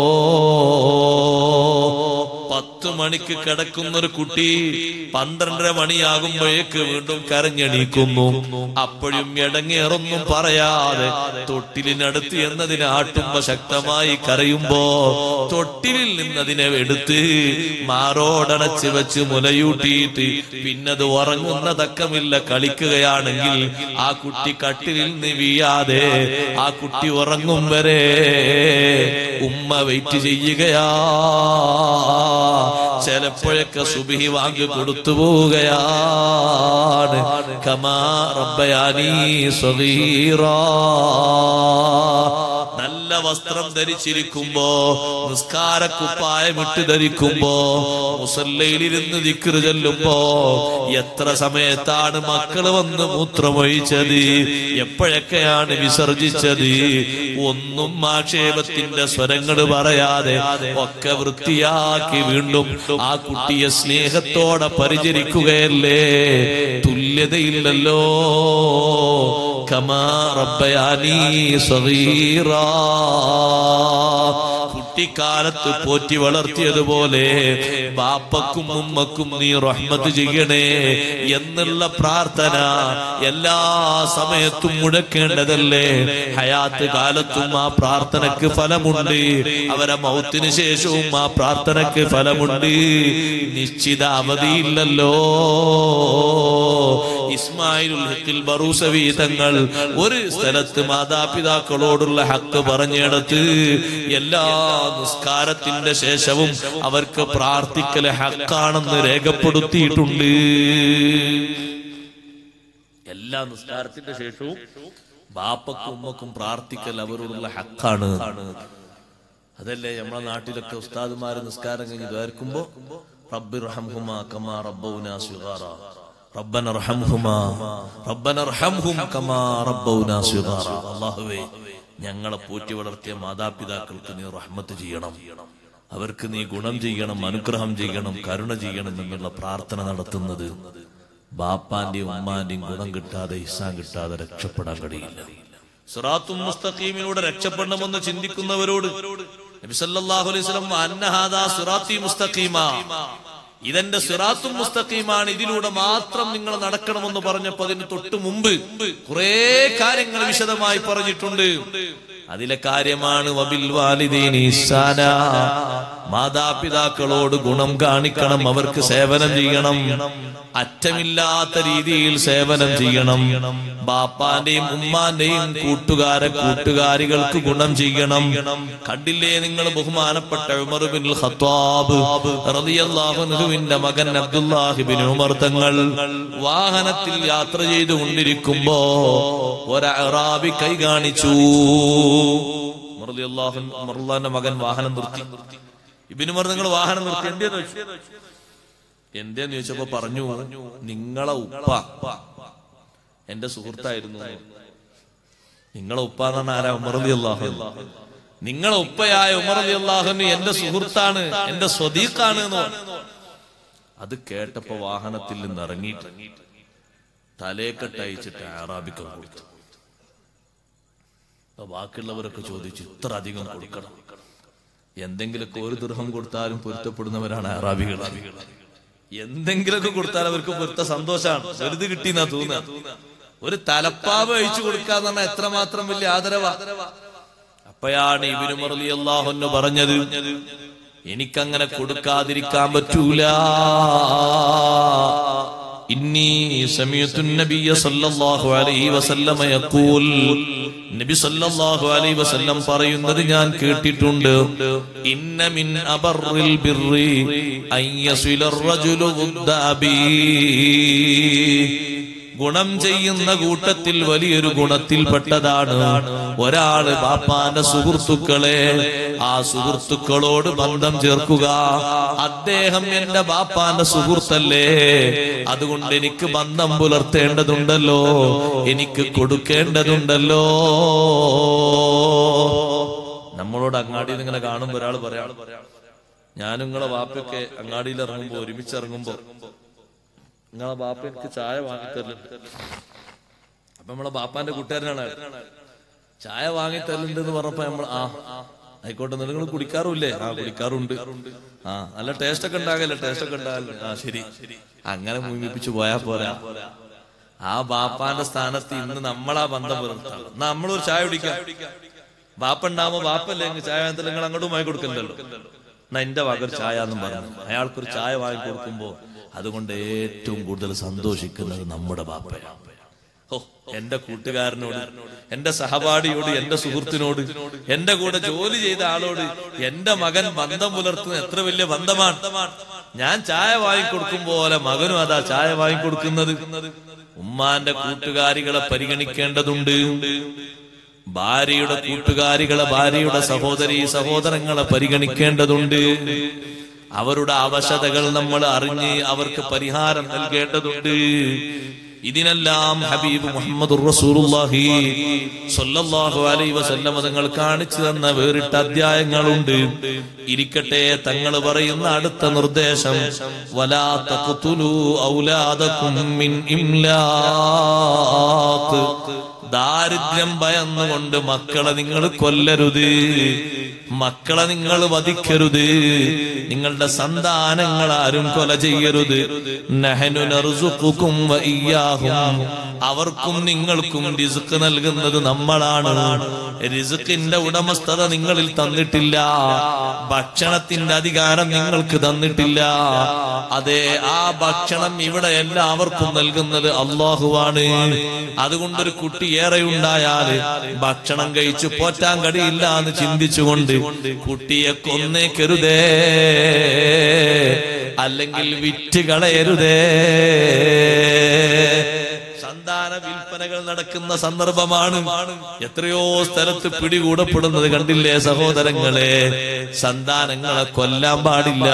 പത്തു മണിക്ക് കിടക്കുന്ന ഒരു കുട്ടി പന്ത്രണ്ടര മണിയാകുമ്പോഴേക്ക് വീണ്ടും കരഞ്ഞെണീക്കുന്നു അപ്പോഴും ഇടങ്ങേറൊന്നും പറയാതെ തൊട്ടിലിനടുത്ത് എന്നതിനെ ആട്ടുമ്പോ ശക്തമായി കരയുമ്പോ തൊട്ടിലിൽ നിന്നതിനെ എടുത്ത് മാറോടണച്ച് വെച്ച് മുലയൂട്ടിയിട്ട് പിന്നത് ഉറങ്ങുന്ന തക്കമില്ല കളിക്കുകയാണെങ്കിൽ ആ കുട്ടി കട്ടിലിൽ നിന്ന് വീഴാതെ ആ കുട്ടി ഉറങ്ങും വരെ ഉമ്മ വെയിറ്റ് ചെയ്യുകയാ ചിലപ്പോഴൊക്കെ സുബിഹി വാങ്ങി കൊടുത്തു പോവുകയാണ് കമാ റബ്ബയാനീ സ്വഗീറാ നല്ല വസ്ത്രം ധരിച്ചിരിക്കുമ്പോ നിസ്കാരക്കുപ്പായം ഇട്ട് ധരിക്കുമ്പോ മുസല്ലയിലിരുന്ന് ദിക്കറ് ചെല്ലുമ്പോ എത്ര സമയത്താണ് മക്കള് വന്ന് മൂത്രമൊഴിച്ചത് എപ്പോഴൊക്കെയാണ് വിസർജിച്ചത് ഒന്നും ആക്ഷേപത്തിന്റെ സ്വരങ്ങൾ പറയാതെ ഒക്കെ വൃത്തിയാക്കി വീണ്ടും ആ കുട്ടിയെ സ്നേഹത്തോടെ പരിചരിക്കുകയല്ലേ തുല്യതയില്ലല്ലോ കമാ റബ്ബയാനീ സഗീറാ കുട്ടിക്കാലത്ത് പോറ്റി വളർത്തിയതുപോലെ ബാപ്പക്കും ഉമ്മക്കും നീ റഹ്മത്ത് ചെയ്യണേ എന്നുള്ള പ്രാർത്ഥന എല്ലാ സമയത്തും മുടക്കേണ്ടതല്ലേ ഹയാത്ത് കാലത്തും ആ പ്രാർത്ഥനക്ക് ഫലമുണ്ട് അവരെ മൗത്തിന് ശേഷവും ആ പ്രാർത്ഥനക്ക് ഫലമുണ്ട് നിശ്ചിത അവധിയില്ലല്ലോ ഇസ്മായിലുൽ ഹക്കിൽ ബറൂസവി തങ്ങൾ ഒരു സ്ഥലത്ത് മാതാപിതാക്കളോടുള്ള ഹക്ക് പറഞ്ഞിടത്ത് എല്ലാ നിസ്കാരത്തിന്റെ ശേഷവും അവർക്ക് പ്രാർത്ഥിക്കൽ ഹക്കാണെന്ന് രേഖപ്പെടുത്തിയിട്ടുണ്ട് എല്ലാ നിസ്കാരത്തിന്റെ ശേഷവും ബാപ്പക്കും ഉമ്മക്കും പ്രാർത്ഥിക്കൽ അവരോടുള്ള ഹക്കാണ് അതല്ലേ നമ്മളെ നാട്ടിലൊക്കെ ഉസ്താദുമാര് നിസ്കാരം കഴിഞ്ഞ് ദ്വാർക്കുമ്പോ റബ്ബിർഹംഹുമാ കമാ റബ്ബൗനാ സിഗാറ റബ്ബന റഹംഹുമാ റബ്ബന റഹംഹും കമാ റബ്ബൗനാ സിഗാറ അല്ലാഹുവേ ഞങ്ങളെ പോറ്റി വളർത്തിയ മാതാപിതാക്കൾക്ക് നീ റഹ്മത്ത് ചെയ്യണം അവർക്ക് നീ ഗുണം ചെയ്യണം അനുഗ്രഹം ചെയ്യണം കരുണ ചെയ്യണം എന്നുള്ള പ്രാർത്ഥന നടത്തുന്നത് ബാപ്പാന്റെയും ഉമ്മാന്റെയും ഗുണം കിട്ടാതെ ഇസാൻ കിട്ടാതെ രക്ഷപ്പെടാൻ കഴിയില്ല സിറാത്തും മുസ്തഖീമിലൂടെ രക്ഷപ്പെടണമെന്ന് ചിന്തിക്കുന്നവരോട് നബി സല്ലല്ലാഹു അലൈഹി വസല്ലം അന്നഹാദാ സിറാത്തി മുസ്തഖീമ ഇതെന്റെ സിറാത്തും മുസ്തഖീമാണ് ഇതിലൂടെ മാത്രം നിങ്ങൾ നടക്കണമെന്ന് പറഞ്ഞപ്പോ അതിന് തൊട്ട് മുമ്പ് കുറെ കാര്യങ്ങൾ വിശദമായി പറഞ്ഞിട്ടുണ്ട് അതിലെ കാര്യമാണ് വബിൽ വാലിദീനി ഇഹ്സാന. മാതാപിതാക്കളോട് ഗുണം കാണിക്കണം അവർക്ക് സേവനം ചെയ്യണം അറ്റമില്ലാത്ത രീതിയിൽ സേവനം ചെയ്യണം ബാപ്പാന്റെയും ഉമ്മാന്റെയും കൂട്ടുകാരെ കൂട്ടുകാരികൾക്ക് ഗുണം ചെയ്യണം കണ്ടില്ലേ നിങ്ങൾ ബഹുമാനപ്പെട്ട ഉമർ ബിൻ ഖത്താബ് റളിയല്ലാഹു അൻഹുവിന്റെ മകൻ അബ്ദുല്ലാഹിബിൻ ഉമർ തങ്ങൾ വാഹനത്തിൽ യാത്ര ചെയ്തുകൊണ്ടിരിക്കുമ്പോ ഒരു അറാബി കൈ കാണിച്ചു ഉമർ റളിയല്ലാഹു അൻഹു ഉമർ റളിയല്ലാഹുവിന്റെ മകൻ വാഹനം നിർത്തി ഇബിന് ഉമർ നിങ്ങൾ വാഹനം നിർത്തി എന്തേന്ന് ചോദിച്ചു എന്തേന്ന് ചോദിച്ചപ്പോ പറഞ്ഞു നിങ്ങളെ ഉപ്പ എന്റെ സുഹൃത്തായിരുന്നു നിങ്ങളെ ഉപ്പ എന്ന് പറഞ്ഞാൽ ആരാ ഉമർ അള്ളാഹു നിങ്ങളെ ഉപ്പയായ ഉമർ അള്ളാഹുന് എന്റെ സുഹൃത്താണ് എന്റെ സ്വദീഖാണ് എന്ന് പറഞ്ഞു. അത് കേട്ടപ്പോ വാഹനത്തിൽ നിന്ന് ഇറങ്ങിയിട്ട് തലേക്കെട്ടയച്ചിട്ട് അറാബിക്ക് കൊടുത്തു അപ്പൊ ബാക്കിയുള്ളവരൊക്കെ ചോദിച്ചു ഇത്ര അധികം കൊടുക്കണം എന്തെങ്കിലുമൊക്കെ ഒരു ദൃഹം കൊടുത്താലും പൊരുത്തപ്പെടുന്നവരാണ് അറാബികൾ എന്തെങ്കിലുമൊക്കെ കൊടുത്താൽ അവർക്ക് പൊരുത്ത സന്തോഷമാണ് വെറുതെ കിട്ടിയെന്നാ തോന്നുക ഒരു തലപ്പാവ് അഴിച്ചു കൊടുക്കാന്ന് പറഞ്ഞാൽ എത്രമാത്രം വലിയ ആദരവാ അപ്പോഴാണ് ഇബിനു മറലി അള്ളാഹുന്ന് പറഞ്ഞത് എനിക്കങ്ങനെ കൊടുക്കാതിരിക്കാൻ പറ്റൂല ഇന്നി സമയത്തു നബിയ സല്ലല്ലാഹു അലൈഹി വസല്ലമ യഖൂൽ നബി സല്ലല്ലാഹു അലൈഹി വസല്ലം പറയുന്നത് ഞാൻ കേട്ടിട്ടുണ്ട് ഇന്ന മിൻ അബറിൽ ബിർറി അൻ യസില റജുലു വുദ്ദാബി ഗുണം ചെയ്യുന്ന കൂട്ടത്തിൽ വലിയൊരു ഗുണത്തിൽപ്പെട്ടതാണ് ഒരാള് ബാപ്പാന്റെ സുഹൃത്തുക്കളെ ആ സുഹൃത്തുക്കളോട് ബന്ധം ചേർക്കുക അദ്ദേഹം എന്റെ ബാപ്പാന്റെ സുഹൃത്തല്ലേ അതുകൊണ്ട് എനിക്ക് ബന്ധം പുലർത്തേണ്ടതുണ്ടല്ലോ എനിക്ക് കൊടുക്കേണ്ടതുണ്ടല്ലോ നമ്മളോട് അങ്ങാടിയിൽ ഇങ്ങനെ കാണുമ്പോ ഒരാൾ പറയാം ഞാൻ നിങ്ങളെ വാപ്പൊക്കെ അങ്ങാടിയിൽ ഇറങ്ങുമ്പോ ഒരുമിച്ച് ഇറങ്ങുമ്പോ നിങ്ങളെ ബാപ്പ എനിക്ക് ചായ വാങ്ങിത്തരലുണ്ട് അപ്പൊ നമ്മളെ ബാപ്പാന്റെ കൂട്ടുകാരനാണ് അയാൾ. ചായ വാങ്ങിത്തരലുണ്ട് എന്ന് പറഞ്ഞപ്പോ നമ്മൾ ആ ആയിക്കോട്ടെ നിങ്ങൾ കുടിക്കാറുമില്ലേ ആ കുടിക്കാറുണ്ട് ആ നല്ല ടേസ്റ്റ് ഒക്കെ ഉണ്ടാകല്ലേ ടേസ്റ്റ് ഒക്കെ ഉണ്ടാകല്ലേ ആ ശരി അങ്ങനെ മുങ്ങിപ്പിച്ചു പോയാ പോരാ ആ ബാപ്പാന്റെ സ്ഥാനത്ത് ഇന്ന് നമ്മളാ ബന്ധം പുലർത്താം നമ്മളൊരു ചായ കുടിക്കാം ബാപ്പ ഉണ്ടാവുമ്പോ ബാപ്പല്ലേ എങ്കിൽ ചായ വാങ്ങിത്തല്ല നിങ്ങൾ അങ്ങോട്ടും വാങ്ങി കൊടുക്കണ്ടല്ലോ എന്നാ എന്റെ വക ഒരു ചായ എന്നും പറഞ്ഞു അയാൾക്കൊരു ചായ വാങ്ങി കൊടുക്കുമ്പോ അതുകൊണ്ട് ഏറ്റവും കൂടുതൽ സന്തോഷിക്കുന്നത് നമ്മുടെ ബാപ്പയാണ് ഓ എന്റെ കൂട്ടുകാരനോട് എന്റെ സഹപാഠിയോട് എന്റെ സുഹൃത്തിനോട് എന്റെ കൂടെ ജോലി ചെയ്ത ആളോട് എന്റെ മകൻ ബന്ധം പുലർത്തുന്ന എത്ര വലിയ ബന്ധമാണ് ഞാൻ ചായ വാങ്ങിക്കൊടുക്കും പോലെ മകനും അതാ ചായ വാങ്ങിക്കൊടുക്കുന്നത് ഉമ്മാന്റെ കൂട്ടുകാരികളെ പരിഗണിക്കേണ്ടതുണ്ട് ഭാര്യയുടെ കൂട്ടുകാരികളെ ഭാര്യയുടെ സഹോദരി സഹോദരങ്ങളെ പരിഗണിക്കേണ്ടതുണ്ട് അവരുടെ അവശതകൾ നമ്മൾ അറിഞ്ഞ് അവർക്ക് പരിഹാരം നൽകേണ്ടതുണ്ട് ഇതിനെല്ലാം ഹബീബ് മുഹമ്മദ് റസൂലുള്ളാഹി സ്വല്ലല്ലാഹു അലൈഹി വസല്ലം തങ്ങൾ കാണിച്ചു തന്ന വേറിട്ട അധ്യായങ്ങളുണ്ട് ഇരിക്കട്ടെ തങ്ങൾ പറയുന്ന അടുത്ത നിർദ്ദേശം വലാ തഖ്തുലു ഔലാദകും മിൻ ഇംലാഖ് ദാരിദ്ര്യം ഭയന്നുകൊണ്ട് മക്കളെ നിങ്ങൾ കൊല്ലരുത് മക്കളെ നിങ്ങൾ വധിക്കരുത് നിങ്ങളുടെ സന്താനങ്ങൾ ആരും കൊല ചെയ്യരുത് നഹനു നർസുഖുക്കും വ ഇയ്യാഹും അവർക്കും നിങ്ങൾക്കും റിസ്ക് നൽകുന്നത് നമ്മളാണ് റിസ്കിന്റെ ഉടമസ്ഥത നിങ്ങളിൽ തന്നിട്ടില്ല ഭക്ഷണത്തിന്റെ അധികാരം നിങ്ങൾക്ക് തന്നിട്ടില്ല അതെ ആ ഭക്ഷണം ഇവിടെ എല്ലാവർക്കും നൽകുന്നത് അള്ളാഹുവാണ് അതുകൊണ്ടൊരു കുട്ടി ഏറെ ഉണ്ടായാല് ഭക്ഷണം കഴിച്ച് പോറ്റാൻ കഴിയില്ല എന്ന് ചിന്തിച്ചുകൊണ്ട് കുട്ടിയെ കൊന്നേക്കരുതേ അല്ലെങ്കിൽ വിറ്റ് കളയരുതേ സന്താന വിൽപ്പനകൾ നടക്കുന്ന സന്ദർഭമാണ് എത്രയോ സ്ഥലത്ത് പിടികൂടപ്പെടുന്നത് കണ്ടില്ലേ സഹോദരങ്ങളെ സന്താനങ്ങളെ കൊല്ലാൻ പാടില്ല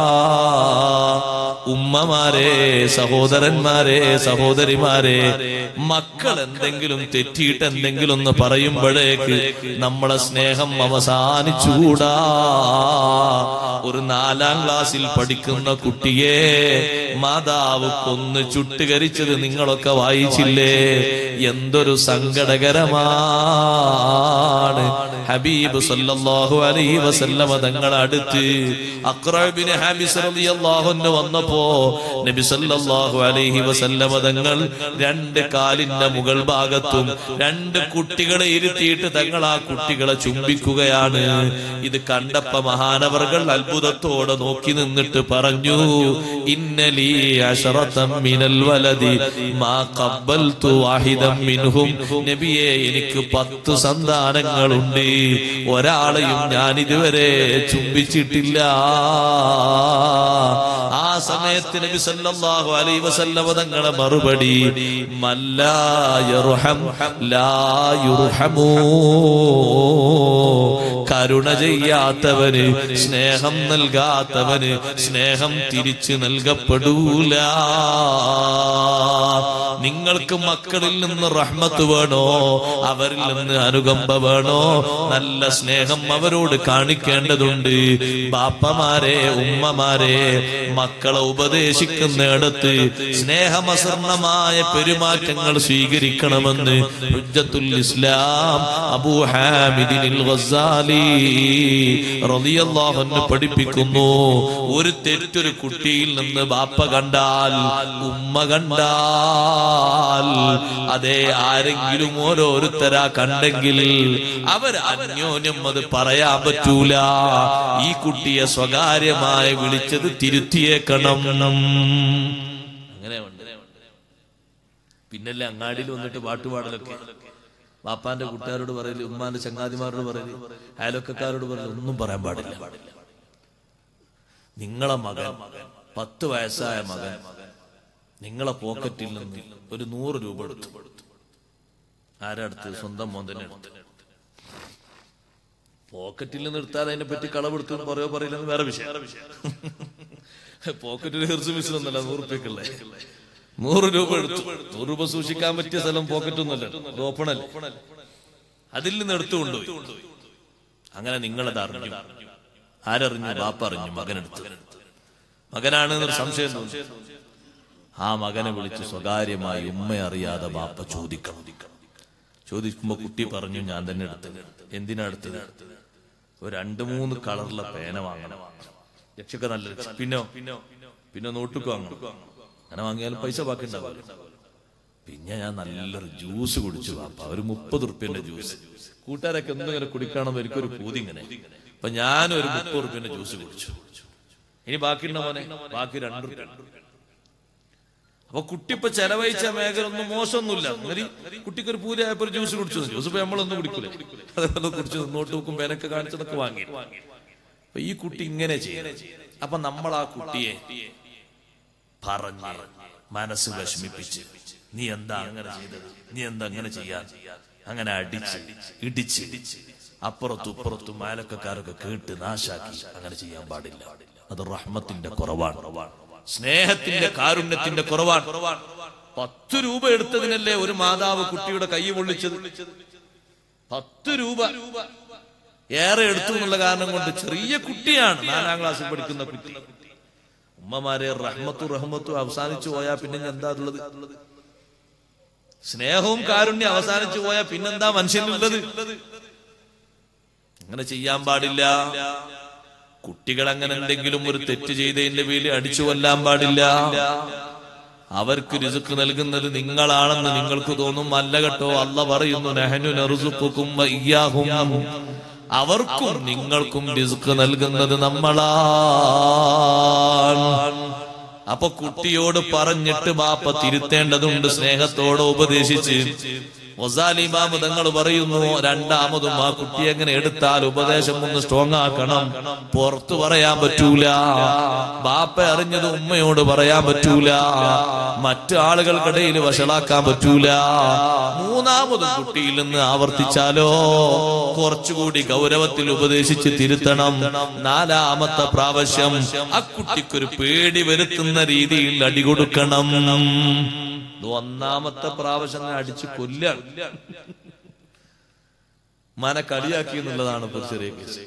ഉമ്മമാരെ സഹോദരന്മാരെ സഹോദരിമാരെ മക്കൾ എന്തെങ്കിലും തെറ്റിയിട്ട് എന്തെങ്കിലും ഒന്ന് പറയുമ്പോഴേക്ക് നമ്മളെ സ്നേഹം അവസാനിച്ചുകൂടാ ഒരു നാലാം ക്ലാസ്സിൽ പഠിക്കുന്ന കുട്ടിയെ മാതാവ് കൊന്ന് ചുട്ടുകരിച്ചത് നിങ്ങളൊക്കെ വായിച്ചില്ലേ എന്തൊരു സങ്കടകരമാണ് ഹബീബ് സല്ലല്ലാഹു അലൈഹി വസല്ലമ തങ്ങളെ അടുത്ത് അക്രബിന് ഹാബിസ് റളിയല്ലാഹു അൻഹു വന്നപ്പോ നബി സല്ലല്ലാഹു അലൈഹി വസല്ലമ തങ്ങൾ രണ്ട് കാലിന്റെ മുകൾ ഭാഗത്തും രണ്ട് കുട്ടികളെ ഇരുത്തിയിട്ട് തങ്ങൾ ആ കുട്ടികളെ ചുംബിക്കുകയാണ് ഇത് കണ്ടപ്പ മഹാനവർകൾ അത്ഭുതത്തോടെ നോക്കി നിന്നിട്ട് പറഞ്ഞു ഇന്നലീ അശറത്തം മിനൽ വലതി മാ ഖബ്ബൽതു വാഹിദം മിൻഹും നബിയെ എനിക്ക് പത്ത് സന്താനങ്ങളുണ്ട് ഒരാളെയും ഞാൻ ഇതുവരെ ചുംബിച്ചിട്ടില്ല ആ സമയത്ത് നബി സല്ലല്ലാഹു അലൈഹി വസല്ലമ തങ്ങളെ മറുപടി മല്ലാ യർഹം ലാ യുർഹമൂ കരുണ ചെയ്യാത്തവന് സ്നേഹം നൽകാത്തവന് സ്നേഹം തിരിച്ചു നൽകപ്പെടൂല നിങ്ങൾക്ക് മക്കളിൽ നിന്ന് റഹ്മത്ത് വേണോ അവരിൽ നിന്ന് അനുകമ്പ വേണോ നല്ല സ്നേഹം അവരോട് കാണിക്കേണ്ടതുണ്ട് ബാപ്പമാരെ ഉമ്മമാരെ മക്കളെ ഉപദേശിക്കുന്നിടത്ത് സ്നേഹമസർണമായ പെരുമാറ്റങ്ങൾ സ്വീകരിക്കണമെന്ന് ഹുജ്ജത്തുൽ ഇസ്ലാം അബൂ ഹാമിദിനിൽ ഗസാലി റളിയല്ലാഹു അൻഹു പഠിപ്പിക്കുന്നു ഒരു തെറ്റൊരു കുട്ടിയിൽ നിന്ന് ബാപ്പ കണ്ടാൽ ഉമ്മ കണ്ടാൽ അതെ ആരെങ്കിലും ഓരോരുത്തരാ കണ്ടെങ്കിൽ അവർ അന്യോന്യം അത് പറയാൻ പറ്റൂല ഈ കുട്ടിയെ സ്വകാര്യമായി വിളിച്ചത് തിരുത്തിയേക്കണം അങ്ങനെ ഉണ്ട് പിന്നല്ലേ അങ്ങാടിയിൽ വന്നിട്ട് പാട്ടുപാടലൊക്കെ ബാപ്പാന്റെ കൂട്ടുകാരോട് പറയല് ഉമ്മാന്റെ ചങ്ങാതിമാരോട് പറയല് അയലൊക്കക്കാരോട് പറയല് ഒന്നും പറയാൻ പാടില്ല നിങ്ങളെ മകൻ പത്ത് വയസ്സായ മകൻ നിങ്ങളെ പോക്കറ്റിൽ നിന്ന് ഒരു നൂറ് രൂപ എടുത്തു ആരടുത്ത് സ്വന്തം മോന്തനെ അടുത്ത് പോക്കറ്റിൽ നിന്ന് എടുത്താൽ അതിനെ പറ്റി കളവെടുത്തു എന്ന് പറയോ പറയില്ലെന്ന് വേറെ വിഷയം പോക്കറ്റിൽ ഹെർസ് മിസ്സിലൊന്നല്ല നൂറ് റുപ്യക്കുള്ളേ നൂറ് രൂപ എടുത്തു നൂറ് രൂപ സൂക്ഷിക്കാൻ പറ്റിയ സ്ഥലം പോക്കറ്റൊന്നുമല്ല അത് ഓപ്പണല്ലേ അതിൽ നിന്ന് എടുത്തു കൊണ്ടുപോയി അങ്ങനെ നിങ്ങളത് അറിഞ്ഞു ആരറിഞ്ഞു ബാപ്പ അറിഞ്ഞു മകനെടുത്തു മകനാണ് എന്നൊരു സംശയം തോന്നി ആ മകനെ വിളിച്ച് സ്വകാര്യമായി ഉമ്മ അറിയാതെ ബാപ്പ ചോദിക്കണം ചോദിക്കുമ്പോ കുട്ടി പറഞ്ഞു ഞാൻ തന്നെ എടുത്തത് എന്തിനാ എടുത്തത് ഒരു രണ്ട് മൂന്ന് കളറിലെ പേന വാങ്ങണം രക്ഷക്ക് നല്ല രക്ഷ. പിന്നോ പിന്നെ നോട്ടുക്ക് വാങ്ങണം അങ്ങനെ വാങ്ങിയാൽ പൈസ ബാക്കി ഉണ്ടാവില്ല പിന്നെ ഞാൻ നല്ലൊരു ജ്യൂസ് കുടിച്ചു വാപ്പ ഒരു മുപ്പത് റുപ്യന്റെ ജ്യൂസ് കൂട്ടുകാരൊക്കെ എന്തെങ്കിലും കുടിക്കണം എനിക്കൊരു പൂതി ഇങ്ങനെ അപ്പൊ ഞാൻ ഒരു മുപ്പത് റുപ്യന്റെ ജ്യൂസ് കുടിച്ചു ഇനി ബാക്കിയുണ്ടോ മോനെ ബാക്കി രണ്ട് റുപ്യ അപ്പൊ കുട്ടി ഇപ്പൊ ചെലവഴിച്ച മേഖല ഒന്നും മോശമൊന്നുമില്ല അങ്ങനെ കുട്ടിക്ക് ഒരു പൂരയായപ്പോ ഒരു ജ്യൂസ് കുടിച്ചു ജ്യൂസ് ഇപ്പൊ നമ്മളൊന്നും കുടിക്കൂലേ അതേപോലെ കുടിച്ചു നോട്ട് ബുക്കും പേനൊക്കെ കാണിച്ചതൊക്കെ വാങ്ങി അപ്പൊ ഈ കുട്ടി ഇങ്ങനെ ചെയ്യണം അപ്പൊ നമ്മൾ ആ കുട്ടിയെ പറഞ്ഞ് മനസ്സ് വിഷമിപ്പിച്ച് നീ എന്താ അങ്ങനെ ചെയ്തത് നീ എന്താ അങ്ങനെ ചെയ്യാൻ അങ്ങനെ അടിച്ച് ഇടിച്ച് അപ്പുറത്തും ഇപ്പുറത്തും അയലക്കാരൊക്കെ കേട്ട് നാശാക്കി അങ്ങനെ ചെയ്യാൻ പാടില്ല അത് റഹ്മത്തിന്റെ കുറവാണ് സ്നേഹത്തിന്റെ കാരുണ്യത്തിന്റെ കുറവാണ് പത്ത് രൂപ എടുത്തതിനല്ലേ ഒരു മാതാവ് കുട്ടിയുടെ കൈ പൊള്ളിച്ചത് പത്ത് രൂപ ഏറെ എടുത്തു എന്നുള്ള കാരണം കൊണ്ട് ചെറിയ കുട്ടിയാണ് നാലാം ക്ലാസ്സിൽ പഠിക്കുന്ന കുട്ടി ഉമ്മമാരെ റഹ്മത്തു റഹ്മത്തും അവസാനിച്ചു പോയാൽ പിന്നെ ഇനി എന്താ ഉള്ളത് സ്നേഹവും കാരുണ്യം അവസാനിച്ചു പോയാൽ പിന്നെന്താ മനുഷ്യനുള്ളത് അങ്ങനെ ചെയ്യാൻ പാടില്ല കുട്ടികൾ അങ്ങനെ എന്തെങ്കിലും ഒരു തെറ്റ് ചെയ്തതിന്റെ പേരിൽ അടിച്ചു കൊല്ലാൻ പാടില്ല അവർക്ക് രിസുക്ക് നൽകുന്നത് നിങ്ങളാണെന്ന് നിങ്ങൾക്ക് തോന്നും അല്ല കേട്ടോ അല്ല പറയുന്നു നെഹനു നെറുസുക്കും അവർക്കും നിങ്ങൾക്കും റിസ്ക് നൽകുന്നത് നമ്മളാണ് അപ്പൊ കുട്ടിയോട് പറഞ്ഞിട്ട് ബാപ്പ തിരുത്തേണ്ടതുണ്ട് സ്നേഹത്തോടെ ഉപദേശിച്ച് മൊസാലിമാമ് തങ്ങൾ പറയുന്നു രണ്ടാമതും ആ കുട്ടി എങ്ങനെ എടുത്താൽ ഉപദേശം ഒന്ന് സ്ട്രോങ് ആക്കണം പുറത്തു പറയാൻ പറ്റൂല ബാപ്പ അറിഞ്ഞത് ഉമ്മയോട് പറയാൻ പറ്റൂല മറ്റു ആളുകൾക്കിടയിൽ വഷളാക്കാൻ പറ്റൂല മൂന്നാമതും കുട്ടിയിൽ നിന്ന് ആവർത്തിച്ചാലോ കുറച്ചുകൂടി ഗൗരവത്തിൽ ഉപദേശിച്ച് തിരുത്തണം നാലാമത്തെ പ്രാവശ്യം ആ കുട്ടിക്കൊരു പേടി വരുത്തുന്ന രീതിയിൽ അടികൊടുക്കണം ഇത് ഒന്നാമത്തെ പ്രാവശ്യം ഞാൻ അടിച്ച് കൊല്ലാണ് മന കളിയാക്കി എന്നുള്ളതാണ് ഇപ്പൊ ചെറിയ കേസ്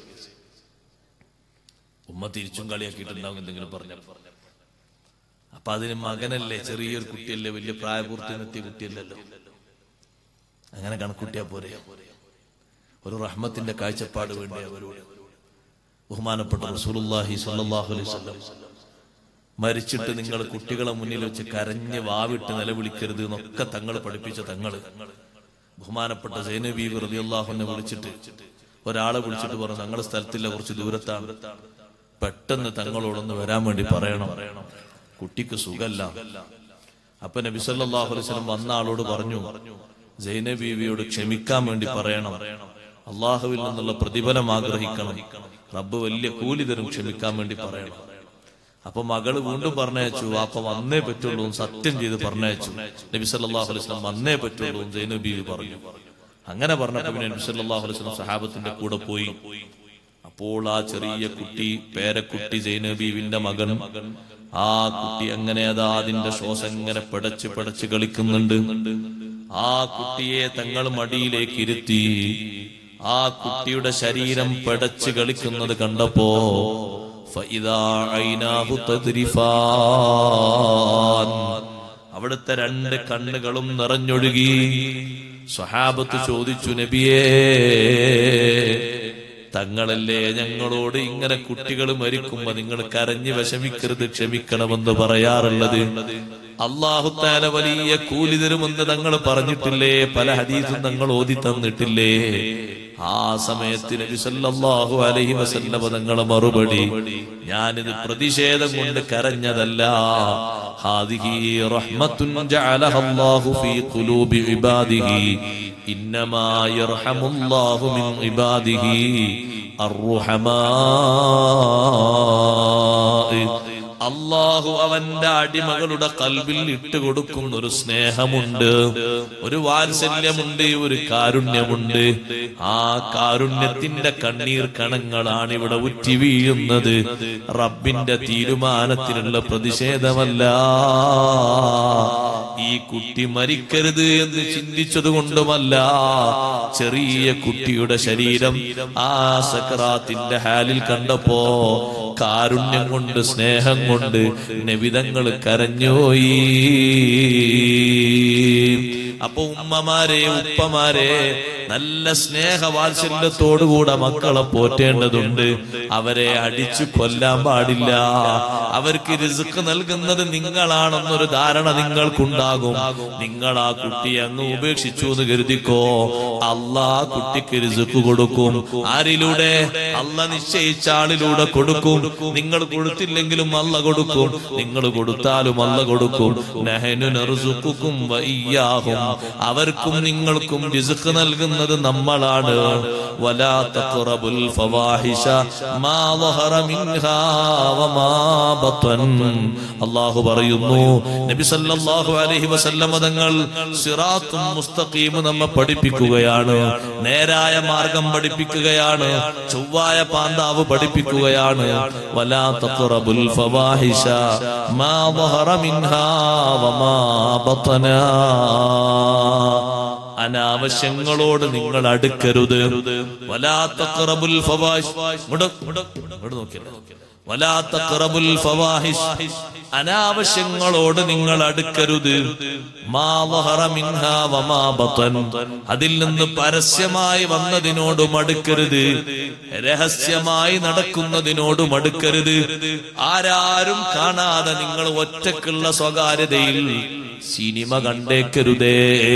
ഉമ്മ തിരിച്ചും കളിയാക്കിയിട്ടുണ്ടാവും എന്തെങ്കിലും പറഞ്ഞ അപ്പൊ അതിന് മകനല്ലേ ചെറിയൊരു കുട്ടിയല്ലേ വലിയ പ്രായപൂർത്തി എത്തിയ കുട്ടിയല്ലല്ലോ അങ്ങനെ കണക്കൂട്ടിയാ പോരെ ഒരു റഹ്മത്തിന്റെ കാഴ്ചപ്പാട് വേണ്ടി അവരോട് ബഹുമാനപ്പെട്ട റസൂലുള്ളാഹി സ്വല്ലല്ലാഹു അലൈഹി വസല്ലം മരിച്ചിട്ട് നിങ്ങൾ കുട്ടികളെ മുന്നിൽ വെച്ച് കരഞ്ഞ് വാവിട്ട് നിലവിളിക്കരുത് എന്നൊക്കെ തങ്ങൾ പഠിപ്പിച്ച തങ്ങള് ബഹുമാനപ്പെട്ട സൈനബി റളിയല്ലാഹുവിനെ വിളിച്ചിട്ട് ഒരാളെ വിളിച്ചിട്ട് പറഞ്ഞു ഞങ്ങളുടെ സ്ഥലത്തില്ല കുറച്ച് ദൂരത്താണ് പെട്ടെന്ന് തങ്ങളോടൊന്ന് വരാൻ വേണ്ടി പറയണം കുട്ടിക്ക് സുഖല്ല അപ്പൊ നബി സല്ലല്ലാഹു അലൈഹി വസല്ലം വന്ന ആളോട് പറഞ്ഞു ജൈനബീവിയോട് ക്ഷമിക്കാൻ വേണ്ടി പറയണം അള്ളാഹുവിൽ നിന്നുള്ള പ്രതിഫലം ആഗ്രഹിക്കണം റബ്ബ് വലിയ കൂലി തരും ക്ഷമിക്കാൻ വേണ്ടി പറയണം അപ്പൊ മകള് വീണ്ടും പറഞ്ഞയച്ചു അപ്പൊ വന്നേ പറ്റുള്ളൂ എന്ന് സത്യം ചെയ്ത് പറഞ്ഞയച്ചു നബി സല്ലല്ലാഹു അലൈഹി വസല്ലം വന്നേ പറ്റുള്ളൂ എന്ന് സൈനബ് ബീവി പറഞ്ഞു അങ്ങനെ പറഞ്ഞപ്പോ പിന്നെ നബി സല്ലല്ലാഹു അലൈഹി വസല്ലം സഹാബത്തിന്റെ കൂടെ പോയി അപ്പോൾ ആ ചെറിയ കുട്ടി പേരക്കുട്ടി സൈനബീവിന്റെ മകൻ ആ കുട്ടി അങ്ങനെ അതാ അതിന്റെ ശ്വാസം ഇങ്ങനെ പിടച്ച് പിടച്ച് കളിക്കുന്നുണ്ട് ആ കുട്ടിയെ തങ്ങൾ മടിയിലേക്ക് ഇരുത്തി ആ കുട്ടിയുടെ ശരീരം പിടച്ച് കളിക്കുന്നത് കണ്ടപ്പോ فإذا عيناه تذرفان അവിടുത്തെ രണ്ട് കണ്ണുകളും നിറഞ്ഞൊഴുകി സ്വഹാബത്ത് ചോദിച്ചു നബിയേ തങ്ങളല്ലേ ഞങ്ങളോട് ഇങ്ങനെ കുട്ടികൾ മരിക്കുമ്പോ നിങ്ങൾ കരഞ്ഞ് വിഷമിക്കരുത് ക്ഷമിക്കണമെന്ന് പറയാറുള്ളത് അള്ളാഹുത്താല വലിയ കൂലി തരുമെന്ന് തങ്ങൾ പറഞ്ഞിട്ടില്ലേ പല ഹദീസും തങ്ങൾ ഓതി തന്നിട്ടില്ലേ ആ സമയത്ത് നബി സല്ലല്ലാഹു അലൈഹി വസല്ലമ തങ്ങളെ മറുപടി ഞാനിത് പ്രതിഷേധം കൊണ്ട് കരഞ്ഞതല്ല ഹാദിഹി റഹ്മത്തുൻ ജഅലഹ അല്ലാഹു ഫീ ഖുലൂബി ഇബാദിഹി ഇന്നമാ യർഹമുല്ലാഹു മിൻ ഇബാദിഹി അർറഹമാ അള്ളാഹു അവന്റെ അടിമകളുടെ കൽവിൽ ഇട്ടുകൊടുക്കുന്ന ഒരു സ്നേഹമുണ്ട് ഒരു വാത്സല്യമുണ്ട് ഒരു കാരുണ്യമുണ്ട് ആ കാരുണ്യത്തിന്റെ കണ്ണീർ കണങ്ങളാണ് ഇവിടെ ഉറ്റി വീഴുന്നത് റബ്ബിന്റെ തീരുമാനത്തിനുള്ള പ്രതിഷേധമല്ല ഈ കുട്ടി മരിക്കരുത് എന്ന് ചിന്തിച്ചത് കൊണ്ടുമല്ല ചെറിയ കുട്ടിയുടെ ശരീരം ആ സക്രാത്തിന്റെ ഹാലിൽ കണ്ടപ്പോ കാരുണ്യം കൊണ്ട് സ്നേഹം കൊണ്ട് നബിതങ്ങൾ കരഞ്ഞോയി അപ്പൊ ഉമ്മമാരെ ഉപ്പമാരെ നല്ല സ്നേഹവാത്സല്യത്തോടുകൂടെ മക്കളെ പോറ്റേണ്ടതുണ്ട് അവരെ അടിച്ചു കൊല്ലാൻ പാടില്ല അവർക്ക് റിസ്ക് നൽകുന്നത് നിങ്ങളാണെന്നൊരു ധാരണ നിങ്ങൾക്കുണ്ടാകും നിങ്ങൾ ആ കുട്ടിയെ അങ്ങ് ഉപേക്ഷിച്ചു എന്ന് കരുതിക്കോ അള്ളാ കുട്ടിക്ക് റിസ്ക് കൊടുക്കും ആരിലൂടെ അല്ല നിശ്ചയിച്ച ആളിലൂടെ കൊടുക്കും നിങ്ങൾ കൊടുത്തില്ലെങ്കിലും അല്ല കൊടുക്കും നിങ്ങൾ കൊടുത്താലും അല്ല കൊടുക്കും നഹനു നർസുക്കും വയ്യാഹും അവർക്കും നിങ്ങൾക്കും റിസ്ക് നൽകുന്നത് നമ്മളാണ് വലാ തഖറബുൽ ഫവാഹിഷ മാ ളഹറ മിൻഹാ വമാ ബത്തൻ അല്ലാഹു പറയുന്നു നബി സല്ലല്ലാഹു അലൈഹി വസല്ലമ തങ്ങൾ സിറാത്തും മുസ്തഖീമും നമ്മെ പഠിപ്പിക്കുകയാണ് നേരായ മാർഗം പഠിപ്പിക്കുകയാണ് ചൊവ്വായ പാന്താവ് പഠിപ്പിക്കുകയാണ് വലാ തഖറബുൽ ഫവാഹിഷ മാ ളഹറ മിൻഹാ വമാ ബത്തനാ അനാവശ്യങ്ങളോട് നിങ്ങൾ അടുക്കരുത് വലാത്ത ഖറബുൽ ഫവാഹിഷ് ഇങ്ങോട്ട് ഇങ്ങോട്ട് നോക്കിയല്ലേ വലാത്ത ഖറബുൽ ഫവാഹിഷ് അനാവശ്യങ്ങളോട് നിങ്ങൾ അടുക്കരുത് മാ വഹറ മിൻഹാ വമാ ബത്തൻ അതിൽ നിന്ന് പരസ്യമായി വന്നതിനോടും അടുക്കരുത് രഹസ്യമായി നടക്കുന്നതിനോടും അടുക്കരുത് ആരാരും കാണാതെ നിങ്ങൾ ഒറ്റക്കുള്ള സ്വകാര്യതയിൽ സിനിമ കണ്ടേക്കരുതേ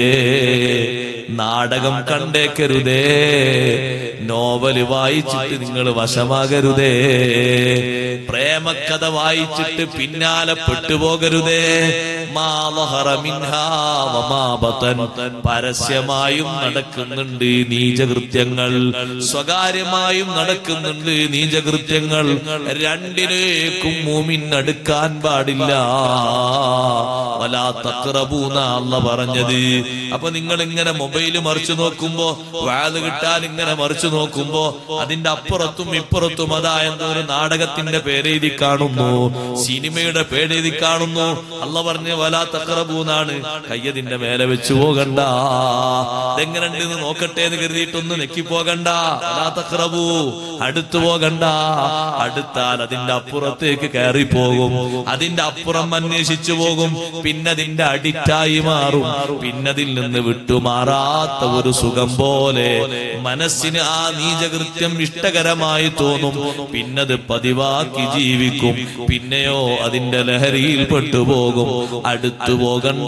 നാടകം കണ്ടേക്കരുതേ നോവല് വായിച്ചിട്ട് നിങ്ങൾ വശമാകരുതേ പ്രേമക്കഥ വായിച്ചിട്ട് പിന്നാലെ പെട്ടുപോകരുതേ മാവഹറ മിൻഹാ വമാ ബത്തൻ. പരസ്യമായും നടക്കുന്നുണ്ട് നീചകൃത്യങ്ങൾ സ്വകാര്യമായും നടക്കുന്നുണ്ട് നീചകൃത്യങ്ങൾ രണ്ടിലേക്കും മൂമിൻ അടുക്കാൻ പാടില്ല വലാ തക്റബൂന്ന അല്ല പറഞ്ഞത് അപ്പൊ നിങ്ങൾ ഇങ്ങനെ മൊബൈൽ മറിച്ചു നോക്കുമ്പോ വാത് കിട്ടാൻ ഇങ്ങനെ മറിച്ചു നോക്കുമ്പോ അതിന്റെ അപ്പുറത്തും ഇപ്പുറത്തും അതാ എന്തോ ഒരു നാടകത്തിന്റെ പേരെഴുതി കാണുന്നു സിനിമയുടെ പേരെഴുതി കാണുന്നു അല്ല പറഞ്ഞ് വലാ തക്കറബൂന്നാണ് കയ്യതിന്റെ മേലെ വെച്ച് പോകണ്ട ഇതെങ്ങനെയുണ്ട് നോക്കട്ടെ എന്ന് കരുതിയിട്ടൊന്ന് നെക്കി പോകണ്ട വലാ തക്കറബൂ അടുത്തു പോകണ്ട അടുത്താൽ അതിന്റെ അപ്പുറത്തേക്ക് കയറി പോകും അതിന്റെ അപ്പുറം അന്വേഷിച്ചു പോകും പിന്നെ അതിന്റെ അഡിക്റ്റായി മാറും പിന്നതിൽ നിന്ന് വിട്ടുമാറാത്ത ഒരു സുഖം പോലെ മനസ്സിന് ആ നീചകൃത്യം ഇഷ്ടകരമായി തോന്നും പിന്നത് പതിവാക്കി ജീവിക്കും പിന്നെയോ അതിന്റെ ലഹരിയിൽ പെട്ടുപോകും അടുത്തു പോകണ്ട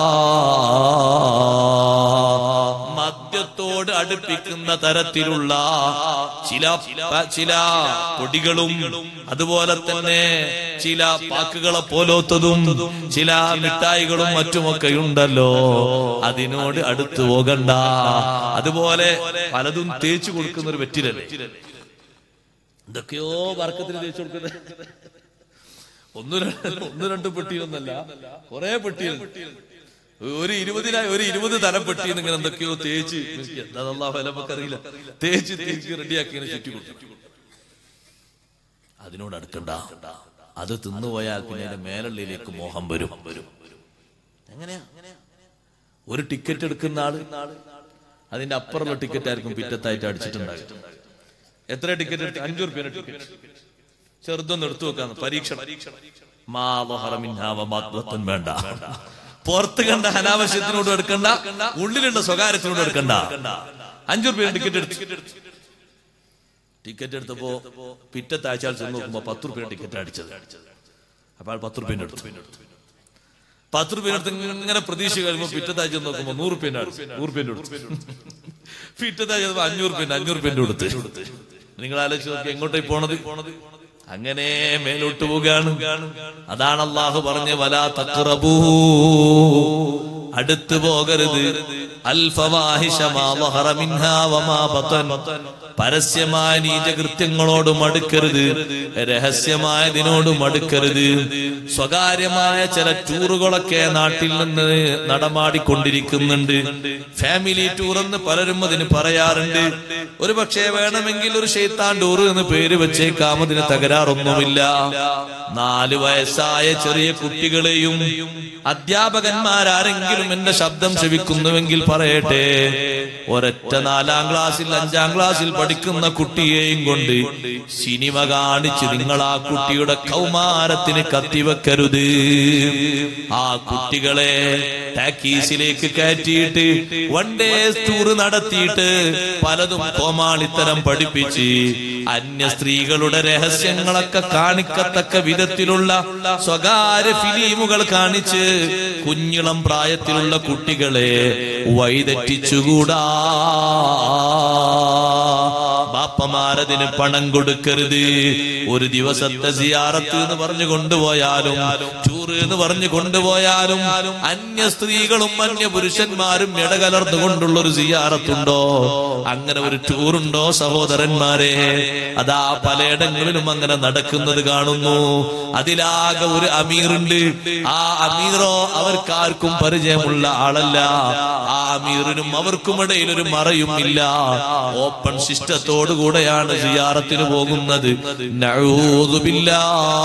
മദ്യത്തോട് അടുപ്പിക്കുന്ന തരത്തിലുള്ള ചില ചില പൊടികളും അതുപോലെ തന്നെ ചില പാക്കുകളെ പോലോത്തതും ചില മിഠായികളും മറ്റുമൊക്കെ ഉണ്ടല്ലോ അതിനോട് അടുത്തു പോകണ്ട അതുപോലെ പലതും തേച്ചു കൊടുക്കുന്ന ഒരു വെറ്റിലല്ലേ എന്തൊക്കെയോ വർക്കത്തിന് തേച്ചു കൊടുക്കുന്നത് ഒന്ന് രണ്ട് ഒന്ന് രണ്ട് പെട്ടിയൊന്നല്ല കുറെ പെട്ടിയുണ്ട് ഒരു ഇരുപതിനായി ഒരു ഇരുപത് തലം പെട്ടി ഇങ്ങനെ എന്തൊക്കെയോ തേച്ച് എന്താ നമുക്കറിയില്ല തേച്ച് തേച്ച് റെഡിയാക്കി ഇങ്ങനെ ചുറ്റി കൊടുത്തു അതിനോട് അടുക്കണ്ട അത് തിന്നുപോയാൽ പിന്നെ അതിന്റെ മേലുള്ളിലേക്ക് മോഹം വരും എങ്ങനെയാ ഒരു ടിക്കറ്റ് എടുക്കുന്ന ആള് അതിന്റെ അപ്പുറമുള്ള ടിക്കറ്റ് ആയിരിക്കും പിറ്റത്തായിട്ട് അടിച്ചിട്ടുണ്ടാകും എത്ര ടിക്കറ്റ് എടുത്ത് അഞ്ചു റുപ്യ ടിക്കറ്റ് ചെറുതൊന്നും എടുത്തു വെക്കാന്ന് പരീക്ഷണം മാ ളഹറ മിൻഹാ വമാ ബത്തൻ വേണ്ട പുറത്ത് കണ്ട അനാവശ്യത്തിനോട് എടുക്കണ്ട ഉള്ളിലുള്ള സ്വകാര്യത്തിനോട് എടുക്കണ്ട അഞ്ചു റുപ്യ ടിക്കറ്റ് എടുത്തു ടിക്കറ്റ് എടുത്തപ്പോ പിറ്റത്താഴ്ച ചെന്ന് നോക്കുമ്പോ പത്ത് റുപ്യ ടിക്കറ്റ് അടിച്ചത് അപ്പോൾ പത്ത് റുപ്യ എടുത്തു പത്ത് റുപ്യ എടുത്ത് ഇങ്ങനെ പ്രതീക്ഷ കഴിയുമ്പോ പിറ്റത്താഴ്ച ചെന്ന് നോക്കുമ്പോ നൂറ് റുപ്യ നൂറ് റുപ്യ എടുത്തു പിറ്റത്താഴ്ച ചെന്നപ്പോ അഞ്ഞൂറ് റുപ്യ അഞ്ഞൂറ് റുപ്യ കൊടുത്ത് നിങ്ങൾ ആലോചിച്ച് നോക്കി എങ്ങോട്ടേ പോണത് പോണത് അങ്ങനെ മേലോട്ട് പോവുകയാണ് അതാണ് അള്ളാഹു പറഞ്ഞ് വലാ തക്റബൂ അടുത്തു പോകരുത് അൽഫവാഹിഷ മാ ളഹറ മിൻഹാ വമാ ബത്തൻ പരസ്യമായ നീചകൃത്യങ്ങളോടും അടുക്കരുത് രഹസ്യമായതിനോടും അടുക്കരുത് സ്വകാര്യമായ ചില ടൂറുകളൊക്കെ നാട്ടിൽ നിന്ന് നടമാടിക്കൊണ്ടിരിക്കുന്നുണ്ട് ഫാമിലി ടൂർ എന്ന് പലരും അതിന് പറയാറുണ്ട് ഒരു പക്ഷേ വേണമെങ്കിൽ ഒരു ഷെയ്ത്താൻ ടൂർ എന്ന് പേര് വെച്ചേക്കാം അതിന് തകരാറൊന്നുമില്ല നാല് വയസ്സായ ചെറിയ കുട്ടികളെയും അധ്യാപകന്മാരാരെങ്കിലും എന്റെ ശബ്ദം ശ്രവിക്കുന്നുവെങ്കിൽ പറയട്ടെ ഒരൊറ്റ നാലാം ക്ലാസ്സിൽ അഞ്ചാം ക്ലാസ്സിൽ പഠിക്കുന്ന കുട്ടിയെയും കൊണ്ട് സിനിമ കാണിച്ച് നിങ്ങൾ ആ കുട്ടിയുടെ കൗമാരത്തിന് കത്തിവെക്കരുത് ആ കുട്ടികളെ ടാക്കീസിലേക്ക് കയറ്റിയിട്ട് വൺ ഡേ ടൂർ നടത്തിയിട്ട് പലതും കോമാളിത്തരം പഠിപ്പിച്ച് അന്യ സ്ത്രീകളുടെ രഹസ്യങ്ങളൊക്കെ കാണിക്കത്തക്ക വിധത്തിലുള്ള സ്വകാര്യ ഫിലിമുകൾ കാണിച്ച് കുഞ്ഞിളം പ്രായത്തിലുള്ള കുട്ടികളെ വഴിതെറ്റിച്ചുകൂടാ ബാപ്പമാരതിന് പണം കൊടുക്കരുത് ഒരു ദിവസത്തെ സിയാറത്ത് എന്ന് പറഞ്ഞു കൊണ്ടുപോയാലും ടൂർ എന്ന് പറഞ്ഞു കൊണ്ടുപോയാലും അന്യ സ്ത്രീകളും അന്യ പുരുഷന്മാരും ഇടകലർന്നുകൊണ്ടുള്ള ഒരു സിയാറത്തുണ്ടോ അങ്ങനെ ഒരു ടൂറുണ്ടോ സഹോദരന്മാരെ അതാ പലയിടങ്ങളിലും അങ്ങനെ നടക്കുന്നത് കാണുന്നു അതിലാകെ ഒരു അമീറുണ്ട് ആ അമീറോ അവർക്കാർക്കും പരിചയമുള്ള ആളല്ല ആ അമീറിനും അവർക്കുമിടയിൽ ഒരു മറയും ഇല്ല ഓപ്പൺ സിസ്റ്റത്തോടു കൂടെയാണ് സിയാറത്തിന് പോകുന്നത് നഊദുബില്ലാ.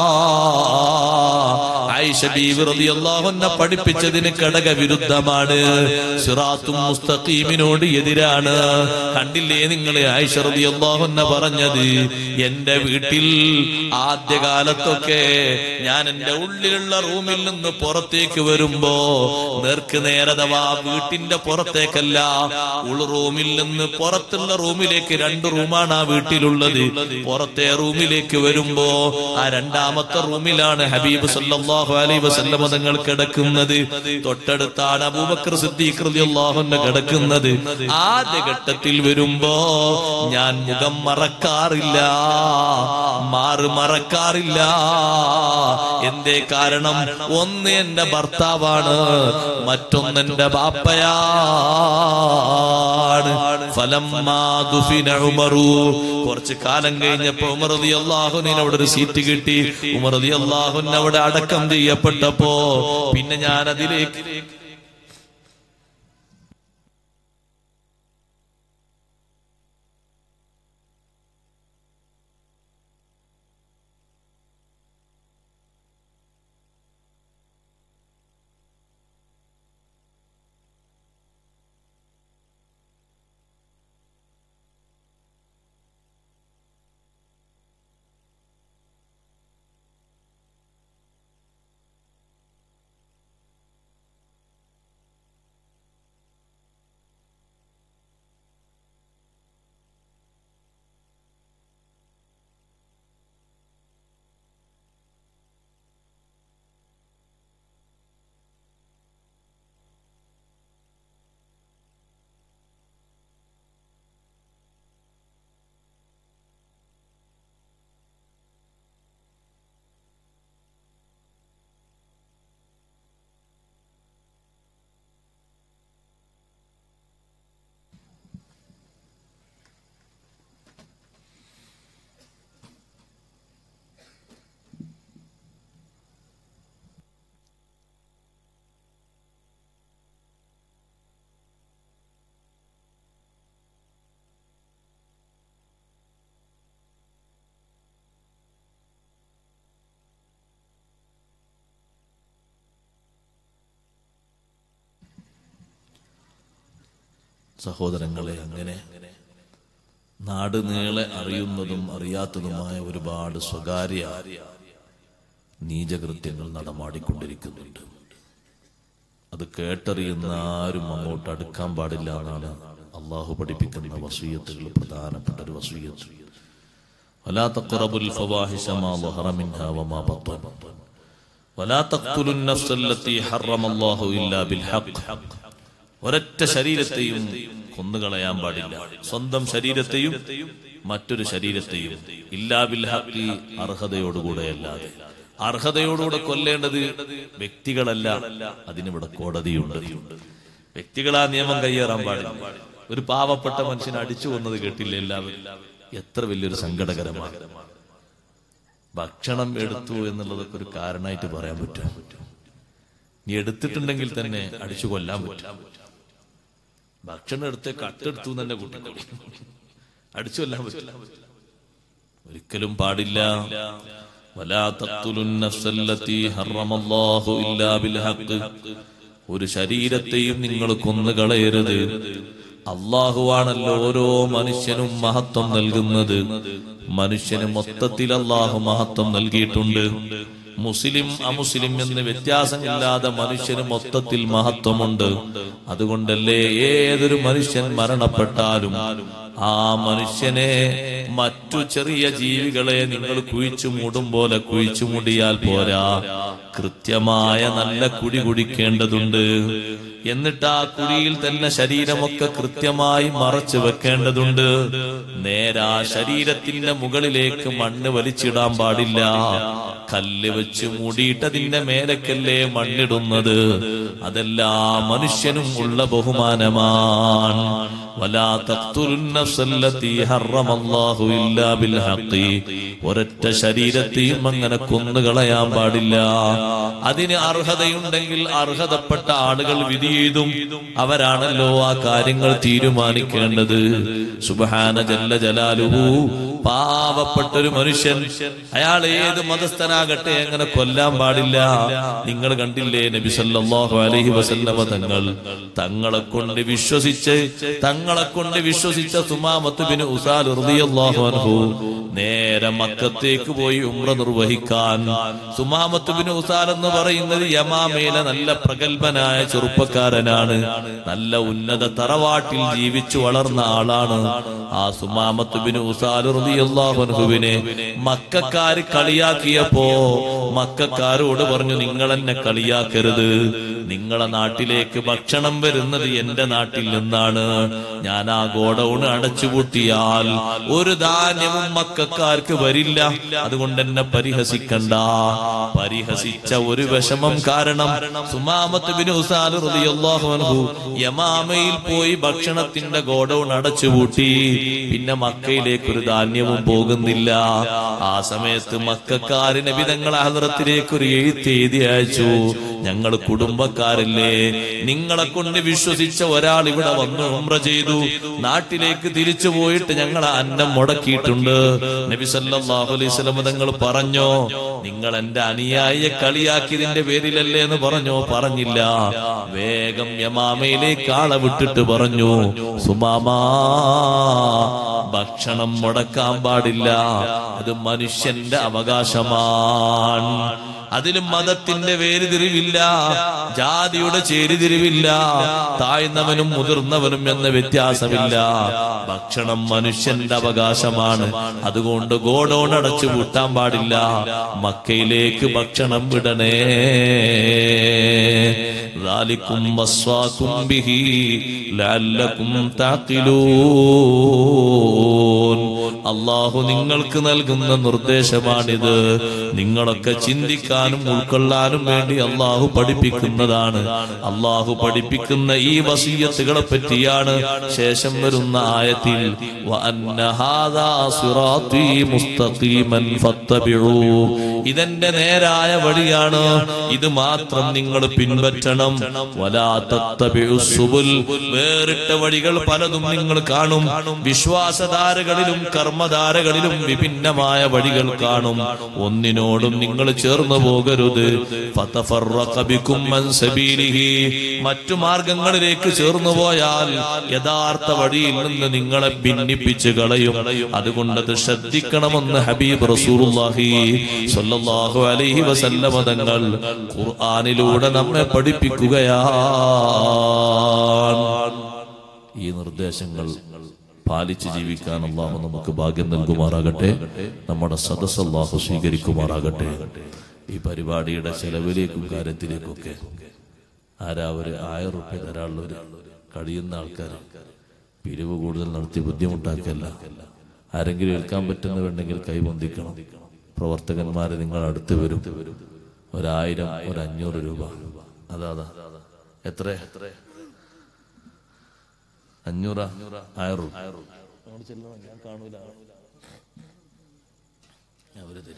ആയിഷ ബീവി റളിയല്ലാഹു അൻഹ പഠിപ്പിച്ചതിന് ഘടക വിരുദ്ധമാണ് സിറാത്തും മുസ്തഖീമിനോട് എതിരാണ് കണ്ടില്ലേ നിങ്ങൾ ആയിഷ റളിയല്ലാഹു അൻഹ പറഞ്ഞത് എന്റെ വീട്ടിൽ ആദ്യകാലത്തൊക്കെ ഞാൻ എന്റെ ഉള്ളിലുള്ള റൂമിൽ നിന്ന് പുറത്തേക്ക് വരുമ്പോ നേർക്ക് നേരതവാ വീട്ടിന്റെ പുറത്തേക്കല്ല ഉൾ റൂമിൽ നിന്ന് പുറത്തുള്ള റൂമിലേക്ക് രണ്ട് റൂമാണ് ആ വീട്ടിലുള്ളത് പുറത്തെ റൂമിലേക്ക് വരുമ്പോ ആ രണ്ടാമത്തെ റൂമിലാണ് ഹബീബ് സല്ലല്ലാഹു അലൈഹി വസല്ലം തങ്ങൾ കിടക്കുന്നത് തൊട്ടടുത്താണ് അബൂബക്കർ സിദ്ദീഖ് റളിയല്ലാഹു അൻഹു കിടക്കുന്നത് ആദ്യ ഘട്ടത്തിൽ വരുമ്പോ ഞാൻ മുഖം മറക്കാറില്ല മാറ് മറക്കാറില്ല എന്തേ കാരണം ഒന്ന് എന്റെ ഭർത്താവാണ് മറ്റൊന്ന് എന്റെ ബാപ്പയാണ് ഫലമ്മാ ദുഫിന ഉമറു കുറച്ച് കാലം കഴിഞ്ഞപ്പോ ഉമർ അലി അള്ളാഹുവിന് അവിടെ ഒരു സീറ്റ് കിട്ടി ഉമർ അലി അള്ളാഹുവിന് അവിടെ അടക്കം ചെയ്യപ്പെട്ടപ്പോ പിന്നെ ഞാൻ അതിലേക്ക് സഹോദരങ്ങളെ അങ്ങനെ നാട് നീളെ അറിയുന്നതും അറിയാത്തതുമായ ഒരുപാട് സ്വകാര്യ നീചകൃത്യങ്ങൾ നടമാടിക്കൊണ്ടിരിക്കുന്നുണ്ട് അത് കേട്ടറിയുന്ന ആരും അങ്ങോട്ട് അടുക്കാൻ പാടില്ല എന്നാണ് അള്ളാഹു പഠിപ്പിക്കുന്ന വസൂയത്തുകൾ പ്രധാനപ്പെട്ട ഒരു വസൂയത്ത് ولا تقربوا الفواحش ما ظهر منها وما بطن ولا تقتلوا النفس التي حرم الله إلا بالحق ഒരൊറ്റ ശരീരത്തെയും കൊന്നുകളയാൻ പാടില്ല സ്വന്തം ശരീരത്തെയും മറ്റൊരു ശരീരത്തെയും ഇല്ലാ ബിൽ ഹഖി അർഹതയോടുകൂടെ അല്ലാതെ അർഹതയോടുകൂടെ കൊല്ലേണ്ടത് വ്യക്തികളല്ല അതിനിവിടെ കോടതിയുണ്ട് വ്യക്തികൾ ആ നിയമം കയ്യേറാൻ പാടില്ല ഒരു പാവപ്പെട്ട മനുഷ്യനെ അടിച്ചു കൊന്നത് കേട്ടില്ല എല്ലാവരും എത്ര വലിയൊരു സങ്കടകരമാണ് ഭക്ഷണം എടുത്തു എന്നുള്ളതൊക്കെ ഒരു കാരണമായിട്ട് പറയാൻ പറ്റും നീ എടുത്തിട്ടുണ്ടെങ്കിൽ തന്നെ അടിച്ചു കൊല്ലാൻ പറ്റും ഭക്ഷണം എടുത്ത് കട്ടെടുത്തു എന്ന് തന്നെ കൂട്ടിക്കൊള്ളി അടിച്ചു കൊല്ലാൻ പറ്റില്ല ഒരിക്കലും പാടില്ല വലാ തഖ്തുലുൻ നഫ്സല്ലത്തി ഹറമല്ലാഹു ഇല്ലാ ബിൽ ഹഖ് ഒരു ശരീരത്തെയും നിങ്ങൾ കൊന്നുകളയരുത് അള്ളാഹുവാണല്ലോ ഓരോ മനുഷ്യനും മഹത്വം നൽകുന്നത് മനുഷ്യന് മൊത്തത്തിൽ അള്ളാഹു മഹത്വം നൽകിയിട്ടുണ്ട് മുസ്ലിം അമുസ്ലിം എന്ന് വ്യത്യാസമില്ലാതെ മനുഷ്യന് മൊത്തത്തിൽ മഹത്വമുണ്ട് അതുകൊണ്ടല്ലേ ഏതൊരു മനുഷ്യൻ മരണപ്പെട്ടാലും ആ മനുഷ്യനെ മറ്റു ചെറിയ ജീവികളെ നിങ്ങൾ കുഴിച്ചു മൂടും പോലെ കുഴിച്ചു മൂടിയാൽ പോരാ കൃത്യമായ നല്ല കുടി കുടിക്കേണ്ടതുണ്ട് എന്നിട്ട് ആ കുഴിയിൽ തന്നെ ശരീരമൊക്കെ കൃത്യമായി മറച്ചു വെക്കേണ്ടതുണ്ട് നേരാ ശരീരത്തിന്റെ മുകളിലേക്ക് മണ്ണ് വലിച്ചിടാൻ പാടില്ല കല്ല് വെച്ച് മൂടിയിട്ടതിന്റെ മേലക്കല്ലേ മണ്ണിടുന്നത് അതെല്ലാ മനുഷ്യനും ഉള്ള ബഹുമാനമാണ് വലാ തഖ്തുലുൻ നഫ്സല്ലത്തി ഹറമല്ലാഹു ഇല്ലാ ബിൽ ഹഖി ഒരൊറ്റ ശരീരത്തെയും അങ്ങനെ കൊന്നുകളയാൻ പാടില്ല അതിന് അർഹതയുണ്ടെങ്കിൽ അർഹതപ്പെട്ട ആളുകൾ വിധി ചെയ്തും അവരാണല്ലോ ആ കാര്യങ്ങൾ തീരുമാനിക്കേണ്ടത് സുബഹാന ജല്ല ജലാലുഹു പാവപ്പെട്ട ഒരു മനുഷ്യൻ അയാൾ ഏത് മതസ്ഥനാകട്ടെ അങ്ങനെ കൊല്ലാൻ പാടില്ല നിങ്ങൾ കണ്ടില്ലേ നബി സല്ലല്ലാഹു അലൈഹി വസല്ലമ തങ്ങൾ തങ്ങളെ കൊണ്ട് വിശ്വസിച്ച് തങ്ങളെ കൊണ്ട് വിശ്വസിച്ച സുമാമത്ത് ബിൻ ഉസാൽ റളിയല്ലാഹു അൻഹു നേരെ മക്കത്തേക്ക് പോയി ഉംറ നിർവഹിക്കാൻ സുമാമത്ത് ബിൻ ഉസാൽ എന്ന് പറയുന്നത് യമാമയിലെ നല്ല പ്രഗത്ഭനായ ചെറുപ്പക്കാരനാണ് നല്ല ഉന്നത തറവാട്ടിൽ ജീവിച്ചു വളർന്ന ആളാണ് ആ സുമാമത്ത് ബിൻ ഉസാൽ റളിയല്ലാഹു അൻഹുവിനെ മക്കക്കാര് കളിയാക്കിയപ്പോ മക്കക്കാരോട് പറഞ്ഞു നിങ്ങൾ എന്നെ കളിയാക്കരുത് നിങ്ങളെ നാട്ടിലേക്ക് ഭക്ഷണം വരുന്നത് എന്റെ നാട്ടിൽ നിന്നാണ് ഞാൻ ആ ഗോഡൌൺ അടച്ചുപൂട്ടിയാൽ ഒരു ധാന്യവും മക്കാർക്ക് വരില്ല അതുകൊണ്ട് എന്നെ പരിഹസിക്കണ്ട പരിഹസിച്ച ഒരു വിഷമം കാരണം സുമാമത്ത് ബിൻ ഉസാൽ റളിയല്ലാഹു അൻഹു യമാമയിൽ പോയി ഭക്ഷണത്തിന്റെ ഗോഡൌൺ അടച്ചുപൂട്ടി പിന്നെ മക്കയിലേക്ക് ഒരു ധാന്യവും പോകുന്നില്ല ആ സമയത്ത് മക്കാരിനെ വിധങ്ങൾ ഹദ്രത്തിലേക്ക് ഒരു എഴുത്ത് എഴുതി അയച്ചു ഞങ്ങൾ കുടുംബക്കാരല്ലേ നിങ്ങളെ കൊണ്ട് വിശ്വസിച്ച ഒരാൾ ഇവിടെ വന്ന് ഉംറ ചെയ്തു നാട്ടിലേക്ക് തിരിച്ചു പോയിട്ട് ഞങ്ങൾ അന്നം മുടക്കിയിട്ടുണ്ട് നബി സല്ലല്ലാഹു അലൈഹി വസല്ലം തങ്ങൾ പറഞ്ഞോ നിങ്ങൾ എന്റെ അനുയായിയെ കളിയാക്കിയതിന്റെ പേരിലല്ലേ എന്ന് പറഞ്ഞോ പറഞ്ഞില്ല വേഗം യമാമയിലേക്ക് ആളെ വിട്ടിട്ട് പറഞ്ഞു സുമാമാ ഭക്ഷണം മുടക്കാൻ പാടില്ല അത് മനുഷ്യന്റെ അവകാശമാണ് അതിലും മതത്തിന്റെ വേരുതിരിവില്ല ജാതിയുടെ ചേരിതിരിവില്ല താഴ്ന്നവനും മുതിർന്നവനും എന്ന വ്യത്യാസമില്ല ഭക്ഷണം മനുഷ്യന്റെ അവകാശമാണ് അതുകൊണ്ട് ഗോഡൌൺ അടച്ചു പൂട്ടാൻ പാടില്ല മക്കയിലേക്ക് ഭക്ഷണം വിടണേ ذلكم وصاكم به لعلكم تعقلون അള്ളാഹു നിങ്ങൾക്ക് നൽകുന്ന നിർദ്ദേശമാണിത് നിങ്ങളൊക്കെ ചിന്തിക്കാനും ഉൾക്കൊള്ളാനും വേണ്ടി അള്ളാഹു പഠിപ്പിക്കുന്നതാണ് അള്ളാഹു പഠിപ്പിക്കുന്ന ഈ വസീയത്തുകളെ പറ്റിയാണ് ശേഷം വരുന്ന ആയത്തിൽ وَأَنَّ هَذَا صِرَاطِي مُسْتَقِيمًا فَاتَّبِعُوهُ ഇതെന്റെ നേരായ വഴിയാണ് ഇത് മാത്രം നിങ്ങൾ പിൻപറ്റണം വലാ തത്തബിഉ സുബുൽ വേറിട്ട വഴികൾ പലതും നിങ്ങൾ കാണും വിശ്വാസധാരകളിലും കർമ്മധാരകളിലും വിഭിന്നമായ വഴികൾ കാണും ഒന്നിനോടും നിങ്ങൾ ചേർന്നു പോകരുത് ഫതഫറഖ ബികും അൻ സബീലിഹി മറ്റു മാർഗങ്ങളിലേക്ക് ചേർന്നു പോയാൽ യഥാർത്ഥ വഴിയിൽ നിന്ന് നിങ്ങളെ ഭിന്നിപ്പിച്ച് കളയും അതുകൊണ്ട് അത് ശ്രദ്ധിക്കണമെന്ന് ഹബീബ് റസൂലുള്ളാഹി സ്വല്ലല്ലാഹു അലൈഹി വസല്ലമ തങ്ങൾ ഖുർആനിലൂടെ നമ്മെ പഠിപ്പിക്കുകയാണ് ഈ നിർദ്ദേശങ്ങൾ പാലിച്ച് ജീവിക്കാൻ അള്ളാഹു നമുക്ക് ഭാഗ്യം നൽകുമാറാകട്ടെ നമ്മുടെ സദസ് അള്ളാഹു സ്വീകരിക്കുമാറാകട്ടെ ഈ പരിപാടിയുടെ ചെലവിലേക്കും കാര്യത്തിലേക്കൊക്കെ ആരാ ഒരു ആയിരം റുപ്യ തരാനുള്ളവര് കഴിയുന്ന ആൾക്കാർ പിരിവ് കൂടുതൽ നടത്തി ബുദ്ധിമുട്ടാക്കല്ല ആരെങ്കിലും ഏൽക്കാൻ പറ്റുന്നവരുണ്ടെങ്കിൽ കൈബന്ധിക്കണം പ്രവർത്തകന്മാരെ നിങ്ങൾ അടുത്ത് വരും ഒരായിരം ഒരു അഞ്ഞൂറ് രൂപ അതാ അതാ എത്ര എത്ര അഞ്ഞൂറ ആയിരം ഞാൻ കാണൂല അവര് തരും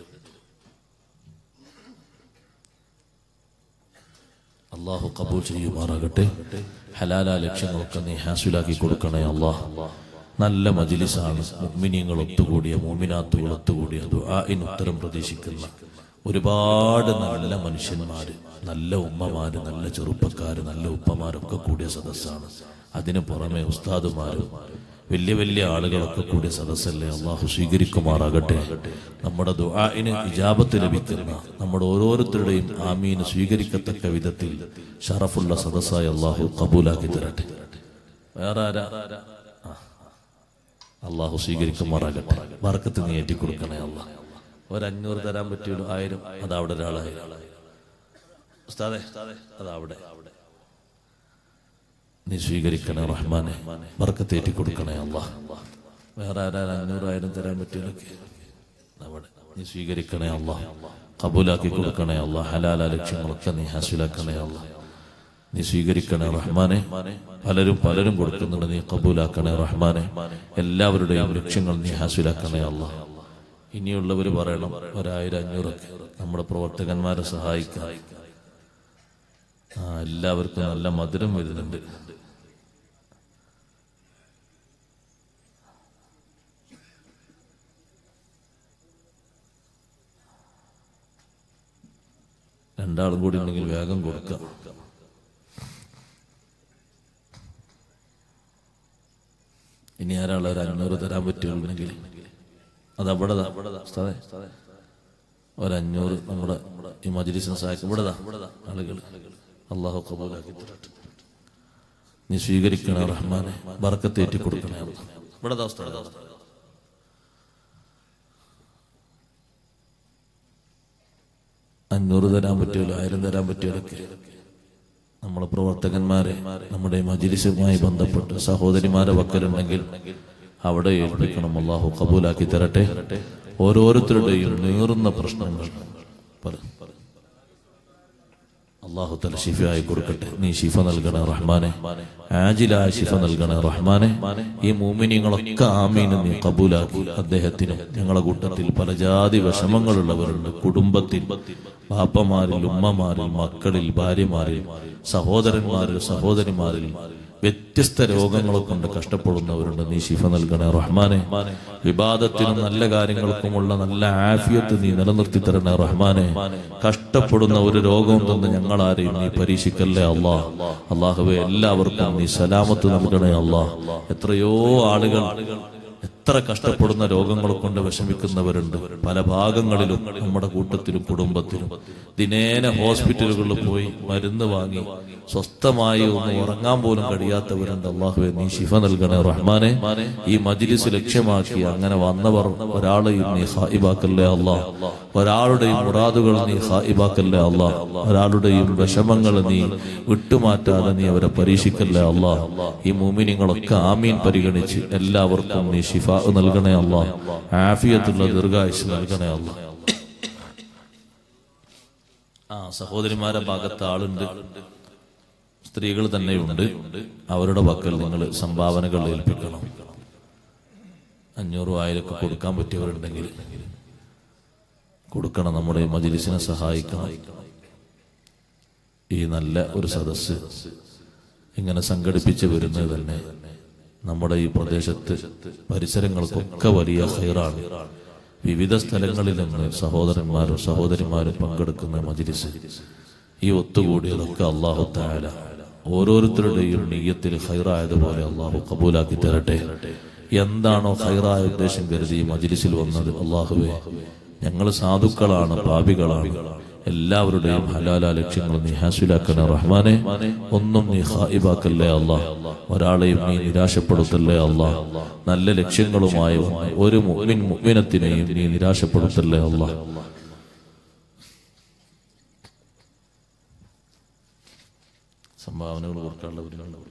അള്ളാഹു കബൂൽ ചെയ്യുമാറാകട്ടെ ഹലാല ലക്ഷ്യങ്ങളൊക്കെ നീ ഹാസിലാക്കി കൊടുക്കണേ അള്ളാഹ് നല്ല മജിലിസാണ് മുഗ്മിനിയങ്ങൾ ഒത്തുകൂടിയ മോമിനാത്തുകൾ ഒത്തുകൂടിയ ദുആഇന് ഉത്തരം പ്രതീക്ഷിക്കുന്ന ഒരുപാട് നല്ല മനുഷ്യന്മാര് നല്ല ഉമ്മമാര് നല്ല ചെറുപ്പക്കാര് നല്ല ഉപ്പമാരൊക്കെ കൂടിയ സദസ്സാണ് അതിനു പുറമെ ഉസ്താദുമാരും വലിയ വലിയ ആളുകളൊക്കെ കൂടിയ സദസ്സല്ലേ അള്ളാഹു സ്വീകരിക്കുമാറാകട്ടെ നമ്മുടെ ദുആഇന് ഇജാബത്ത് ലഭിക്കുന്ന നമ്മുടെ ഓരോരുത്തരുടെയും ആമീന് സ്വീകരിക്കത്തക്ക വിധത്തിൽ ഷറഫുള്ള സദസ്സായി അള്ളാഹു കബൂലാക്കി തരട്ടെ വേറെ ആരാ ആ. അള്ളാഹു സ്വീകരിക്കുമാറാകട്ടെ ബർക്കത്ത് നീ ഏറ്റിക്കൊടുക്കണേ അല്ല ഒരഞ്ഞൂറ് തരാൻ പറ്റുമല്ലോ ആയിരം അത് അവിടെ ഒരാളായി ഉസ്താദേ അത് അവിടെ നീ സ്വീകരിക്കണേ റഹ്മാനെ ബർക്കത്ത് ഏറ്റിക്കൊടുക്കണേ അല്ല വേറെ ആരാ അഞ്ഞൂറായിരം തരാൻ പറ്റിയൊക്കെ അവിടെ നീ സ്വീകരിക്കണേ അല്ല കബൂലാക്കി കൊടുക്കണേ അല്ല ഹലാല ലക്ഷ്യങ്ങളൊക്കെ നീ ഹാസിലാക്കണേ അല്ല നീ സ്വീകരിക്കണേ റഹ്മാനെ പലരും പലരും കൊടുക്കുന്നുണ്ട് നീ കബൂലാക്കണേ റഹ്മാനെ എല്ലാവരുടെയും ലക്ഷ്യങ്ങൾ നീ ഹാസിലാക്കണേ അല്ല ഇനിയുള്ളവർ പറയണം ഒരായിരം അഞ്ഞൂറൊക്കെ നമ്മുടെ പ്രവർത്തകന്മാരെ സഹായിക്കാൻ ആ എല്ലാവർക്കും നല്ല മധുരം വരുന്നുണ്ട് രണ്ടാളും കൂടി ഉണ്ടെങ്കിൽ വേഗം കൊടുക്കാം ഇനി ആരാളെ ഒരു അഞ്ഞൂറ് തരാൻ പറ്റുകയുണ്ടെങ്കിൽ അത് അവിടെ ദാ, ഉസ്താദേ, ഒരഞ്ഞൂറ് നമ്മുടെ ഈ മജ്ലിസിനെ സഹായിക്കും ഇവിടെ ദാ, ആളുകൾ അള്ളാഹു കബൂലാക്കി തരട്ടെ നീ സ്വീകരിക്കണേ റഹ്മാനെ ബർക്കത്തേറ്റി കൊടുക്കണേ അല്ലാ. ഇവിടെ ദാ ഉസ്താദേ, ദാ ഉസ്താദേ. അഞ്ഞൂറ് തരാൻ പറ്റുമല്ലോ ആയിരം തരാൻ പറ്റുമല്ലൊക്കെ നമ്മളെ പ്രവർത്തകന്മാരെ നമ്മുടെ മജിലിസുമായി ബന്ധപ്പെട്ട് സഹോദരിമാരെ വക്കലുണ്ടെങ്കിൽ അവിടെ ഏൽപ്പിക്കണം അള്ളാഹു കബൂലാക്കി തരട്ടെ ഓരോരുത്തരുടെയും നീറുന്ന പ്രശ്നങ്ങൾ പറ അള്ളാഹു തല ഷിഫയായി കൊടുക്കട്ടെ നീ ഷിഫ നൽകണേ റഹ്മാനെ ആജിലായ ഷിഫ നൽകണേ റഹ്മാനെ ഈ മൂമിനിങ്ങളൊക്കെ ആമീന് നീ കബൂലാക്കി അദ്ദേഹത്തിനും ഞങ്ങളെ കൂട്ടത്തിൽ പല ജാതി വിഷമങ്ങളുള്ളവരുണ്ട് കുടുംബത്തിൽ ബാപ്പമാരിൽ ഉമ്മമാരിൽ മക്കളിൽ ഭാര്യമാരിൽ സഹോദരന്മാരിൽ സഹോദരിമാരിൽ വ്യത്യസ്ത രോഗങ്ങളെ കൊണ്ട് കഷ്ടപ്പെടുന്നവരുണ്ട് നീ ശിഫ നൽകണേ റഹ്മാനെ വിവാദത്തിനും നല്ല കാര്യങ്ങൾക്കുമുള്ള നല്ല ആഫിയത്ത് നീ നിലനിർത്തി തരണേ റഹ്മാനെ കഷ്ടപ്പെടുന്ന ഒരു രോഗവും തന്ന് ഞങ്ങൾ ആരെയും നീ പരീക്ഷിക്കല്ലേ അള്ളാ അള്ളാഹുവെ എല്ലാവർക്കും നീ സലാമത്ത് നൽകണേ അള്ളാ എത്രയോ ആളുകൾ എത്ര കഷ്ടപ്പെടുന്ന രോഗങ്ങൾ കൊണ്ട് വിഷമിക്കുന്നവരുണ്ട് പല ഭാഗങ്ങളിലും നമ്മുടെ കൂട്ടത്തിലും കുടുംബത്തിലും ദിനേന ഹോസ്പിറ്റലുകളിൽ പോയി മരുന്ന് വാങ്ങി സ്വസ്ഥമായി ഒന്ന് ഉറങ്ങാൻ പോലും കഴിയാത്തവരുണ്ട് അള്ളാഹുവെ നീ ശിഫ നൽകണേ റഹ്മാനെ ഈ മജിലിസ് ലക്ഷ്യമാക്കി അങ്ങനെ വന്നവർ ഒരാളെയും നീ ഹായിബാക്കല്ലേ അള്ളാഹ് ഒരാളുടെയും മുറാദുകൾ നീ ഹായിബാക്കല്ലേ അള്ളാഹ് ഒരാളുടെയും വിഷമങ്ങൾ നീ വിട്ടുമാറ്റാതെ നീ അവരെ പരീക്ഷിക്കല്ലേ അള്ളാഹ് ഈ മൂമിനിങ്ങളൊക്കെ ആമീൻ പരിഗണിച്ച് എല്ലാവർക്കും നീ ഷിഫ നൽകണേ അള്ളാഹ് ആഫിയത്തുള്ള ദീർഘായുസ് നൽകണേ അള്ളാഹ് ആ സഹോദരിമാരെ ഭാഗത്ത് ആളുണ്ട് സ്ത്രീകൾ തന്നെയുണ്ട് അവരുടെ പക്കൽ നിങ്ങൾ സംഭാവനകൾ ഏൽപ്പിക്കണം അഞ്ഞൂറ് ആയിരമൊക്കെ കൊടുക്കാൻ പറ്റിയവരുണ്ടെങ്കിൽ കൊടുക്കണം നമ്മുടെ ഈ മജിലിസിനെ സഹായിക്കണം ഈ നല്ല ഒരു സദസ്സ് ഇങ്ങനെ സംഘടിപ്പിച്ച് വരുന്നത് തന്നെ നമ്മുടെ ഈ പ്രദേശത്ത് പരിസരങ്ങൾക്കൊക്കെ വലിയ ഹൈറാണ് വിവിധ സ്ഥലങ്ങളിൽ നിന്ന് സഹോദരന്മാരും സഹോദരിമാരും പങ്കെടുക്കുന്ന മജിലിസ് ഈ ഒത്തുകൂടിയതൊക്കെ അള്ളാഹു താല ഓരോരുത്തരുടെയും നെയ്യത്തിൽ ഹൈറായതുപോലെ അള്ളാഹു കബൂലാക്കി തരട്ടെ എന്താണോ ഹൈറായ ഉദ്ദേശം കരുതി ഈ മജിലിസിൽ വന്നത് അള്ളാഹുവെ ഞങ്ങൾ സാധുക്കളാണ് പാപികളാണ് എല്ലാവരുടെയും ഹലാല ലക്ഷ്യങ്ങൾ നീ ഹാസിലാക്കണേ റഹ്മാനെ ഒന്നും നീ ഹായിബാക്കല്ലേ അല്ലാ ഒരാളെയും നീ നിരാശപ്പെടുത്തല്ലേ അല്ലാ നല്ല ലക്ഷ്യങ്ങളുമായി വന്ന ഒരു മുഅ്മിൻ മുഅ്മിനത്തിനെയും നീ നിരാശപ്പെടുത്തല്ലേ അല്ലാ സംഭാവനകൾ കൊടുക്കാനുള്ളവരുണ്ട്